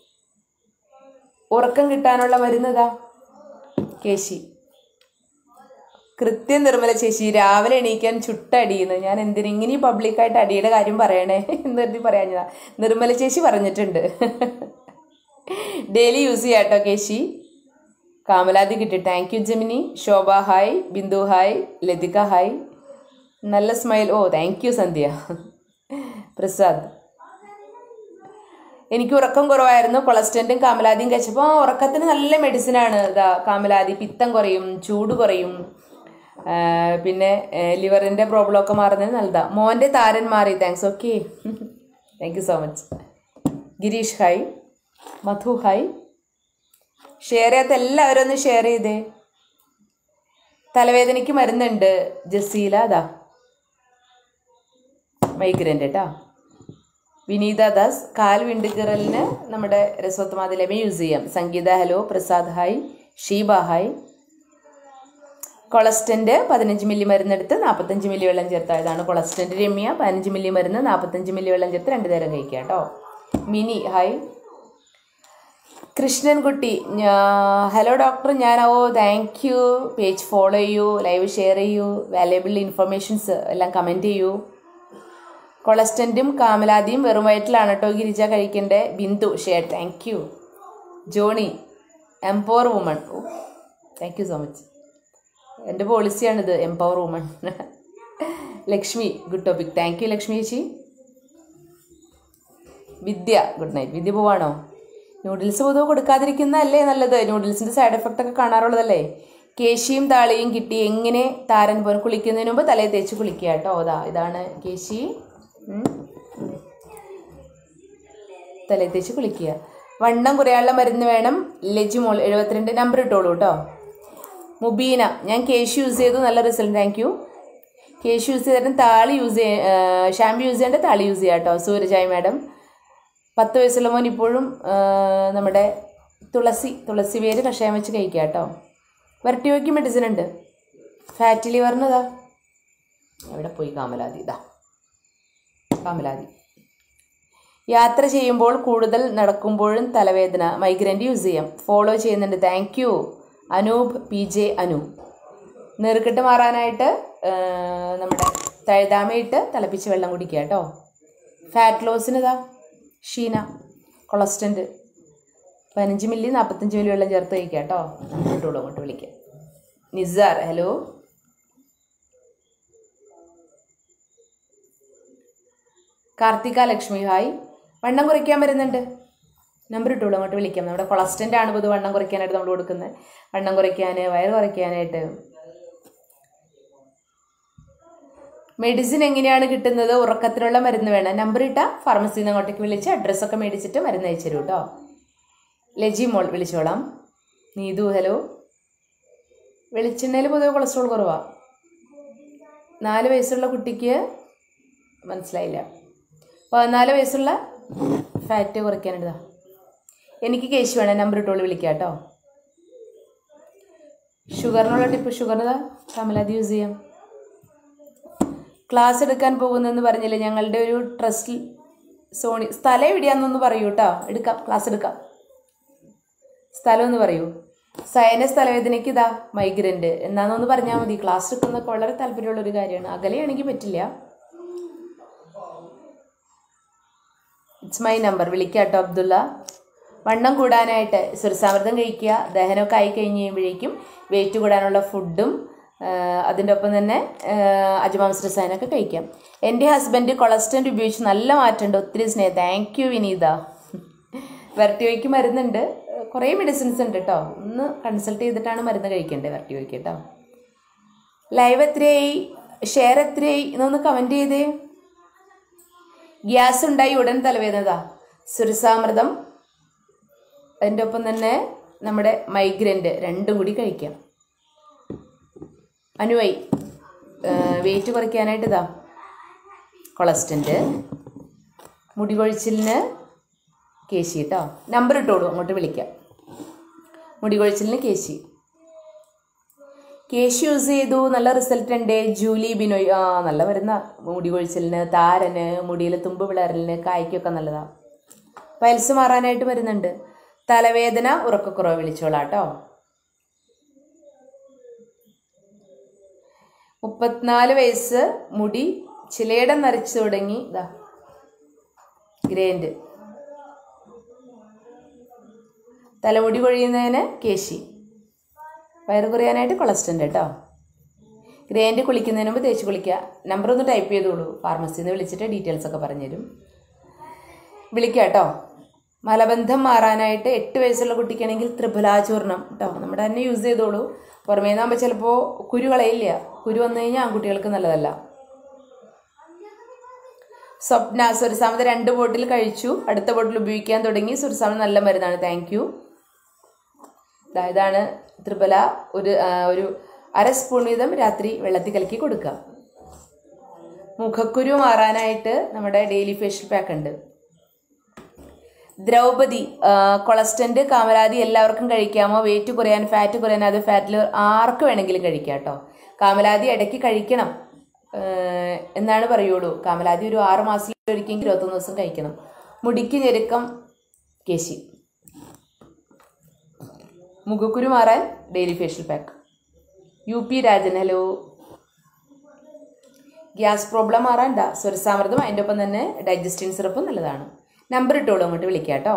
ഉറക്കം കിട്ടാനുള്ള മരുന്നതാ കേശി കൃത്യം നിർമ്മല ചേച്ചി രാവിലെ എണീക്കാൻ ചുട്ടടിയുന്നു ഞാൻ എന്തിനു ഇങ്ങനെ ഈ പബ്ലിക്കായിട്ട് അടിയുടെ കാര്യം പറയണേ എന്ന് കരുതി പറയാഞ്ഞതാ നിർമ്മല ചേച്ചി പറഞ്ഞിട്ടുണ്ട് ഡെയിലി യൂസ് ചെയ്യാം കേട്ടോ കേശി കാമലാതി കിട്ടി thank you Gemini Shobha hi Bindu hi Lathika hi നല്ല smile oh thank you Sandhya Prasad എനിക്ക് ഉറക്കം കുറവായിരുന്നു കൊളസ്റ്റൻറ്റും കാമലാദിയും കഴിച്ചപ്പോൾ ആ ഉറക്കത്തിന് നല്ല മെഡിസിനാണ് ഇതാ കാമലാദി പിത്തം കുറയും ചൂട് കുറയും ആ, പിന്നെ ലിവറിൻ്റെ പ്രോബ്ലം ഒക്കെ മാറുന്നതിന് നല്ലതാണ് മോൻ്റെ താരൻ മാറി thanks okay thank you so much Gireesh hi Madhu hi share ചെയ്യാത്ത എല്ലാവരും ഒന്ന് ഷെയർ ചെയ്തേ തലവേദനയ്ക്ക് മരുന്നുണ്ട് ജസീല അതാ മൈഗ്രൻ്റ് കേട്ടോ വിനീത ദാസ് കാൽ വിണ്ടുകീറലിന് നമ്മുടെ രസോത്തമാതിലമ യൂസ് ചെയ്യാം Sangeetha hello Prasad hi Sheeba hi കൊളസ്റ്റൻ്റ് പതിനഞ്ച് മില്ലി മരുന്നെടുത്ത് നാൽപ്പത്തഞ്ച് മില്ലി വെള്ളം ചേർത്ത ഇതാണ് കൊളസ്റ്റൻ്റ് രമ്യ പതിനഞ്ച് മില്ലി മരുന്ന് നാൽപ്പത്തഞ്ച് മില്ലി വെള്ളം ചേർത്ത് രണ്ട് നേരം കഴിക്കുക കേട്ടോ മിനി ഹായ് കൃഷ്ണൻകുട്ടി ഞാ- ഹലോ ഡോക്ടർ ഞാൻ oh thank you page follow ചെയ്യൂ ലൈവ് ഷെയർ ചെയ്യൂ വാല്യബിൾ ഇൻഫർമേഷൻസ് എല്ലാം കമൻറ്റ് ചെയ്യൂ കൊളസ്റ്റൻറ്റും കാമലാദിയും വെറും വയറ്റിലാണ് കേട്ടോ ഗിരിജ കഴിക്കേണ്ടത് Bindu share thank you Johny empower woman thank you so much എൻ്റെ പോളിസിയാണിത് empower woman Lakshmi good topic thank you Lakshmi ചേച്ചി വിദ്യ ഗുഡ് നൈറ്റ് വിദ്യ പോവാണോ നൂഡിൽസ് പൊതുവെ കൊടുക്കാതിരിക്കുന്നതല്ലേ നല്ലത് നൂഡിൽസിൻ്റെ സൈഡ് എഫക്റ്റ് ഒക്കെ കാണാറുള്ളതല്ലേ കേശിയും താളിയും കിട്ടി എങ്ങനെ താരൻ പോലും കുളിക്കുന്നതിന് മുമ്പ് തലയിൽ തേച്ച് കുളിക്കുക കേട്ടോ അതാ ഇതാണ് കേശി ഉം. തലയിൽ തേച്ച് കുളിക്കുക വണ്ണം കുറയാനുള്ള മരുന്ന് വേണം ലജിമോൾ എഴുപത്തിരണ്ട് നമ്പർ ഇട്ടോളൂ കേട്ടോ മുബീന ഞാൻ കേശ് യൂസ് ചെയ്തു നല്ല റിസൾട്ട് താങ്ക് യു കേശ് യൂസ് ചെയ്തിട്ട് താളി യൂസ് ചെയ്യ ഷാമ്പു യൂസ് ചെയ്യേണ്ട താളി യൂസ് ചെയ്യാം കേട്ടോ സൂരജായ് മാഡം പത്ത് വയസ്സുള്ള മോൻ ഇപ്പോഴും ആ, നമ്മുടെ തുളസി തുളസി വേര് കഷായം വെച്ച് കഴിക്കുക കേട്ടോ വരട്ടിയോക്ക് മെഡിസിൻ ഉണ്ട് ഫാറ്റി ലിവറിന് ഇതാ എവിടെ പോയി കാമലാതി ഇതാ കാമലാതി യാത്ര ചെയ്യുമ്പോൾ കൂടുതൽ നടക്കുമ്പോഴും തലവേദന മൈഗ്രൻ്റ് യൂസ് ചെയ്യാം ഫോളോ ചെയ്യുന്നുണ്ട് thank you Anoop P J Anu നീർക്കെട്ട് മാറാനായിട്ട് ആ, നമ്മുടെ തഴുതാമയിട്ട് തിളപ്പിച്ച് വെള്ളം കുടിക്കുക കേട്ടോ ഫാറ്റ് ലോസിന് ഇതാ ഷീന കൊളസ്റ്റൻ്റ് പതിനഞ്ച് മില്ലി നാൽപ്പത്തഞ്ച് മില്ലി വെള്ളം ചേർത്ത് കഴിക്കുക കേട്ടോ ഇട്ടോളൂ അങ്ങോട്ട് വിളിക്കാം നിസാർ ഹലോ കാർത്തിക ലക്ഷ്മി ഹായ് വണ്ണം കുറയ്ക്കാൻ വരുന്നുണ്ട് നമ്പർ ഇട്ടോളൂ അങ്ങോട്ട് വിളിക്കാം നമ്മുടെ കൊളസ്റ്റൻ്റ് ആണ് പൊതു വണ്ണം കുറയ്ക്കാനായിട്ട് നമ്മൾ കൊടുക്കുന്നത് വണ്ണം കുറയ്ക്കാൻ വയറ് കുറയ്ക്കാനായിട്ട് മെഡിസിൻ എങ്ങനെയാണ് കിട്ടുന്നത് ഉറക്കത്തിനുള്ള മരുന്ന് വേണം നമ്പർ ഇട്ടാൽ ഫാർമസിയിൽ നിന്ന് അങ്ങോട്ടേക്ക് വിളിച്ച് അഡ്രസ്സൊക്കെ മേടിച്ചിട്ട് മരുന്ന് അയച്ചു തരൂ കേട്ടോ ലജി മോൾ വിളിച്ചോളാം നീതു ഹലോ വെളിച്ചെണ്ണയിൽ പൊതുവെ കൊളസ്ട്രോൾ കുറവാ നാല് വയസ്സുള്ള കുട്ടിക്ക് മനസ്സിലായില്ല പതിനാല് വയസ്സുള്ള ഫാറ്റ് കുറയ്ക്കാനുള്ളതാ എനിക്ക് കേശ് വേണം നമ്പർ ഇട്ടോളൂ വിളിക്കാം കേട്ടോ ഷുഗറിനുള്ള ടിപ്പ് ഷുഗറിന് കമലാതി യൂസ് ചെയ്യാം ക്ലാസ് എടുക്കാൻ പോകുന്നെന്ന് പറഞ്ഞില്ലേ ഞങ്ങളുടെ ഒരു ട്രസ്റ്റിൽ സോണി സ്ഥലം എവിടെയാണെന്നൊന്ന് പറയൂ കേട്ടോ എടുക്കാം ക്ലാസ് എടുക്കാം സ്ഥലം ഒന്ന് പറയൂ സയന സ്ഥലവേദനയ്ക്ക് ഇതാ മൈഗ്രൻ്റ് എന്നാന്നൊന്ന് പറഞ്ഞാൽ മതി ക്ലാസ് എടുക്കുന്നതൊക്കെ വളരെ താല്പര്യമുള്ള ഒരു കാര്യമാണ് അകലെയാണെങ്കിൽ പറ്റില്ല ഇറ്റ്സ് മൈ നമ്പർ വിളിക്കാം കേട്ടോ അബ്ദുള്ള വണ്ണം കൂടാനായിട്ട് സുരസാമൃതം കഴിക്കുക ദഹനമൊക്കെ ആയി കഴിഞ്ഞ് കഴിയുമ്പോഴേക്കും വെയിറ്റ് കൂടാനുള്ള ഫുഡും അതിൻ്റെ ഒപ്പം തന്നെ അജമാംസ രസായനമൊക്കെ കഴിക്കാം എൻ്റെ ഹസ്ബൻഡ് കൊളസ്ട്രോൾ ഉപയോഗിച്ച് നല്ല മാറ്റമുണ്ട് ഒത്തിരി സ്നേഹം താങ്ക് യു വിനീത വെർട്ടിയോയ്ക്ക് മരുന്നുണ്ട് കുറേ മെഡിസിൻസ് ഉണ്ട് കേട്ടോ ഒന്ന് കൺസൾട്ട് ചെയ്തിട്ടാണ് മരുന്ന് കഴിക്കേണ്ടത് വെർട്ടിയോയ്ക്ക് കേട്ടോ ലൈവ് എത്രയായി ഷെയർ എത്രയായി എന്നൊന്ന് കമൻറ്റ് ചെയ്തേ ഗ്യാസ് ഉണ്ടായി ഉടൻ തലവേദനതാ സുരസാമൃതം അതിൻ്റെ ഒപ്പം തന്നെ നമ്മുടെ മൈഗ്രൻ്റ് രണ്ടും കൂടി കഴിക്കാം അനുവൈ വെയിറ്റ് കുറയ്ക്കാനായിട്ട് ഇതാ കൊളസ്റ്റൻ്റ് മുടി കൊഴിച്ചിലിന് കേശി കേട്ടോ നമ്പർ ഇട്ടോളൂ അങ്ങോട്ട് വിളിക്കാം മുടി കൊഴിച്ചിലിന് കേശി കേശ് യൂസ് ചെയ്തു നല്ല റിസൾട്ട് ഉണ്ട് ജൂലി ബിനോയ് ആ നല്ല മരുന്ന മുടി കൊഴിച്ചിലിന് താരന് മുടിയിൽ തുമ്പ് വിളറലിന് കായ്ക്കൊക്കെ നല്ലതാണ് പൽസ് മാറാനായിട്ട് വരുന്നുണ്ട് തലവേദന ഉറക്കക്കുറവ് വിളിച്ചോളാം കേട്ടോ മുപ്പത്തിനാല് വയസ്സ് മുടി ചിലയിടം നരച്ചു തുടങ്ങി ഇതാ ഗ്രേൻഡ് തലമുടി കൊഴിയുന്നതിന് കേശി വയറ് കുറയാനായിട്ട് കൊളസ്ട്രോൾ കേട്ടോ ഗ്രേൻഡ് കുളിക്കുന്നതിന് മുമ്പ് തേച്ച് കുളിക്കുക നമ്പർ ഒന്ന് ടൈപ്പ് ചെയ്തോളൂ ഫാർമസിയിൽ നിന്ന് വിളിച്ചിട്ട് ഡീറ്റെയിൽസ് ഒക്കെ പറഞ്ഞുതരും വിളിക്കുക കേട്ടോ മലബന്ധം മാറാനായിട്ട് എട്ട് വയസ്സുള്ള കുട്ടിക്കാണെങ്കിൽ ത്രിഫലാചൂർണം കേട്ടോ നമ്മുടെ തന്നെ യൂസ് ചെയ്തോളൂ പുറമേ നിന്നാകുമ്പോൾ ചിലപ്പോൾ കുരു കളയില്ല കുരു വന്നു കഴിഞ്ഞാൽ ആൺകുട്ടികൾക്ക് നല്ലതല്ല സ്വപ്ന സുരസാമത രണ്ട് ബോട്ടിൽ കഴിച്ചു അടുത്ത ബോട്ടിൽ ഉപയോഗിക്കാൻ തുടങ്ങി സുരസാമത നല്ല മരുന്നാണ് താങ്ക് യു ഇതാണ് ത്രിഫല ഒരു ആ, ഒരു അര സ്പൂൺ വീതം രാത്രി വെള്ളത്തിൽ കലക്കി കൊടുക്കുക മുഖക്കുരു മാറാനായിട്ട് നമ്മുടെ ഡെയിലി ഫേഷ്യൽ പാക്ക് ഉണ്ട് ദ്രൗപദി കൊളസ്റ്റന്റ് കാമലാതി എല്ലാവർക്കും കഴിക്കാമോ വെയിറ്റ് കുറയാൻ ഫാറ്റ് കുറയാൻ അത് ഫാറ്റിൽ ആർക്ക് വേണമെങ്കിലും കഴിക്കാം കേട്ടോ കാമലാതി ഇടയ്ക്ക് കഴിക്കണം ആ, എന്നാണ് പറയുള്ളൂ കാമലാതി ഒരു ആറ് മാസത്തിൽ ഒരിക്കലും ഇരുപത്തൊന്ന് ദിവസം കഴിക്കണം മുടിക്ക് ഞെരുക്കം കേശി മുഖക്കുരു മാറാൻ daily facial pack U P Rajan hello gas problem മാറാണ്ട സ്വരസാമൃതം അതിൻ്റെ ഒപ്പം തന്നെ ഡൈജസ്റ്റിൻ സിറപ്പും നല്ലതാണ് നമ്പർ ഇട്ടോളൂ അങ്ങോട്ട് വിളിക്കാം കേട്ടോ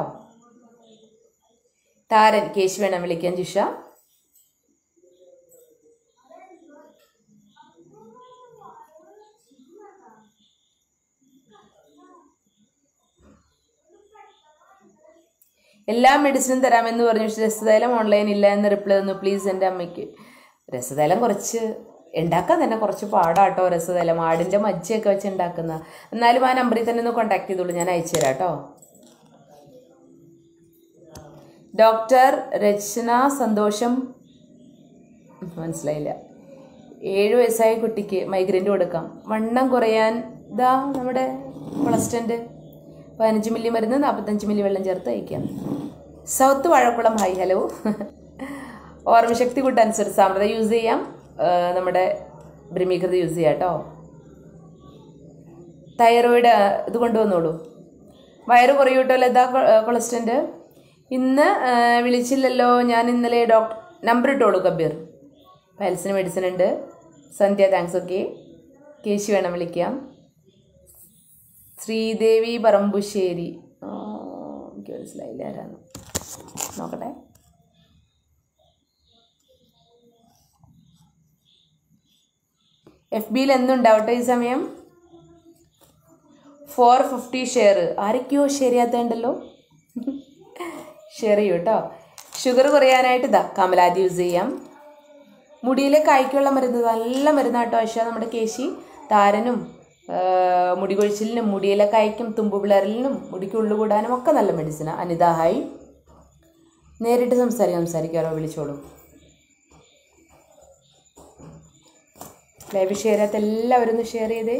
താരൻ കേശ് വേണം വിളിക്കാൻ ജിഷ എല്ലാ മെഡിസിനും തരാമെന്ന് പറഞ്ഞു പക്ഷെ രസതൈലം ഓൺലൈൻ ഇല്ല എന്ന് റിപ്ലൈ തന്നു പ്ലീസ് എൻ്റെ അമ്മയ്ക്ക് രസതൈലം കുറച്ച് ഉണ്ടാക്കാൻ തന്നെ കുറച്ച് പാടാട്ടോ രസതൈലം ആടിൻ്റെ മജ്ജയൊക്കെ വെച്ച് ഉണ്ടാക്കുന്ന എന്നാലും ആ നമ്പറിൽ തന്നെ ഒന്ന് കോൺടാക്ട് ചെയ്തോളൂ ഞാൻ അയച്ചു തരാം കേട്ടോ ഡോക്ടർ രചന സന്തോഷം ഉം, മനസ്സിലായില്ല ഏഴ് വയസ്സായ കുട്ടിക്ക് മൈഗ്രൻ്റ് കൊടുക്കാം വണ്ണം കുറയാൻ ഇതാ നമ്മുടെ കൊളസ്റ്റൻ്റ് പതിനഞ്ച് മില്ലി മരുന്ന് നാൽപ്പത്തഞ്ച് മില്ലി വെള്ളം ചേർത്ത് കഴിക്കാം സൗത്ത് വാഴക്കുളം ഹായ് ഹലോ ഓർമ്മശക്തി കൂട്ടാൻ സർ സാമ്രത യൂസ് ചെയ്യാം ആ, നമ്മുടെ ബ്രഹ്മീകൃത യൂസ് ചെയ്യാം കേട്ടോ തൈറോയിഡ് ഇത് കൊണ്ടുവന്നോളൂ വയറ് കുറയൂട്ടോ ലത കൊളസ്റ്റന്റ് ഇന്ന് ആ, വിളിച്ചില്ലല്ലോ ഞാൻ ഇന്നലെ ഡോക്ടർ നമ്പർ ഇട്ടോളൂ കബീർ പൈൽസിന് മെഡിസിൻ ഉണ്ട് സന്ധ്യ താങ്ക്സ് ഓക്കെ കേശി വേണം വിളിക്കാം ശ്രീദേവി പറമ്പുശ്ശേരി ആ, എനിക്ക് മനസ്സിലായില്ല ആരാണ് നോക്കട്ടെ എഫ് ബിയിൽ എന്നുണ്ടാവട്ടെ ഈ സമയം ഫോർ ഫിഫ്റ്റി ഷെയർ ആരൊക്കെയോ ശരിയാത്തണ്ടല്ലോ ഷെയർ ചെയ്യൂ കേട്ടോ ഷുഗർ കുറയാനായിട്ട് ഇതാ കമലാദി യൂസ് ചെയ്യാം മുടിയിലെ കായ്ക്കുള്ള മരുന്ന് നല്ല മരുന്നാട്ടോ പക്ഷേ നമ്മുടെ കേശി താരനും ആ, മുടി കൊഴിച്ചിലിനും മുടിയിലെ കായ്ക്കും തുമ്പ് പിളരലിനും മുടിക്ക് ഉള്ളു കൂടാനും ഒക്കെ നല്ല മെഡിസിനാണ് അനിത ഹായ് നേരിട്ട് സംസാരിക്കാം സംസാരിക്കാറോ വിളിച്ചോളൂ ലൈവ് ഷെയർ ചെയ്യാത്ത എല്ലാവരും ഒന്ന് ഷെയർ ചെയ്തേ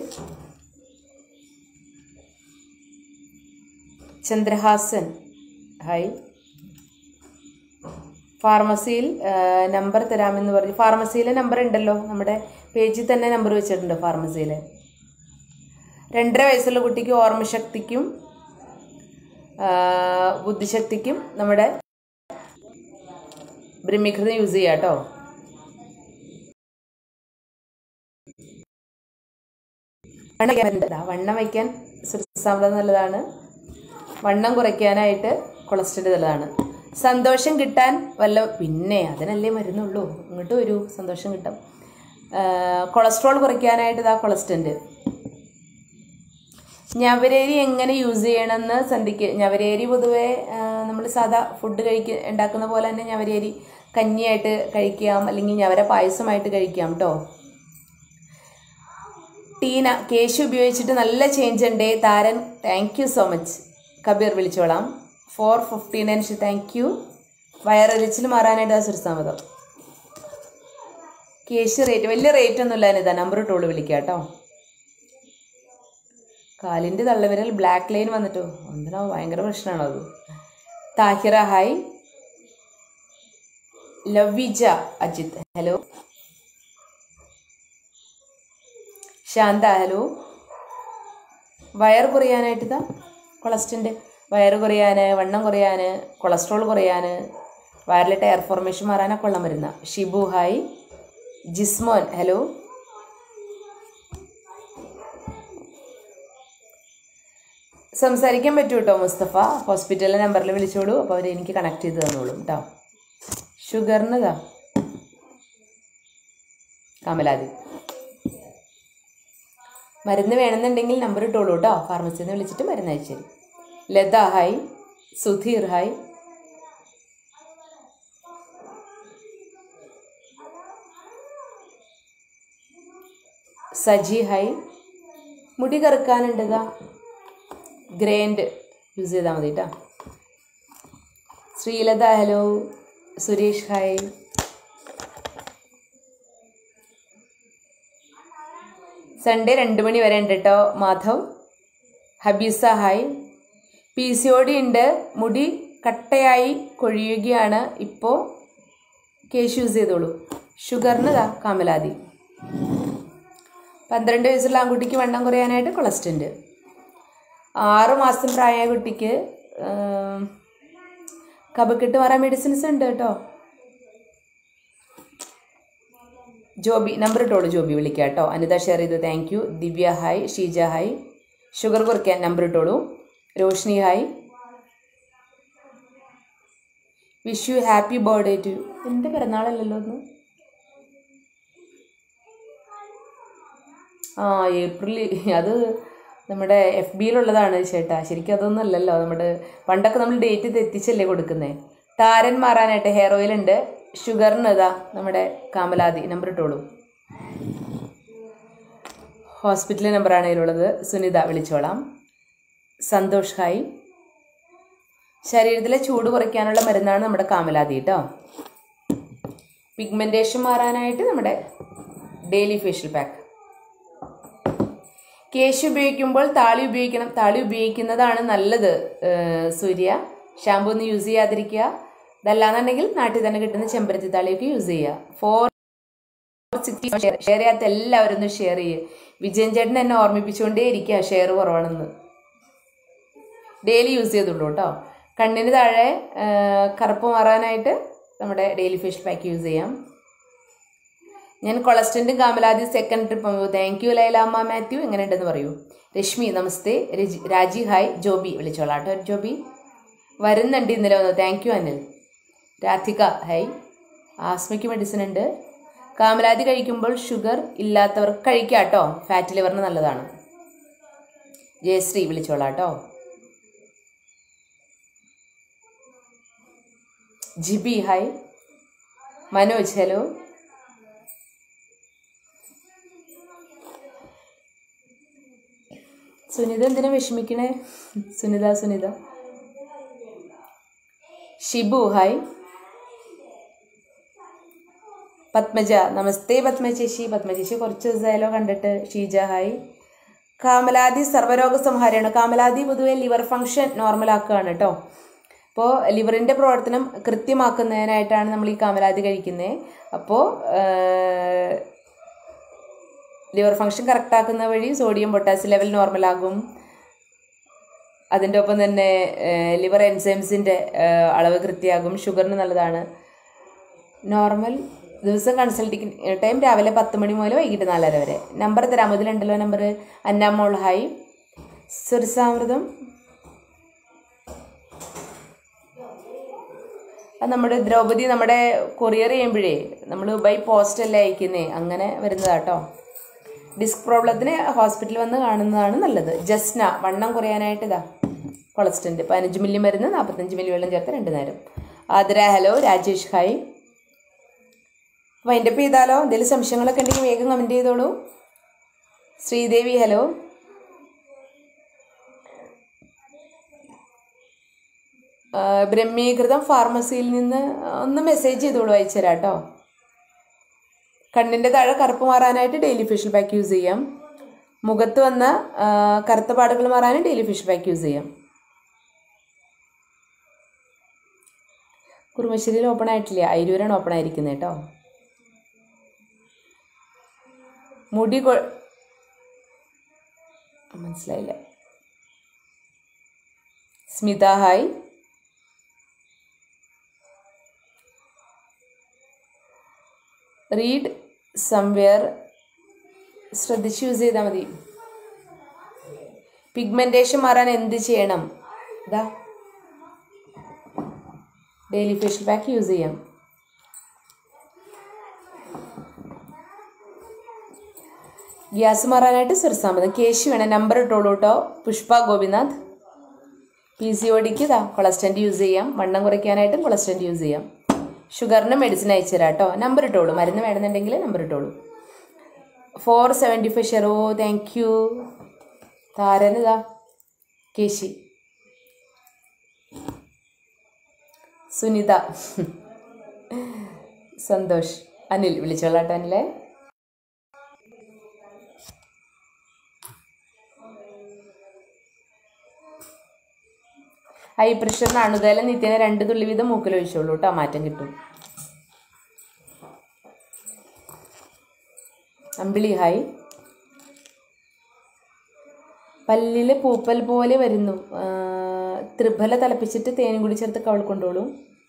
ചന്ദ്രഹാസൻ ഹായ് ഫാർമസിയിൽ ആ, നമ്പർ തരാമെന്ന് പറഞ്ഞു ഫാർമസിയിലെ നമ്പർ ഉണ്ടല്ലോ നമ്മുടെ പേജിൽ തന്നെ നമ്പർ വെച്ചിട്ടുണ്ട് ഫാർമസിയിൽ രണ്ടര വയസ്സുള്ള കുട്ടിക്ക് ഓർമ്മശക്തിക്കും ആ, ബുദ്ധിശക്തിക്കും നമ്മുടെ ബ്രഹ്മികൃതം യൂസ് ചെയ്യാം കേട്ടോ വണ്ണം വയ്ക്കാൻ ദാ വണ്ണം വയ്ക്കാൻ സുരസാമൃതം നല്ലതാണ് വണ്ണം കുറയ്ക്കാനായിട്ട് കൊളസ്ട്രോൾ നല്ലതാണ് സന്തോഷം കിട്ടാൻ വല്ല പിന്നെ അതിനല്ലേ മരുന്നുള്ളൂ ഇങ്ങോട്ട് വരൂ സന്തോഷം കിട്ടും ആ, കൊളസ്ട്രോൾ കുറയ്ക്കാനായിട്ട് ഇതാ കൊളസ്ട്രൻറ്റ് ഞവരേരി എങ്ങനെ യൂസ് ചെയ്യണമെന്ന് സന്ധിക്ക് ഞവരേരി പൊതുവേ നമ്മൾ സാധാ ഫുഡ് കഴിക്ക ഉണ്ടാക്കുന്ന പോലെ തന്നെ ഞവരേരി കഞ്ഞിയായിട്ട് കഴിക്കാം അല്ലെങ്കിൽ ഞവര പായസമായിട്ട് കഴിക്കാം കേട്ടോ ടീന കേശു ഉപയോഗിച്ചിട്ട് നല്ല ചേഞ്ച് ഉണ്ട് താരൻ thank you so much Kabir വിളിച്ചോളാം four fifty nine thank you വയറലിച്ചിൽ മാറാനായിട്ട് ആ സുരസാമതം കേശു റേറ്റ് വലിയ റേറ്റ് ഒന്നും ഇല്ല ഇതാ നമ്പർ ഇട്ടോളൂ വിളിക്കാം കേട്ടോ കാലിൻ്റെ തള്ളവിരൽ ബ്ലാക്ക് ലൈൻ വന്നിട്ടോ എന്തിനാ ഭയങ്കര പ്രശ്നമാണോ അത് Tahira hi Lavija Ajith hello Shantha hello വയർ കുറയാനായിട്ട് ഇതാ കൊളസ്ട്രോളിൻ്റെ വയറ് കുറയാൻ വണ്ണം കുറയാൻ കൊളസ്ട്രോൾ കുറയാൻ വയറിലെ ടയർ ഫോർമേഷൻ മാറാനൊക്കെ ഉള്ള മരുന്ന ഷിബു ഹായ് ജിസ്മോൻ ഹലോ സംസാരിക്കാൻ പറ്റൂ കേട്ടോ മുസ്തഫ ഹോസ്പിറ്റലിലെ നമ്പറിൽ വിളിച്ചോളൂ അപ്പോൾ അവർ എനിക്ക് കണക്ട് ചെയ്ത് തന്നോളും കേട്ടോ ഷുഗറിന് ഇതാ കമലാദി മരുന്ന് വേണമെന്നുണ്ടെങ്കിൽ നമ്പർ ഇട്ടോളൂ കേട്ടോ ഫാർമസിയിൽ നിന്ന് വിളിച്ചിട്ട് മരുന്ന് അയച്ചു തരും Latha hi Sudheer hi Saji hi മുടി കറുക്കാനുണ്ട് ഇതാ ഗ്രേൻഡ് യൂസ് ചെയ്താൽ മതി കേട്ടോ Sreelatha hello Suresh hi Sunday രണ്ട് മണി വരെ ഉണ്ട് കേട്ടോ Madhav Habeesa hi P C O D ഉണ്ട് മുടി കട്ടയായി കൊഴിയുകയാണ് ഇപ്പോൾ കേശ് യൂസ് ചെയ്തോളൂ ഷുഗറിന് ഇതാ കാമലാതി പന്ത്രണ്ട് വയസ്സുള്ള ആൺകുട്ടിക്ക് വണ്ണം കുറയാനായിട്ട് കൊളസ്ട്രോൾ ആറ് മാസം പ്രായമായ കുട്ടിക്ക് ആം, കഫക്കെട്ട് മാറാൻ മെഡിസിൻസ് ഉണ്ട് കേട്ടോ ജോബി നമ്പർ ഇട്ടോളൂ ജോബി വിളിക്കാം കേട്ടോ അനിത ഷെയർ ചെയ്ത് thank you Divya hi Sheeja hi sugar കുറയ്ക്കാൻ നമ്പർ ഇട്ടോളൂ Roshini hi wish you happy birthday to എൻ്റെ പിറന്നാളല്ലല്ലോ ഒന്ന് ആ ഏപ്രിൽ അത് നമ്മുടെ എഫ് ബിയിലുള്ളതാണ് ചേട്ടാ ശരിക്കും അതൊന്നും അല്ലല്ലോ നമ്മുടെ പണ്ടൊക്കെ നമ്മൾ ഡേറ്റ് തെറ്റിച്ചല്ലേ കൊടുക്കുന്നത് താരൻ മാറാനായിട്ട് ഹെയർ ഓയിൽ ഉണ്ട് ഷുഗറിന് ഇതാ നമ്മുടെ കാമലാതി നമ്പർ ഇട്ടോളൂ ഹോസ്പിറ്റൽ നമ്പറാണ് ഇതിലുള്ളത് സുനിത വിളിച്ചോളാം സന്തോഷ് ഹായ് ശരീരത്തിലെ ചൂട് കുറയ്ക്കാനുള്ള മരുന്നാണ് നമ്മുടെ കാമലാതി കേട്ടോ പിഗ്മെൻറ്റേഷൻ മാറാനായിട്ട് നമ്മുടെ ഡെയിലി ഫേഷ്യൽ പാക്ക് കേശ് ഉപയോഗിക്കുമ്പോൾ താളി ഉപയോഗിക്കണം താളി ഉപയോഗിക്കുന്നതാണ് നല്ലത് ഏഹ് സൂര്യ ഷാമ്പു ഒന്നും യൂസ് ചെയ്യാതിരിക്കുക ഇതല്ലാന്നുണ്ടെങ്കിൽ നാട്ടിൽ തന്നെ കിട്ടുന്ന ചെമ്പരത്തി താളിയൊക്കെ യൂസ് ചെയ്യുക ഫോർ സിക്സ്റ്റി ഷെയർ ചെയ്യാത്ത എല്ലാവരും ഒന്ന് ഷെയർ ചെയ്യുക വിജയൻ ചേട്ടൻ എന്നെ ഓർമ്മിപ്പിച്ചുകൊണ്ടേ ഇരിക്കുക ഷെയർ കുറവാണെന്ന് ഡെയിലി യൂസ് ചെയ്തുള്ളൂ കേട്ടോ കണ്ണിന് താഴെ ആ, കറുപ്പ് മാറാനായിട്ട് നമ്മുടെ ഡെയിലി ഫേഷ്യൽ പാക്ക് യൂസ് ചെയ്യാം ഞാൻ കൊളസ്ട്രൻറ്റും കാമലാദി second trip thank you Lailamma Mathew എങ്ങനെയുണ്ടെന്ന് പറയൂ രശ്മി നമസ്തേ രജി- രാജി ഹായ് ജോബി വിളിച്ചോളാം കേട്ടോ ജോബി വരുന്നുണ്ട് ഇന്നലെ വന്നു thank you Anil Radhika hi ആസ്മയ്ക്ക് മെഡിസിൻ ഉണ്ട് കാമലാദി കഴിക്കുമ്പോൾ ഷുഗർ ഇല്ലാത്തവർക്ക് കഴിക്കാം കേട്ടോ ഫാറ്റ് ലിവറിന് നല്ലതാണ് ജയശ്രീ വിളിച്ചോളാം കേട്ടോ ജിബി ഹായ് മനോജ് ഹലോ സുനിത എന്തിനാ വിഷമിക്കണേ സുനിത സുനിത ഷിബു ഹായ് പത്മജ നമസ്തേ പത്മ ചേച്ചി പത്മ ചേച്ചി കുറച്ച് ദിവസമായാലോ കണ്ടിട്ട് ഷീജ ഹായ് കാമലാദി സർവ്വരോഗ സംഹാരമാണ് കാമലാദി പൊതുവെ ലിവർ ഫങ്ഷൻ നോർമലാക്കുകയാണ് കേട്ടോ അപ്പോൾ ലിവറിൻ്റെ പ്രവർത്തനം കൃത്യമാക്കുന്നതിനായിട്ടാണ് നമ്മൾ ഈ കാമലാദി കഴിക്കുന്നത് അപ്പോൾ ലിവർ ഫങ്ഷൻ കറക്റ്റാക്കുന്ന വഴി സോഡിയം പൊട്ടാസ്യം ലെവൽ നോർമലാകും അതിൻ്റെ ഒപ്പം തന്നെ ലിവർ എൻസൈംസിൻ്റെ അളവ് കൃത്യമാകും ഷുഗറിന് നല്ലതാണ് നോർമൽ ദിവസം കൺസൾട്ടിങ് ടൈം രാവിലെ പത്ത് മണി മുതൽ വൈകിട്ട് നാലര വരെ നമ്പർ തരാം ഇതിലുണ്ടല്ലോ നമ്പർ അന്നാമോൾ ഹായ് സുരസാമൃതം അത് നമ്മുടെ ദ്രൗപദി നമ്മുടെ കൊറിയർ ചെയ്യുമ്പോഴേ നമ്മൾ ബൈ പോസ്റ്റ് അല്ലേ അയക്കുന്നേ അങ്ങനെ വരുന്നതാട്ടോ ഡിസ്ക് പ്രോബ്ലത്തിന് ഹോസ്പിറ്റലിൽ വന്ന് കാണുന്നതാണ് നല്ലത് ജസ്ന വണ്ണം കുറയാനായിട്ട് ഇതാ കൊളസ്ട്രൻറ്റ് പതിനഞ്ച് മില്ലി മരുന്ന് നാൽപ്പത്തഞ്ച് മില്ലി വെള്ളം ചേർത്ത് രണ്ട് നേരം Athira hello Rajesh hi wind up ചെയ്താലോ എന്തെങ്കിലും സംശയങ്ങളൊക്കെ ഉണ്ടെങ്കിൽ വേഗം കമൻറ്റ് ചെയ്തോളൂ ശ്രീദേവി ഹലോ ആ, ബ്രഹ്മീകൃതം ഫാർമസിയിൽ നിന്ന് ഒന്ന് മെസ്സേജ് ചെയ്തോളൂ അയച്ചുതരാം കേട്ടോ കണ്ണിൻ്റെ താഴെ കറുപ്പ് മാറാനായിട്ട് ഡെയിലി ഫേഷ്യൽ പാക്ക് യൂസ് ചെയ്യാം മുഖത്ത് വന്ന ആ, കറുത്ത പാടുകൾ മാറാനും ഡെയിലി ഫേഷ്യൽ പാക്ക് യൂസ് ചെയ്യാം കുറുമശ്ശേരിയിൽ ഓപ്പൺ ആയിട്ടില്ല അയിരൂരാണ് ഓപ്പൺ ആയിരിക്കുന്നത് കേട്ടോ മുടി കൊ മനസ്സിലായില്ല സ്മിത ഹായ് റീഡ് സംവെയർ ശ്രദ്ധിച്ച് യൂസ് ചെയ്താൽ മതി പിഗ്മെൻറ്റേഷൻ മാറാൻ എന്ത് ചെയ്യണം ഇതാ ഡെയിലി ഫേഷ്യൽ പാക്ക് യൂസ് ചെയ്യാം ഗ്യാസ് മാറാനായിട്ട് സിർസാമത് കേശു വേണം നമ്പർ ഇട്ടോളൂ കേട്ടോ Pushpa Gopinath P C O ഡിക്ക് ഇതാ കൊളസ്റ്റൻറ്റ് യൂസ് ചെയ്യാം വണ്ണം കുറയ്ക്കാനായിട്ടും കൊളസ്റ്റൻറ്റ് യൂസ് ചെയ്യാം ഷുഗറിന് മെഡിസിൻ അയച്ചു തരാം കേട്ടോ നമ്പർ ഇട്ടോളൂ മരുന്ന് വേണമെന്നുണ്ടെങ്കിൽ നമ്പർ ഇട്ടോളൂ ഫോർ സെവൻറ്റി ഫൈവ് ഷെറോ താങ്ക് യു താരൻ ഇതാ കേശി സുനിത സന്തോഷ് അനിൽ വിളിച്ചോളാട്ടോ അനിലേ ഹൈ പ്രഷറിന് അണുതല നിത്യേന രണ്ട് തുള്ളി വീതം മൂക്കിൽ ഒഴിച്ചോളൂ കേട്ടോ മാറ്റം കിട്ടും അമ്പിളി ഹായ് പല്ലിൽ പൂപ്പൽ പോലെ വരുന്നു ആ, ത്രിഫല തിളപ്പിച്ചിട്ട് തേനും കൂടി ചേർത്ത് കവൾ കൊണ്ടോളൂ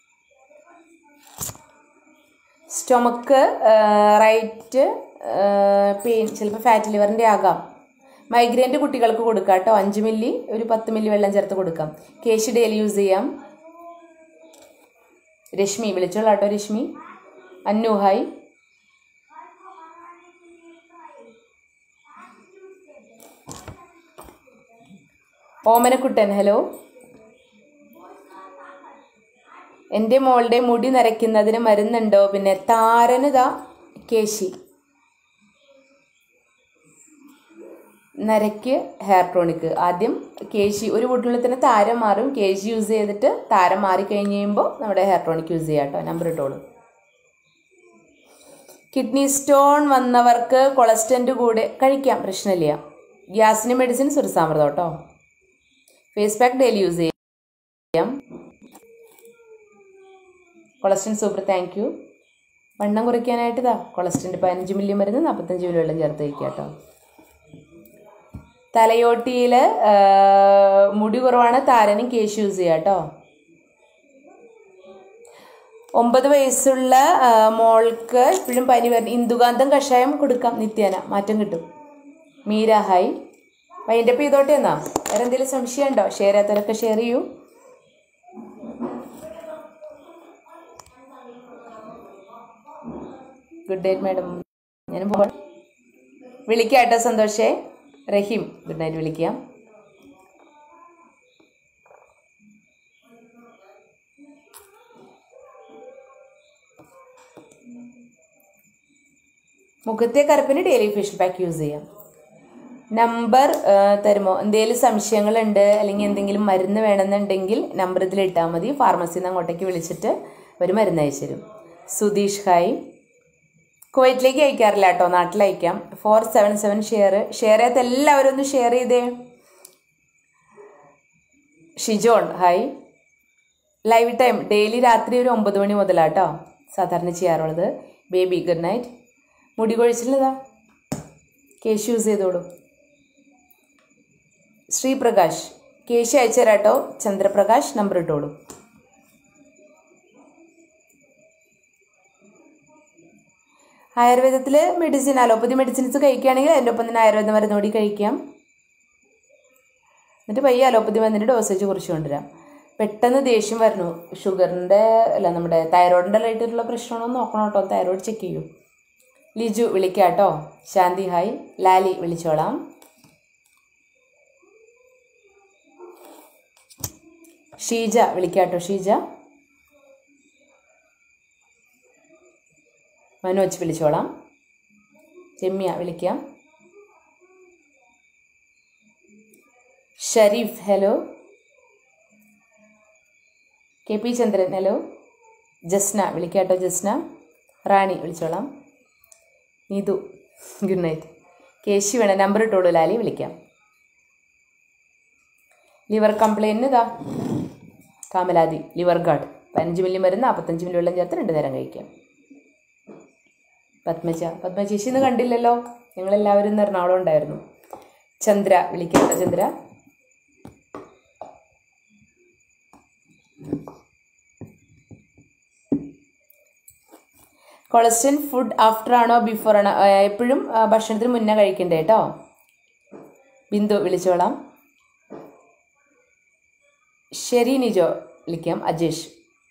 സ്റ്റൊമക്ക് റൈറ്റ് പെയിൻ ചിലപ്പോൾ ഫാറ്റ് ലിവറിൻ്റെ ആകാം മൈഗ്രെയിൻ്റെ കുട്ടികൾക്ക് കൊടുക്കാം കേട്ടോ അഞ്ച് മില്ലി ഒരു പത്ത് മില്ലി വെള്ളം ചേർത്ത് കൊടുക്കാം കേശ് ഡെയിലി യൂസ് ചെയ്യാം രശ്മി വിളിച്ചോളാം കേട്ടോ രശ്മി അന്നു ഹായ് ഓമനക്കുട്ടൻ ഹലോ എൻ്റെ മോളുടെ മുടി നരയ്ക്കുന്നതിന് മരുന്നുണ്ടോ പിന്നെ താരനിതാ കേശി നരയ്ക്ക് ഹെയർ ടോണിക്ക് ആദ്യം കേശി ഒരു വീട്ടിനുള്ളിൽ തന്നെ താരം മാറും കേശി യൂസ് ചെയ്തിട്ട് താരം മാറി കഴിഞ്ഞ് കഴിയുമ്പോൾ നമ്മുടെ ഹെയർ ടോണിക്ക് യൂസ് ചെയ്യാം കേട്ടോ നമ്പർ ഇട്ടോളൂ കിഡ്നി സ്റ്റോൺ വന്നവർക്ക് കൊളസ്റ്റൻ്റ് കൂടെ കഴിക്കാം പ്രശ്നമില്ല ഗ്യാസിന് മെഡിസിൻ സുരസാമൃതം കേട്ടോ ഫേസ് പാക്ക് ഡെയിലി യൂസ് ചെയ്യാം കൊളസ്ട്രോൾ സൂപ്പർ താങ്ക് യു വണ്ണം കുറയ്ക്കാനായിട്ട് ഇതാ കൊളസ്ട്രോളിൻ്റെ പതിനഞ്ച് മില്ലി മരുന്ന് നാൽപ്പത്തഞ്ച് മില്ലി വെള്ളം ചേർത്ത് വയ്ക്കുക കേട്ടോ തലയോട്ടിയിൽ മുടി കുറവാണ് താരനും കേശ് യൂസ് ചെയ്യുക കേട്ടോ ഒമ്പത് വയസ്സുള്ള ആ, മോൾക്ക് ഇപ്പോഴും പനി വരുന്നു ഇന്ദുകാന്തം കഷായം കൊടുക്കാം നിത്യേന മാറ്റം കിട്ടും മീര ഹായ് വൈൻഡപ്പ് ചെയ്തോട്ടെ എന്നാ വേറെ എന്തെങ്കിലും സംശയം ഉണ്ടോ ഷെയർ ചെയ്യാത്തവരൊക്കെ ഷെയർ ചെയ്യൂ ഗുഡ് നൈറ്റ് മാഡം ഞാൻ പോകണം വിളിക്കാം കേട്ടോ സന്തോഷേ റഹീം ഗുഡ് നൈറ്റ് വിളിക്കാം മുഖത്തെ കറുപ്പിന് ഡെയിലി ഫേഷ്യൽ പാക്ക് യൂസ് ചെയ്യാം നമ്പർ ആ, തരുമോ എന്തെങ്കിലും സംശയങ്ങളുണ്ട് അല്ലെങ്കിൽ എന്തെങ്കിലും മരുന്ന് വേണമെന്നുണ്ടെങ്കിൽ നമ്പർ ഇതിൽ ഇട്ടാൽ മതി ഫാർമസിയിൽ നിന്ന് അങ്ങോട്ടേക്ക് വിളിച്ചിട്ട് ഒരു മരുന്ന് അയച്ചു തരും സുധീഷ് ഹായ് കുവൈറ്റിലേക്ക് അയക്കാറില്ല കേട്ടോ നാട്ടിൽ അയക്കാം four seven seven share share ചെയ്യാത്ത എല്ലാവരും ഒന്ന് ഷെയർ ചെയ്തേ Shijon hi live time daily രാത്രി ഒരു ഒമ്പത് മണി മുതലാട്ടോ സാധാരണ ചെയ്യാറുള്ളത് ബേബി ഗുഡ് നൈറ്റ് മുടി കൊഴിച്ചില്ലതാ കേശ് യൂസ് ചെയ്തോളൂ ശ്രീപ്രകാശ് കേശ് അയച്ചു തരാട്ടോ ചന്ദ്രപ്രകാശ് നമ്പർ ഇട്ടോളൂ ആയുർവേദത്തിൽ മെഡിസിൻ അലോപ്പതി മെഡിസിൻസ് കഴിക്കുകയാണെങ്കിൽ അതിൻ്റെ ഒപ്പം തന്നെ ആയുർവേദ മരുന്ന് കൂടി കഴിക്കാം എന്നിട്ട് പയ്യെ അലോപ്പതി മരുന്നിൻ്റെ ഡോസേജ് കുറച്ച് കൊണ്ടുവരാം പെട്ടെന്ന് ദേഷ്യം വരുന്നു ഷുഗറിൻ്റെ അല്ല നമ്മുടെ തൈറോയിഡിൻ്റെ റിലേറ്റഡുള്ള പ്രശ്നമാണോ എന്ന് നോക്കണം കേട്ടോ തൈറോയിഡ് ചെക്ക് ചെയ്യൂ ലിജു വിളിക്കാം കേട്ടോ ശാന്തി ഹായ് ലാലി വിളിച്ചോളാം ഷീജ വിളിക്കാം കേട്ടോ ഷീജ മനോജ് വിളിച്ചോളാം രമ്യ വിളിക്കാം Shareef hello K P Chandran hello Jasna വിളിക്കാട്ടോ ജസ്ന റാണി വിളിച്ചോളാം നീതു ഗുഡ് നൈറ്റ് കേശി വേണം നമ്പർ ഇട്ടോളൂ ലാലി വിളിക്കാം ലിവർ കംപ്ലയിൻറ്റ് ഇതാ കാമലാതി ലിവർ ഗാർഡ് പതിനഞ്ച് മില്ലി മരുന്ന് നാൽപ്പത്തഞ്ച് മില്ലി വെള്ളം ചേർത്ത് രണ്ട് നേരം കഴിക്കാം പത്മജ പത്മ ചേച്ചി ഇന്ന് കണ്ടില്ലല്ലോ ഞങ്ങളെല്ലാവരും ഇന്ന് എറണാകുളം ഉണ്ടായിരുന്നു ചന്ദ്ര വിളിക്കാം ചന്ദ്ര കൊളസ്ട്രോൾ ഫുഡ് ആഫ്റ്റർ ആണോ ബിഫോർ ആണോ ആ, എപ്പോഴും ആ, ഭക്ഷണത്തിന് മുന്നേ കഴിക്കണ്ടേ കേട്ടോ ബിന്ദു വിളിച്ചോളാം ശരി നിജോ വിളിക്കാം അജേഷ്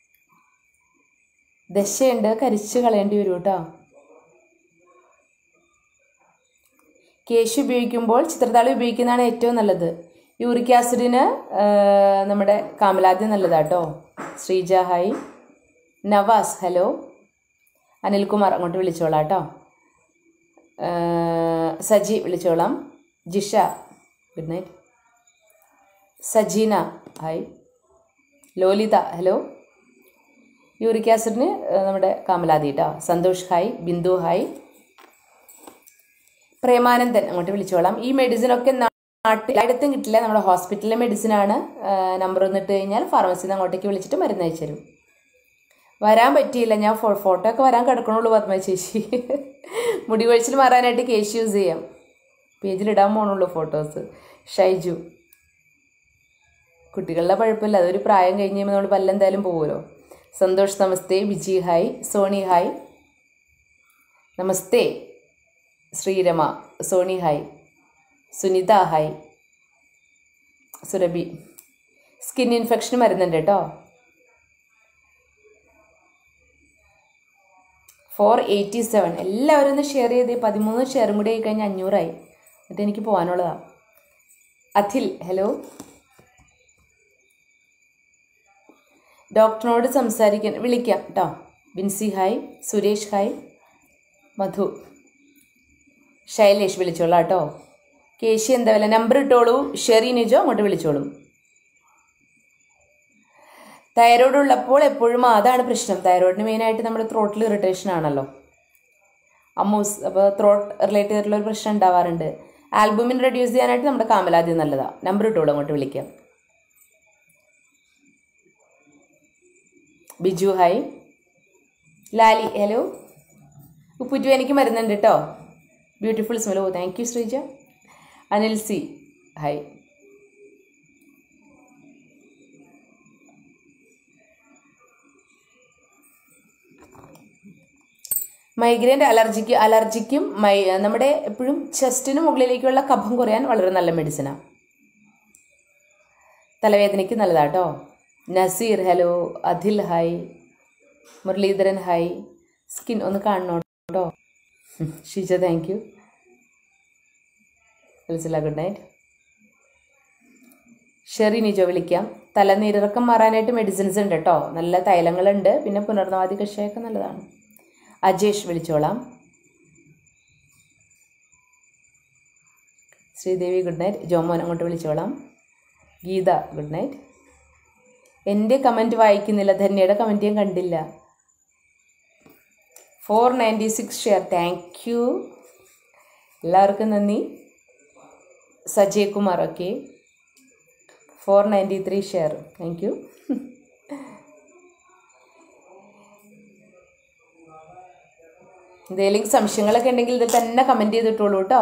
ദശയുണ്ട് കരിച്ച് കളയേണ്ടി വരും കേട്ടോ കേശ് ഉപയോഗിക്കുമ്പോൾ ചിത്രതാളി ഉപയോഗിക്കുന്നതാണ് ഏറ്റവും നല്ലത് യൂറിക് ആസിഡിന് ആ, നമ്മുടെ കാമലാദ്യ നല്ലതാട്ടോ ശ്രീജ ഹായ് നവാസ് ഹലോ അനിൽകുമാർ അങ്ങോട്ട് വിളിച്ചോളാം കേട്ടോ സജി വിളിച്ചോളാം Jisha good night Sajeena hi Lolitha hello uric ആസിഡിന് ആ, നമ്മുടെ കാമലാദി കേട്ടോ സന്തോഷ് ഹായ് ബിന്ദു ഹായ് പ്രേമാനന്ദൻ അങ്ങോട്ട് വിളിച്ചോളാം ഈ മെഡിസിനൊക്കെ നാട്ടിൽ എല്ലായിടത്തും കിട്ടില്ല നമ്മുടെ ഹോസ്പിറ്റലിലെ മെഡിസിനാണ് നമ്പർ ഒന്നിട്ട് കഴിഞ്ഞാൽ ഫാർമസിയിൽ നിന്ന് അങ്ങോട്ടേക്ക് വിളിച്ചിട്ട് മരുന്ന് അയച്ചു തരും വരാൻ പറ്റിയില്ല ഞാൻ ഫോ ഫോട്ടോ ഒക്കെ വരാൻ കിടക്കണുള്ളൂ പത്മ ചേച്ചി മുടി കൊഴിച്ചിൽ മാറാനായിട്ട് കേശ് യൂസ് ചെയ്യാം പേജിലിടാൻ പോകണുള്ളൂ ഫോട്ടോസ് ഷൈജു കുട്ടികളുടെ കുഴപ്പമില്ല അതൊരു പ്രായം കഴിഞ്ഞ് കഴിയുമ്പോൾ നമ്മൾ പല്ലെന്തായാലും പോകുമല്ലോ സന്തോഷ് നമസ്തേ ബിജി ഹായ് സോണി ഹായ് നമസ്തേ Sreerama Sony hi Sunitha hi Surabhi skin infection മരുന്നുണ്ട് കേട്ടോ ഫോർ എയ്റ്റി സെവൻ എല്ലാവരും ഒന്ന് ഷെയർ ചെയ്തേ പതിമൂന്ന് ഷെയറും കൂടി ആയി കഴിഞ്ഞാൽ അഞ്ഞൂറായി എന്നിട്ട് എനിക്ക് പോകാനുള്ളതാണ് അഖിൽ ഹലോ ഡോക്ടറിനോട് സംസാരിക്കാൻ വിളിക്കാം കേട്ടോ ബിൻസി ഹായ് സുരേഷ് ഹായ് മധു ശൈലേഷ് വിളിച്ചോളാം കേട്ടോ കേശി എന്താ വില നമ്പർ ഇട്ടോളൂ ഷെറി നിജോ അങ്ങോട്ട് വിളിച്ചോളും തൈറോയ്ഡ് ഉള്ളപ്പോൾ എപ്പോഴും അതാണ് പ്രശ്നം തൈറോയിഡിന് മെയിനായിട്ട് നമ്മുടെ ത്രോട്ടിൽ ഇറിറ്റേഷൻ ആണല്ലോ അമ്മൂസ് അപ്പോൾ ത്രോട്ട് റിലേറ്റ് ചെയ്തിട്ടുള്ള ഒരു പ്രശ്നം ഉണ്ടാവാറുണ്ട് ആൽബുമിൻ റെഡ്യൂസ് ചെയ്യാനായിട്ട് നമ്മുടെ കാമലാദ്യം നല്ലതാണ് നമ്പർ ഇട്ടോളൂ അങ്ങോട്ട് വിളിക്കാം ബിജു ഹായ് ലാലി ഹലോ ഉപ്പുറ്റു എനിക്ക് മരുന്നുണ്ട് കേട്ടോ beautiful smell oh thank you Sreeja Anil C hi മൈഗ്രെയിൻ്റെ അലർജിക്ക് അലർജിക്കും മൈ നമ്മുടെ എപ്പോഴും ചെസ്റ്റിന് മുകളിലേക്കുള്ള കഫം കുറയാൻ വളരെ നല്ല മെഡിസിനാണ് തലവേദനയ്ക്ക് നല്ലതാട്ടോ Naseer hello Akhil hi Muraleedharan hi skin ഒന്ന് കാണണോട്ടോ ഷീജ താങ്ക് യു വിളിച്ചില്ല ഗുഡ് നൈറ്റ് ഷെറി നിജോ വിളിക്കാം തലനീരിറക്കം മാറാനായിട്ട് മെഡിസിൻസ് ഉണ്ട് കേട്ടോ നല്ല തൈലങ്ങളുണ്ട് പിന്നെ പുനർനവാദി കഷായമൊക്കെ നല്ലതാണ് അജേഷ് വിളിച്ചോളാം ശ്രീദേവി ഗുഡ് നൈറ്റ് ജോമോൻ അങ്ങോട്ട് വിളിച്ചോളാം ഗീത ഗുഡ് നൈറ്റ് എൻ്റെ കമൻറ്റ് വായിക്കുന്നില്ല ധന്യയുടെ കമൻറ്റ് ഞാൻ കണ്ടില്ല four ninety six share thank you എല്ലാവർക്കും നന്ദി Sajay Kumar okay four ninety three share thank you എന്തെങ്കിലും സംശയങ്ങളൊക്കെ ഉണ്ടെങ്കിൽ ഇതിൽ തന്നെ കമൻറ്റ് ചെയ്തിട്ടുള്ളൂ കേട്ടോ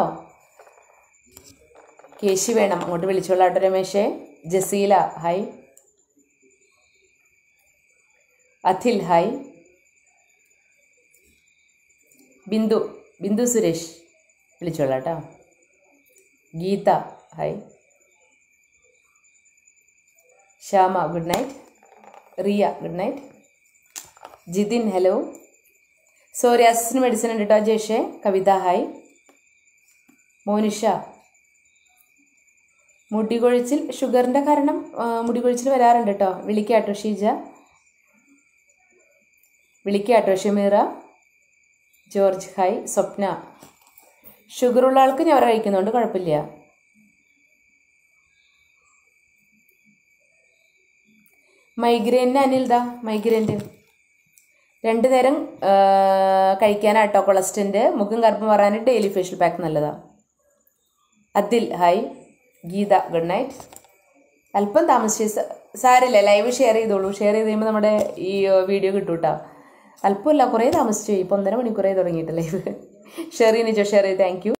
കേശി വേണം അങ്ങോട്ട് വിളിച്ചോളാട്ടോ രമേശേ ജസീല ഹായ് അഖിൽ ഹായ് ബിന്ദു ബിന്ദു സുരേഷ് വിളിച്ചോളാട്ടോ Geetha hi Shyama good night Riya good night Jithin hello സോറിയാസിന് മെഡിസിൻ ഉണ്ട് കേട്ടോ ജേഷേ കവിത ഹായ് മോനിഷ മുടികൊഴിച്ചിൽ ഷുഗറിൻ്റെ കാരണം ആ, മുടികൊഴിച്ചിൽ വരാറുണ്ട് കേട്ടോ വിളിക്കാട്ടോ ഷീജ വിളിക്കാട്ടോ ഷമീറ ജോർജ് ഹായ് സ്വപ്ന ഷുഗറുള്ള ആൾക്ക് ഞാൻ കഴിക്കുന്നുണ്ട് കുഴപ്പമില്ല മൈഗ്രെയിനിന് അനിൽദാ മൈഗ്രെയിൻ്റെ രണ്ട് നേരം ആ, കഴിക്കാനാട്ടോ കൊളസ്റ്റിൻ്റെ മുഖം കറുപ്പ് മാറാൻ ഡെയിലി ഫേഷ്യൽ പാക്ക് നല്ലതാണ് Adil hi Geetha good night അല്പം താമസിച്ച് സ- സാരമില്ല ലൈവ് ഷെയർ ചെയ്തോളൂ ഷെയർ ചെയ്ത് കഴിയുമ്പോൾ നമ്മുടെ ഈ വീഡിയോ കിട്ടും കേട്ടോ അല്പമല്ല കുറേ താമസിച്ചു പോയി ഇപ്പം ഒന്നര മണിക്കൂറേ തുടങ്ങിയിട്ട് ലൈവ് ഷെയർ ചെയ്യുന്ന ഷെയർ ചെയ്ത് thank you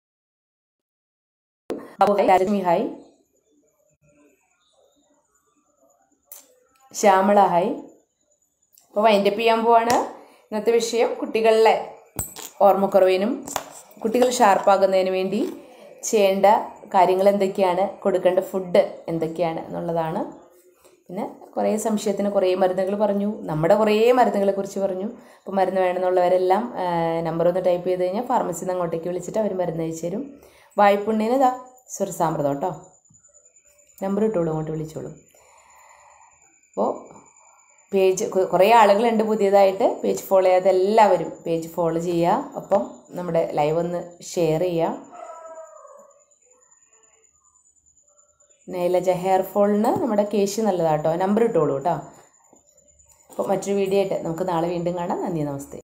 Rajami hi Shyamala hi അപ്പോൾ വൈൻഡപ്പ് ചെയ്യാൻ പോവാണ് ഇന്നത്തെ വിഷയം കുട്ടികളിലെ ഓർമ്മക്കുറവിനും കുട്ടികൾ ഷാർപ്പാകുന്നതിന് വേണ്ടി ചെയ്യേണ്ട കാര്യങ്ങൾ എന്തൊക്കെയാണ് കൊടുക്കേണ്ട ഫുഡ് എന്തൊക്കെയാണ് എന്നുള്ളതാണ് പിന്നെ കുറേ സംശയത്തിന് കുറേ മരുന്നുകൾ പറഞ്ഞു നമ്മുടെ കുറേ മരുന്നുകളെ കുറിച്ച് പറഞ്ഞു അപ്പോൾ മരുന്ന് വേണമെന്നുള്ളവരെല്ലാം നമ്പർ ഒന്ന് ടൈപ്പ് ചെയ്ത് കഴിഞ്ഞാൽ ഫാർമസിയിൽ നിന്ന് അങ്ങോട്ടേക്ക് വിളിച്ചിട്ട് അവർ മരുന്ന് അയച്ചു തരും വായ്പുണ്ണിന് ഇതാ സ്വരസാമൃതം കേട്ടോ നമ്പർ ഇട്ടോളൂ അങ്ങോട്ട് വിളിച്ചോളൂ അപ്പോൾ പേജ് കു- കുറേ ആളുകളുണ്ട് പുതിയതായിട്ട് പേജ് ഫോളോ ചെയ്യാത്ത എല്ലാവരും പേജ് ഫോളോ ചെയ്യുക ഒപ്പം നമ്മുടെ ലൈവ് ഒന്ന് ഷെയർ ചെയ്യുക നൈലജ ഹെയർ ഫോളിന് നമ്മുടെ കേശ് നല്ലതാട്ടോ നമ്പർ ഇട്ടോളൂ കേട്ടോ അപ്പോൾ മറ്റൊരു വീഡിയോ ആയിട്ട് നമുക്ക് നാളെ വീണ്ടും കാണാം നന്ദി നമസ്തേ